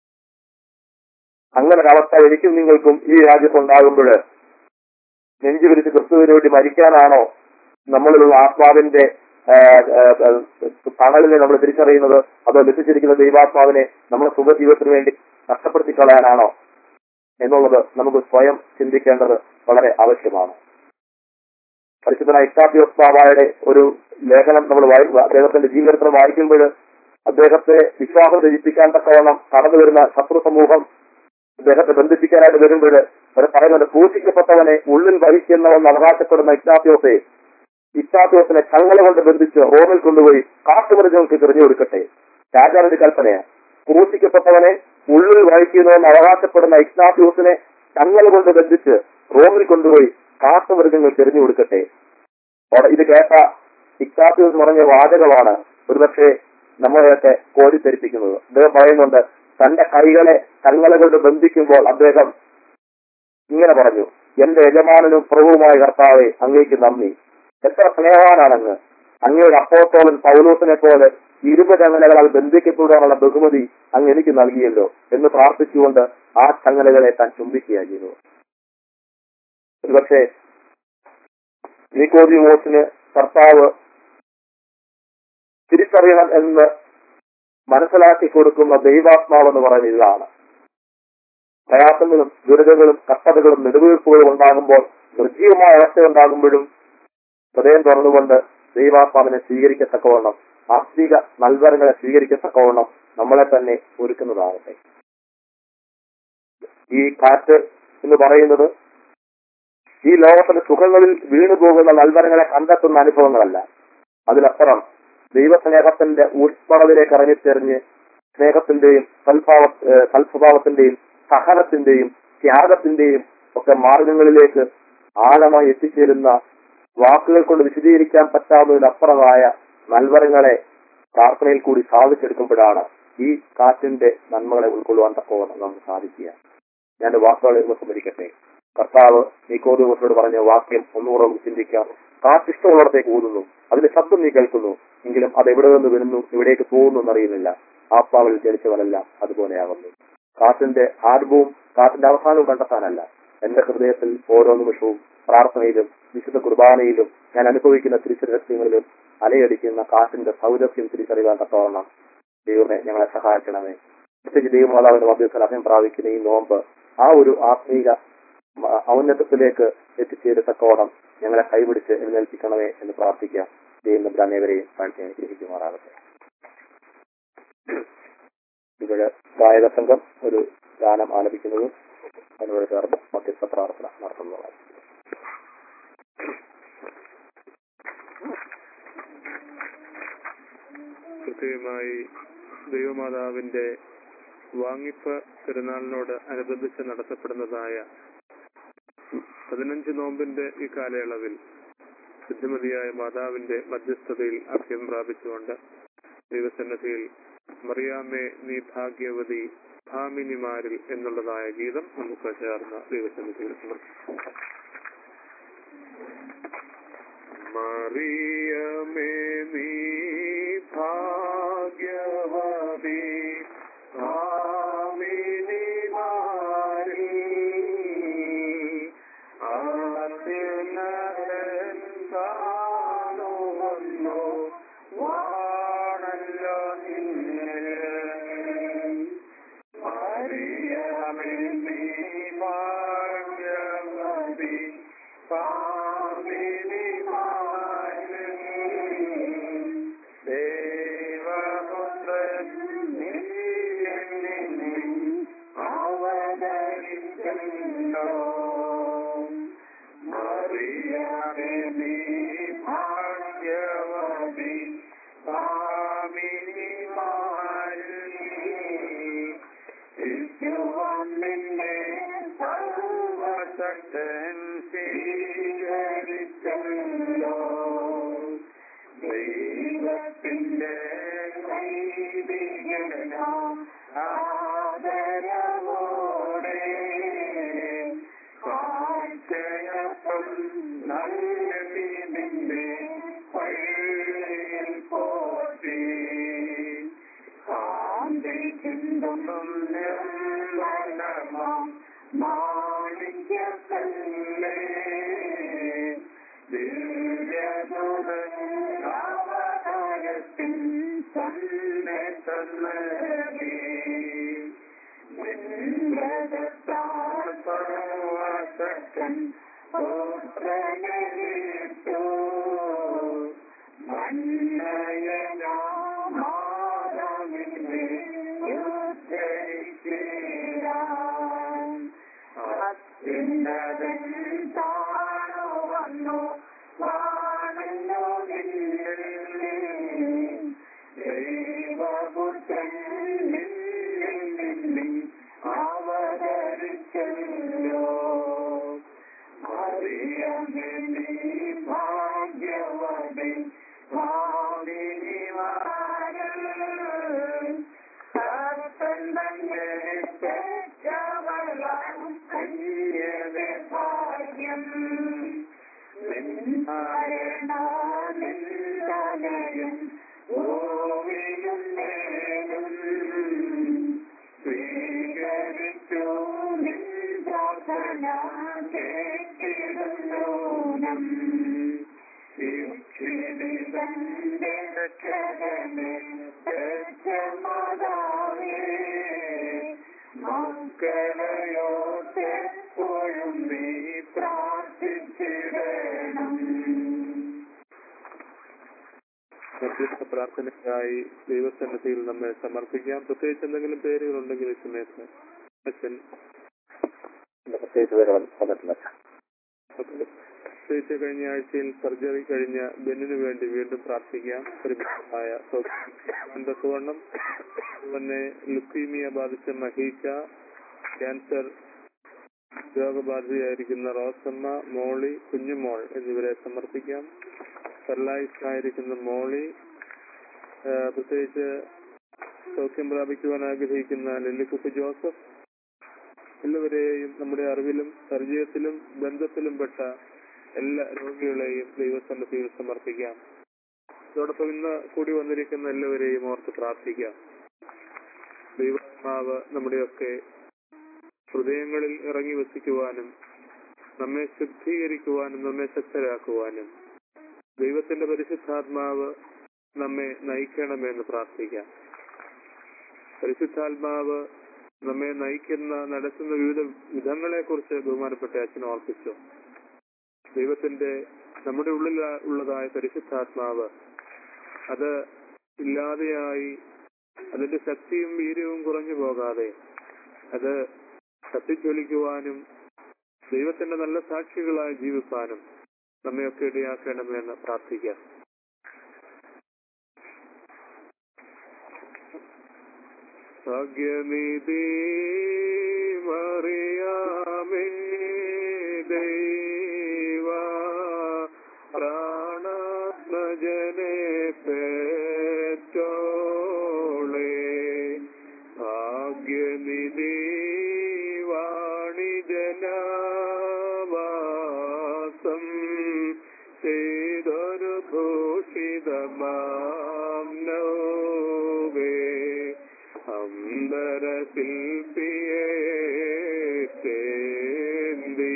അങ്ങനെ ഒരു അവസ്ഥ എനിക്കും നിങ്ങൾക്കും ഈ രാജ്യത്തുണ്ടാകുമ്പോൾ നെഞ്ചു വിരിച്ച് ക്രിസ്തുവിന് വേണ്ടി മരിക്കാനാണോ നമ്മളിലുള്ള ആത്മാവിന്റെ ആ, ആ, ആ, തണലിനെ നമ്മൾ തിരിച്ചറിയുന്നത് അതോ ലഭിച്ചിരിക്കുന്ന ദൈവാത്മാവിനെ നമ്മുടെ സുഖജീവിതത്തിന് വേണ്ടി നഷ്ടപ്പെടുത്തി കളയാനാണോ എന്നുള്ളത് നമുക്ക് സ്വയം ചിന്തിക്കേണ്ടത് വളരെ ആവശ്യമാണ് പരിശുദ്ധനായ ഇഷ്ടാബ്യോസ് ബാബായുടെ ഒരു ലേഖനം നമ്മൾ വായി അദ്ദേഹത്തിന്റെ ജീവിതത്തിൽ വായിക്കുമ്പോൾ അദ്ദേഹത്തെ വിശ്വാസം രചിപ്പിക്കാൻ തക്കവണ്ണം കടന്നു വരുന്ന ശത്രു സമൂഹം അദ്ദേഹത്തെ ബന്ധിപ്പിക്കാനായിട്ട് വരുമ്പോൾ അവർ പറയുന്നത് ക്രൂശിക്കപ്പെട്ടവനെ ഉള്ളിൽ വഹിക്കുന്നവെന്ന് അവകാശപ്പെടുന്ന ഇഷ്ടാബ്യോസെ ഇഷ്ടാബ്യോസിനെ ചങ്ങല കൊണ്ട് ബന്ധിച്ച് റോമിൽ കൊണ്ടുപോയി കാട്ടുമൃഗങ്ങൾക്ക് എറിഞ്ഞു കൊടുക്കട്ടെ രാജാവിന്റെ കൽപ്പനയാണ് ക്രൂശിക്കപ്പെട്ടവനെ ഉള്ളിൽ വഹിക്കുന്നുവെന്ന് അവകാശപ്പെടുന്ന ഇഗ്നാത്യൂസിനെ ചങ്ങല കൊണ്ട് ബന്ധിച്ച് റോമിൽ കൊണ്ടുപോയി കാട്ടുമൃഗങ്ങൾക്ക് എറിഞ്ഞു കൊടുക്കട്ടെ അവിടെ ഇത് കേട്ട ഇഗ്നാത്യൂസ് പറഞ്ഞ വാചകമാണ് ഒരുപക്ഷെ നമ്മളെയൊക്കെ കോരിത്തെരിപ്പിക്കുന്നത് അദ്ദേഹം പറയുന്നുണ്ട് തന്റെ കൈകളെ ചങ്ങല കൊണ്ട് ബന്ധിക്കുമ്പോൾ അദ്ദേഹം ഇങ്ങനെ പറഞ്ഞു എന്റെ യജമാനനും പ്രഭുവുമായ കർത്താവെ അങ്ങേക്ക് നന്ദി എത്ര സ്നേഹവാനാണങ്ങ് അങ്ങയുടെ അപ്പോത്തോളൻ പൗലോസിനെ പോലെ ഇരുപത് ചങ്ങലകളാൽ ബന്ധിക്കപ്പെടാനുള്ള ബഹുമതി അങ്ങ് എനിക്ക് നൽകിയല്ലോ എന്ന് പ്രാർത്ഥിച്ചുകൊണ്ട് ആ ചങ്ങലകളെ താൻ ചുംബിക്കുകയാണ് ചെയ്തത് ഒരുപക്ഷെ നിക്കോദിമോസിന് കർത്താവ് തിരിച്ചറിയണം എന്ന് മനസ്സിലാക്കി കൊടുക്കുന്ന ദൈവാത്മാവ് എന്ന് പറയുന്നത് ഇതാണ് പ്രയാസങ്ങളും ദുരിതങ്ങളും കഷ്ടതകളും നെടുവീർപ്പുകളും ഉണ്ടാകുമ്പോൾ നിർജീവമായ അവസ്ഥ ഉണ്ടാകുമ്പോഴും ഹൃദയം തുറന്നുകൊണ്ട് ദൈവാത്മാവിനെ സ്വീകരിക്കത്തക്കവണ്ണം ആത്മീക നൽവരങ്ങളെ സ്വീകരിക്കത്തക്കവണ്ണം നമ്മളെ തന്നെ ഒരുക്കുന്നതാകട്ടെ ഈ കാറ്റ് എന്ന് പറയുന്നത് ഈ ലോകത്തിന്റെ സുഖങ്ങളിൽ വീണു പോകുന്ന നൽവരങ്ങളെ കണ്ടെത്തുന്ന അനുഭവങ്ങളല്ല അതിനപ്പുറം ദൈവസ്നേഹത്തിന്റെ ഊഷ്മളവിലേക്ക് ഇറങ്ങിത്തെറിഞ്ഞ് സ്നേഹത്തിന്റെയും സൽഭാവ ഏഹ് സൽസ്വഭാവത്തിന്റെയും സഹനത്തിന്റെയും ത്യാഗത്തിന്റെയും ഒക്കെ മാർഗങ്ങളിലേക്ക് ആഴമായി എത്തിച്ചേരുന്ന വാക്കുകൾ കൊണ്ട് വിശദീകരിക്കാൻ പറ്റാവുന്നതിനപ്പുറമായ നൽവരങ്ങളെ പ്രാർത്ഥനയിൽ കൂടി സാധിച്ചെടുക്കുമ്പോഴാണ് ഈ കാറ്റിന്റെ നന്മകളെ ഉൾക്കൊള്ളുവാൻ തക്കവണ്ണം നമുക്ക് സാധിക്കുക ഞാൻ വാക്കുകൾ ഉപസംഹരിക്കട്ടെ കർത്താവ് നീക്കോദോസോട് പറഞ്ഞ വാക്യം ഒന്നുകൂടെ നമുക്ക് ചിന്തിക്കാം കാറ്റിഷ്ടമുള്ളിടത്തേക്ക് ഊതുന്നു അതിന്റെ ശബ്ദം നീ കേൾക്കുന്നു എങ്കിലും അത് എവിടെ നിന്ന് വരുന്നു എവിടേക്ക് പോകുന്നു എന്നറിയുന്നില്ല ആത്മാവിൽ ജനിച്ചവനെല്ലാം അതുപോലെയാകുന്നു കാറ്റിന്റെ ആരംഭവും കാറ്റിന്റെ അവസാനവും കണ്ടെത്താനല്ല എന്റെ ഹൃദയത്തിൽ ഓരോ നിമിഷവും പ്രാർത്ഥനയിലും വിശുദ്ധ കുർബാനയിലും ഞാൻ അനുഭവിക്കുന്ന തിരിച്ചറിയങ്ങളിലും അലയടിക്കുന്ന കാറ്റിന്റെ സൗരഭ്യം തിരിച്ചറിയാൻ തക്കവണ്ണം ദൈവമേ ഞങ്ങളെ സഹായിക്കണമേ പ്രത്യേകിച്ച് ദൈവമാതാവിന്റെ മധ്യസ്ഥൻ അഭയം പ്രാപിക്കുന്ന ഈ നോമ്പ് ആ ഒരു ആത്മീക മ- ഔന്നത്യത്തിലേക്ക് എത്തിച്ചേരത്തക്കോണം ഞങ്ങളെ കൈപിടിച്ച് എഴുന്നേൽപ്പിക്കണമേ എന്ന് പ്രാർത്ഥിക്കാം ദൈവം നമ്മുടെ അനേവരെയും കാണിച്ച് അനുഗ്രഹിക്കുമാറാകട്ടെ ഇവിടെ ഗായക സംഘം ഒരു ഗാനം ആലപിക്കുന്നതും അതിനോട് ചേർന്ന് മധ്യസ്ഥ പ്രാർത്ഥന നടത്തുന്നതാണ് പ്രത്യേകമായി ദൈവമാതാവിന്റെ വാങ്ങിപ്പ് പെരുന്നാളിനോട് അനുബന്ധിച്ച് നടത്തപ്പെടുന്നതായ പതിനഞ്ച് നോമ്പിന്റെ ഈ കാലയളവിൽ ബുദ്ധിമതിയായ മാതാവിന്റെ മധ്യസ്ഥതയിൽ അഭ്യം പ്രാപിച്ചുകൊണ്ട് ദൈവസന്നദ്ധിയിൽ മറിയാമേ നീ ഭാഗ്യവതി ഭാമിനിമാരിൽ എന്നുള്ളതായ ഗീതം നമുക്ക് ചേർന്ന് ദൈവസന്നിധിയിൽ സമർപ്പിക്കാം മറിയമേ നീ ഭാഗ്യവതി ഭാമിനിമാരിൽ അത്യുന്നതൻ കാണുവന്നു വാണല്ലോ നിന്നെ മറിയമേ നീ ഭാഗ്യവതി ഭാമിനിമാരിൽ ദേവപുത്രൻ നീ എന്നിൽ അവതരിച്ചല്ലോ മറിയമേ നീ ഭാഗ്യവതി ഭാമിനിമാരിൽ നിന്നെ സർവശക്തൻ സ്വീകരിച്ചല്ലോ ദൈവത്തിന്റെ നൈതികനാം ആദരവോടെ നിർമ്മലമോ മാണിക്യക്കല്ലേ ദിവ്യദൂതൻ സന്ദേശമേ സർവസക്തൻ പുത്രനിട്ടു മന്നയനാമാവിനെ ഉദ്ധരിച്ചിടാൻ അത്യുന്നതൻ താണു വന്നു വാണു ദൈവപുത്രൻ നിന്നിൽ നിന്നിൽ അവതരിച്ചല്ലോ അറിയമേ നീ ഭാഗ്യവതി ഭാവിനിവാരൻ കർത്തൻ തന്നെ തെറ്റവളാം കന്യകെ ഭാഗ്യം നിന്നരണനിന്ദനയും ഭൂമിയും നേരും സ്വീകരിച്ചു നിൻ പ്രാർത്ഥന കേട്ടിടുന്നൂനം ദീക്ഷിതന്റെ രക്ഷകനെ രക്ഷമാതാവേ മക്കളയോട്ടെപ്പോഴും നീ പ്രാർത്ഥിച്ചിടണം മധ്യസ്ഥ പ്രാർത്ഥനയ്ക്കായി ദൈവസന്നിധിയിൽ നമ്മെ സമർപ്പിക്കാം പ്രത്യേകിച്ച് എന്തെങ്കിലും പേരുകളുണ്ടെങ്കിൽ ഈ സമയത്ത് അച്ഛൻ എന്റെ പ്രത്യേകിച്ച് പേര് വന്നിട്ടില്ല പ്രത്യേകിച്ച് കഴിഞ്ഞ ആഴ്ചയിൽ സർജറി കഴിഞ്ഞ ബെന്നിനു വേണ്ടി വീണ്ടും പ്രാർത്ഥിക്കാം പരിമിതമായ സൗഖ്യത്തിന്റെ സുവർണം തന്നെ ലുക്കീമിയ ബാധിച്ച മഹീച്ച ക്യാൻസർ രോഗബാധിതയായിരിക്കുന്ന റോസമ്മ മോളി കുഞ്ഞുമോൾ എന്നിവരെ സമർപ്പിക്കാം പെർലൈസ് ആയിരിക്കുന്ന മോളി ആ, പ്രത്യേകിച്ച് സൗഖ്യം പ്രാപിക്കുവാൻ ആഗ്രഹിക്കുന്ന ലില്ലിക്കുപ്പ് ജോസഫ് എല്ലാവരെയും നമ്മുടെ അറിവിലും പരിചയത്തിലും ബന്ധത്തിലും പെട്ട എല്ലാ രോഗികളെയും ദൈവസന്നിധിയിൽ സമർപ്പിക്കാം അതോടൊപ്പം ഇന്ന് കൂടി വന്നിരിക്കുന്ന എല്ലാവരെയും ഓർത്ത് പ്രാർത്ഥിക്കാം ദൈവാത്മാവ് നമ്മുടെയൊക്കെ ഹൃദയങ്ങളിൽ ഇറങ്ങി വസിക്കുവാനും നമ്മെ ശുദ്ധീകരിക്കുവാനും നമ്മെ ശക്തരാക്കുവാനും ദൈവത്തിന്റെ പരിശുദ്ധാത്മാവ് നമ്മെ നയിക്കണമെന്ന് പ്രാർത്ഥിക്കാം പരിശുദ്ധാത്മാവ് നമ്മെ നയിക്കുന്ന നടത്തുന്ന വിവിധ വിധങ്ങളെ കുറിച്ച് ബഹുമാനപ്പെട്ട അച്ഛൻ ഓർപ്പിച്ചു ദൈവത്തിന്റെ നമ്മുടെ ഉള്ളിൽ ഉള്ളതായ പരിശുദ്ധാത്മാവ് അത് ഇല്ലാതെയായി അതിന്റെ ശക്തിയും വീര്യവും കുറഞ്ഞു പോകാതെ അത് കത്തിജ്വലിക്കുവാനും ദൈവത്തിന്റെ നല്ല സാക്ഷികളായി ജീവിക്കാനും നമ്മയൊക്കെ ഇടയാക്കണമെന്ന് പ്രാർത്ഥിക്കാം ഭാഗ്യനിധി മറിയാമേ ദൈവ പ്രാണാത്മജനെ പേറ്റോളെ ഭാഗ്യനിധി വാണിജനവാസം ചെയ്തൊരു ഭൂഷിതമാം നോവേ അന്തര ശില്പിയെ ചേന്തി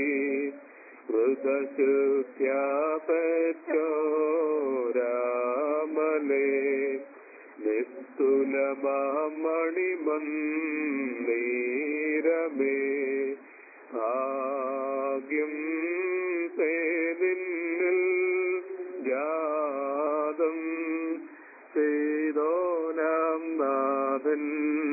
ഹൃദശുദ്ധ്യാപറ്റോരാമലേ നിസ്തുലമാമണിമന്ദീരമേ ഭാഗ്യം തേനിന്നിൽ ജാതം ചെയ്തോനാം നാഥൻ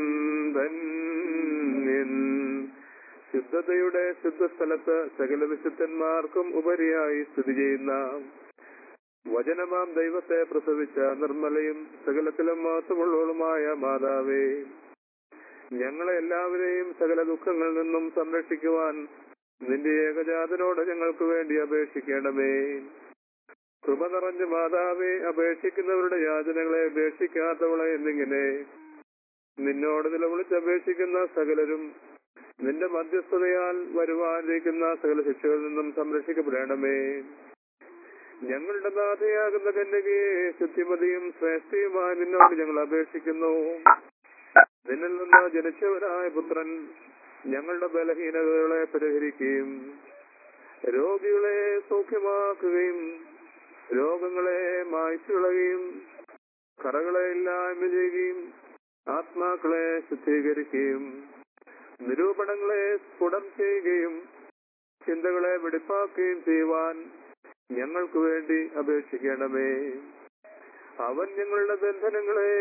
ധന്യൻ ശുദ്ധതയുടെ ശുദ്ധസ്ഥലത്ത് സകല വിശുദ്ധന്മാർക്കും ഉപരിയായി സ്ഥിതി ചെയ്യുന്ന വചനമാം ദൈവത്തെ പ്രസവിച്ച നിർമ്മലയും സകലത്തിലും മാത്രമുള്ളവളുമായ മാതാവേ ഞങ്ങളെ എല്ലാവരെയും സകല ദുഃഖങ്ങളിൽ നിന്നും സംരക്ഷിക്കുവാൻ നിന്റെ ഏകജാതനോട് ഞങ്ങൾക്ക് വേണ്ടി അപേക്ഷിക്കണമേ കൃപ നിറഞ്ഞ മാതാവേ അപേക്ഷിക്കുന്നവരുടെ യാചനകളെ ഉപേക്ഷിക്കാത്തവളെ എന്നിങ്ങനെ നിന്നോട് നിലവിളിച്ച് അപേക്ഷിക്കുന്ന സകലരും നിന്റെ മധ്യസ്ഥതയാൽ വരുവാനിരിക്കുന്ന സകല ശിക്ഷകളിൽ നിന്നും സംരക്ഷിക്കപ്പെടണമേ ഞങ്ങളുടെ നാഥയാകുന്ന കന്യകയെ ശുദ്ധിമതിയും ശ്രേഷ്ഠയുമായി നിന്നോട് ഞങ്ങൾ അപേക്ഷിക്കുന്നു നിന്നിൽ നിന്ന് ജനിച്ചവനായ പുത്രൻ ഞങ്ങളുടെ ബലഹീനതകളെ പരിഹരിക്കുകയും രോഗികളെ സൗഖ്യമാക്കുകയും രോഗങ്ങളെ മായ്ച്ചു കളയുകയും കറകളെ ഇല്ലായ്മ ചെയ്യുകയും ആത്മാക്കളെ ശുദ്ധീകരിക്കുകയും നിരൂപണങ്ങളെ സ്ഫുടം ചെയ്യുകയും ചിന്തകളെ വെടിപ്പാക്കുകയും ചെയ്യുവാൻ ഞങ്ങൾക്ക് വേണ്ടി അപേക്ഷിക്കണമേ അവൻ ഞങ്ങളുടെ ബന്ധനങ്ങളെ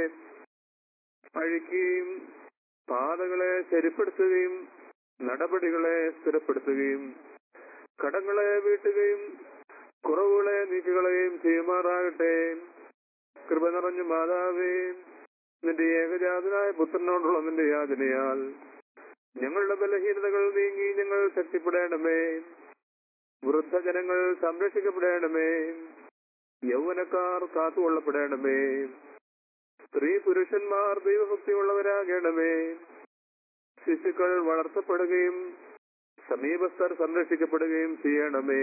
അഴിക്കുകയും പാതകളെ ശരിപ്പെടുത്തുകയും നടപടികളെ സ്ഥിരപ്പെടുത്തുകയും കടങ്ങളെ വീട്ടുകയും കുറവുകളെ നീക്കുകളെയും ചെയ്യുമാറാകട്ടെ കൃപ നിറഞ്ഞ മാതാവേ നിന്റെ ഏകജാതനായ പുത്രനോടുള്ള നിന്റെ യാതനയാൽ ഞങ്ങളുടെ ബലഹീനതകൾ നീങ്ങി ഞങ്ങൾ ശക്തിപ്പെടേണമേ വൃദ്ധജനങ്ങൾ സംരക്ഷിക്കപ്പെടേണമേ യൗവനക്കാർ കാത്തുകൊള്ളപ്പെടേണമേ സ്ത്രീ പുരുഷന്മാർ ദൈവഭക്തിയുള്ളവരാകണമേ ശിശുക്കൾ വളർത്തപ്പെടുകയും സമീപസ്ഥർ സംരക്ഷിക്കപ്പെടുകയും ചെയ്യണമേ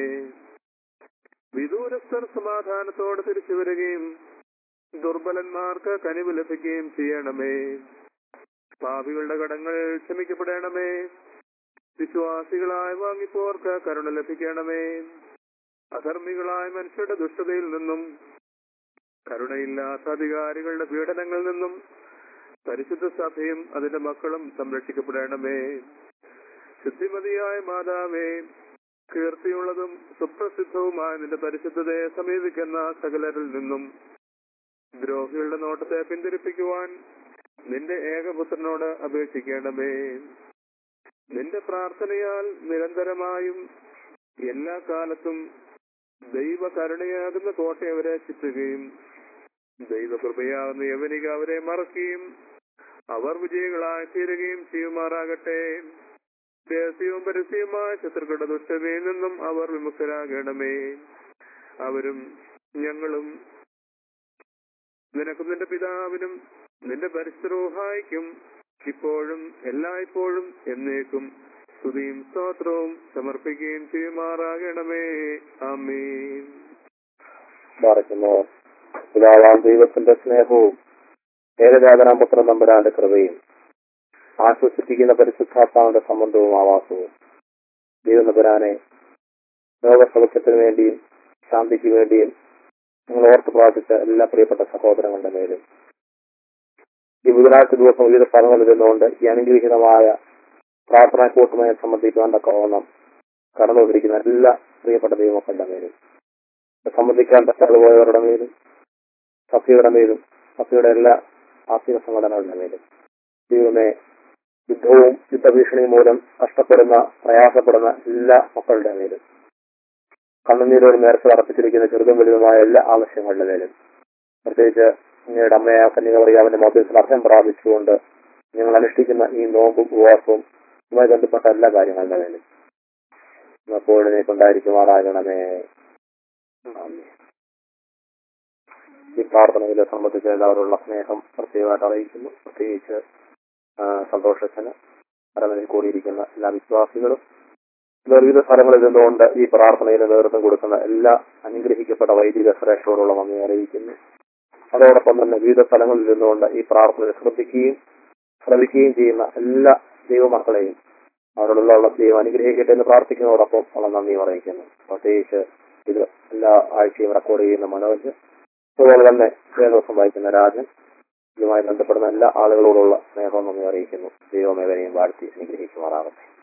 വിദൂരസ്ഥർ സമാധാനത്തോടെ തിരിച്ചു വരികയും ദുർബലന്മാർക്ക് കനിവ് ലഭിക്കുകയും ചെയ്യണമേ പാപികളുടെ കടങ്ങൾ ക്ഷമിക്കപ്പെടണമേ വിശ്വാസികളായ വാങ്ങിപ്പോർക്ക് കരുണ ലഭിക്കണമേ അധർമ്മികളായ മനുഷ്യരുടെ ദുഷ്ടതയിൽ നിന്നും കരുണയില്ലാത്ത അധികാരികളുടെ പീഡനങ്ങളിൽ നിന്നും പരിശുദ്ധ സഭയും അതിന്റെ മക്കളും സംരക്ഷിക്കപ്പെടണമേ ശുദ്ധിമതിയായ മാതാവേ കീർത്തിയുള്ളതും സുപ്രസിദ്ധവുമായ നിന്റെ പരിശുദ്ധതയെ സമീപിക്കുന്ന സകലരിൽ നിന്നും ദ്രോഹികളുടെ നോട്ടത്തെ പിന്തിരിപ്പിക്കുവാൻ നിന്റെ ഏകപുത്രനോട് അപേക്ഷിക്കണമേ നിന്റെ പ്രാർത്ഥനയാൽ നിരന്തരമായും എല്ലാ കാലത്തും ദൈവ കരുണയാകുന്ന കോട്ട അവരെ ചുറ്റുകയും ദൈവകൃപയാകുന്ന യവനിക അവരെ മറക്കുകയും അവർ വിജയികളായി തീരുകയും ചെയ്യുമാറാകട്ടെ രഹസ്യവും പരസ്യവുമായ ശത്രുക്കളുടെ ദുഷ്ടതയിൽ നിന്നും അവർ വിമുക്തരാകണമേ അവരും ഞങ്ങളും നിനക്കും നിന്റെ പിതാവിനും നിന്റെ പരിശുദ്ധരോഹായിക്കും ഇപ്പോഴും എല്ലായ്പ്പോഴും എന്നേക്കും സ്തുതിയും സ്തോത്രവും സമർപ്പിക്കുകയും ചെയ്യുമാറാകണമേ ആമീൻ ബാറയ്ക്കുന്നു പിതാവാം ദൈവത്തിന്റെ സ്നേഹവും ഏകജാതനാം പുത്രൻ നമ്പരാന്റെ കൃപയും ആശ്വസിപ്പിക്കുന്ന പരിശുദ്ധാത്മാവിന്റെ സംബന്ധവും ആവാസവും ദൈവനപുരാനെ ലോകസൗഖ്യത്തിന് വേണ്ടിയും ശാന്തിക്ക് വേണ്ടിയും നിങ്ങൾ ഓർത്ത് പ്രാർത്ഥിച്ച എല്ലാ പ്രിയപ്പെട്ട സഹോദരങ്ങളുടെ മേലും ഈ ബുധനാഴ്ച ദിവസം വിവിധ സ്ഥലങ്ങളിൽ നിന്നുകൊണ്ട് ഈ അനുഗ്രഹീതമായ പ്രാർത്ഥനാ കൂട്ടുമയെ സംബന്ധിക്കാൻ തക്കവണ്ണം കടന്നുകൊണ്ടിരിക്കുന്ന എല്ലാ പ്രിയപ്പെട്ട ദൈവമക്കളുടെ മേലും സംബന്ധിക്കാൻ പറ്റാതെ പോയവരുടെ മേലും സഭയുടെ മേലും സഭയുടെ എല്ലാ ആത്മീയ സംഘടനകളുടെ മേലും ദൈവമേ യുദ്ധവും യുദ്ധഭീഷണിയും മൂലം കഷ്ടപ്പെടുന്ന പ്രയാസപ്പെടുന്ന എല്ലാ മക്കളുടെ മേലും കണ്ണുനീരോട് നേരത്തെ അർപ്പിച്ചിരിക്കുന്ന ചെറുതും വലുതുമായ എല്ലാ ആവശ്യങ്ങളുടെ മേലും പ്രത്യേകിച്ച് അങ്ങയുടെ അമ്മയായ കന്യകമറിയാവിന്റെ മധ്യത്തിൽ അർത്ഥം പ്രാപിച്ചുകൊണ്ട് ഞങ്ങൾ അനുഷ്ഠിക്കുന്ന ഈ നോമ്പും ഉപവാസവും ഇതുമായി ബന്ധപ്പെട്ട എല്ലാ കാര്യങ്ങളുടെ മേലും എപ്പോഴും നീ കൊണ്ടായിരിക്കുമാറാകണമേ ആമേൻ. ഈ പ്രാർത്ഥനയിലെ സംബന്ധിച്ച് എല്ലാവരുള്ള സ്നേഹം പ്രത്യേകമായിട്ട് അറിയിക്കുന്നു പ്രത്യേകിച്ച് ആ, സന്തോഷത്തിന് പരമനിൽ കൂടിയിരിക്കുന്ന എല്ലാ വിശ്വാസികളും വിവിധ സ്ഥലങ്ങളിൽ നിന്നുകൊണ്ട് ഈ പ്രാർത്ഥനയിൽ നേതൃത്വം കൊടുക്കുന്ന എല്ലാ അനുഗ്രഹിക്കപ്പെട്ട വൈദിക ശ്രേഷ്ഠരോടുള്ള നന്ദി അറിയിക്കുന്നു അതോടൊപ്പം തന്നെ വിവിധ സ്ഥലങ്ങളിൽ നിന്നുകൊണ്ട് ഈ പ്രാർത്ഥനയിൽ ശ്രദ്ധിക്കുകയും ശ്രമിക്കുകയും ചെയ്യുന്ന എല്ലാ ദൈവമക്കളെയും അവരോടുള്ള ദൈവം അനുഗ്രഹിക്കട്ടെ എന്ന് പ്രാർത്ഥിക്കുന്നതോടൊപ്പം ഉള്ള നന്ദി അറിയിക്കുന്നു പ്രത്യേകിച്ച് ഇത് എല്ലാ ആഴ്ചയും റെക്കോർഡ് ചെയ്യുന്ന മനോജ് അതുപോലെ തന്നെ ദിവസം വായിക്കുന്ന രാജൻ ഇതുമായി ബന്ധപ്പെടുന്ന എല്ലാ ആളുകളോടുള്ള സ്നേഹവും നന്ദി അറിയിക്കുന്നു ദൈവമേവനെയും വാഴ്ത്തി അനുഗ്രഹിക്കുമാറാകട്ടെ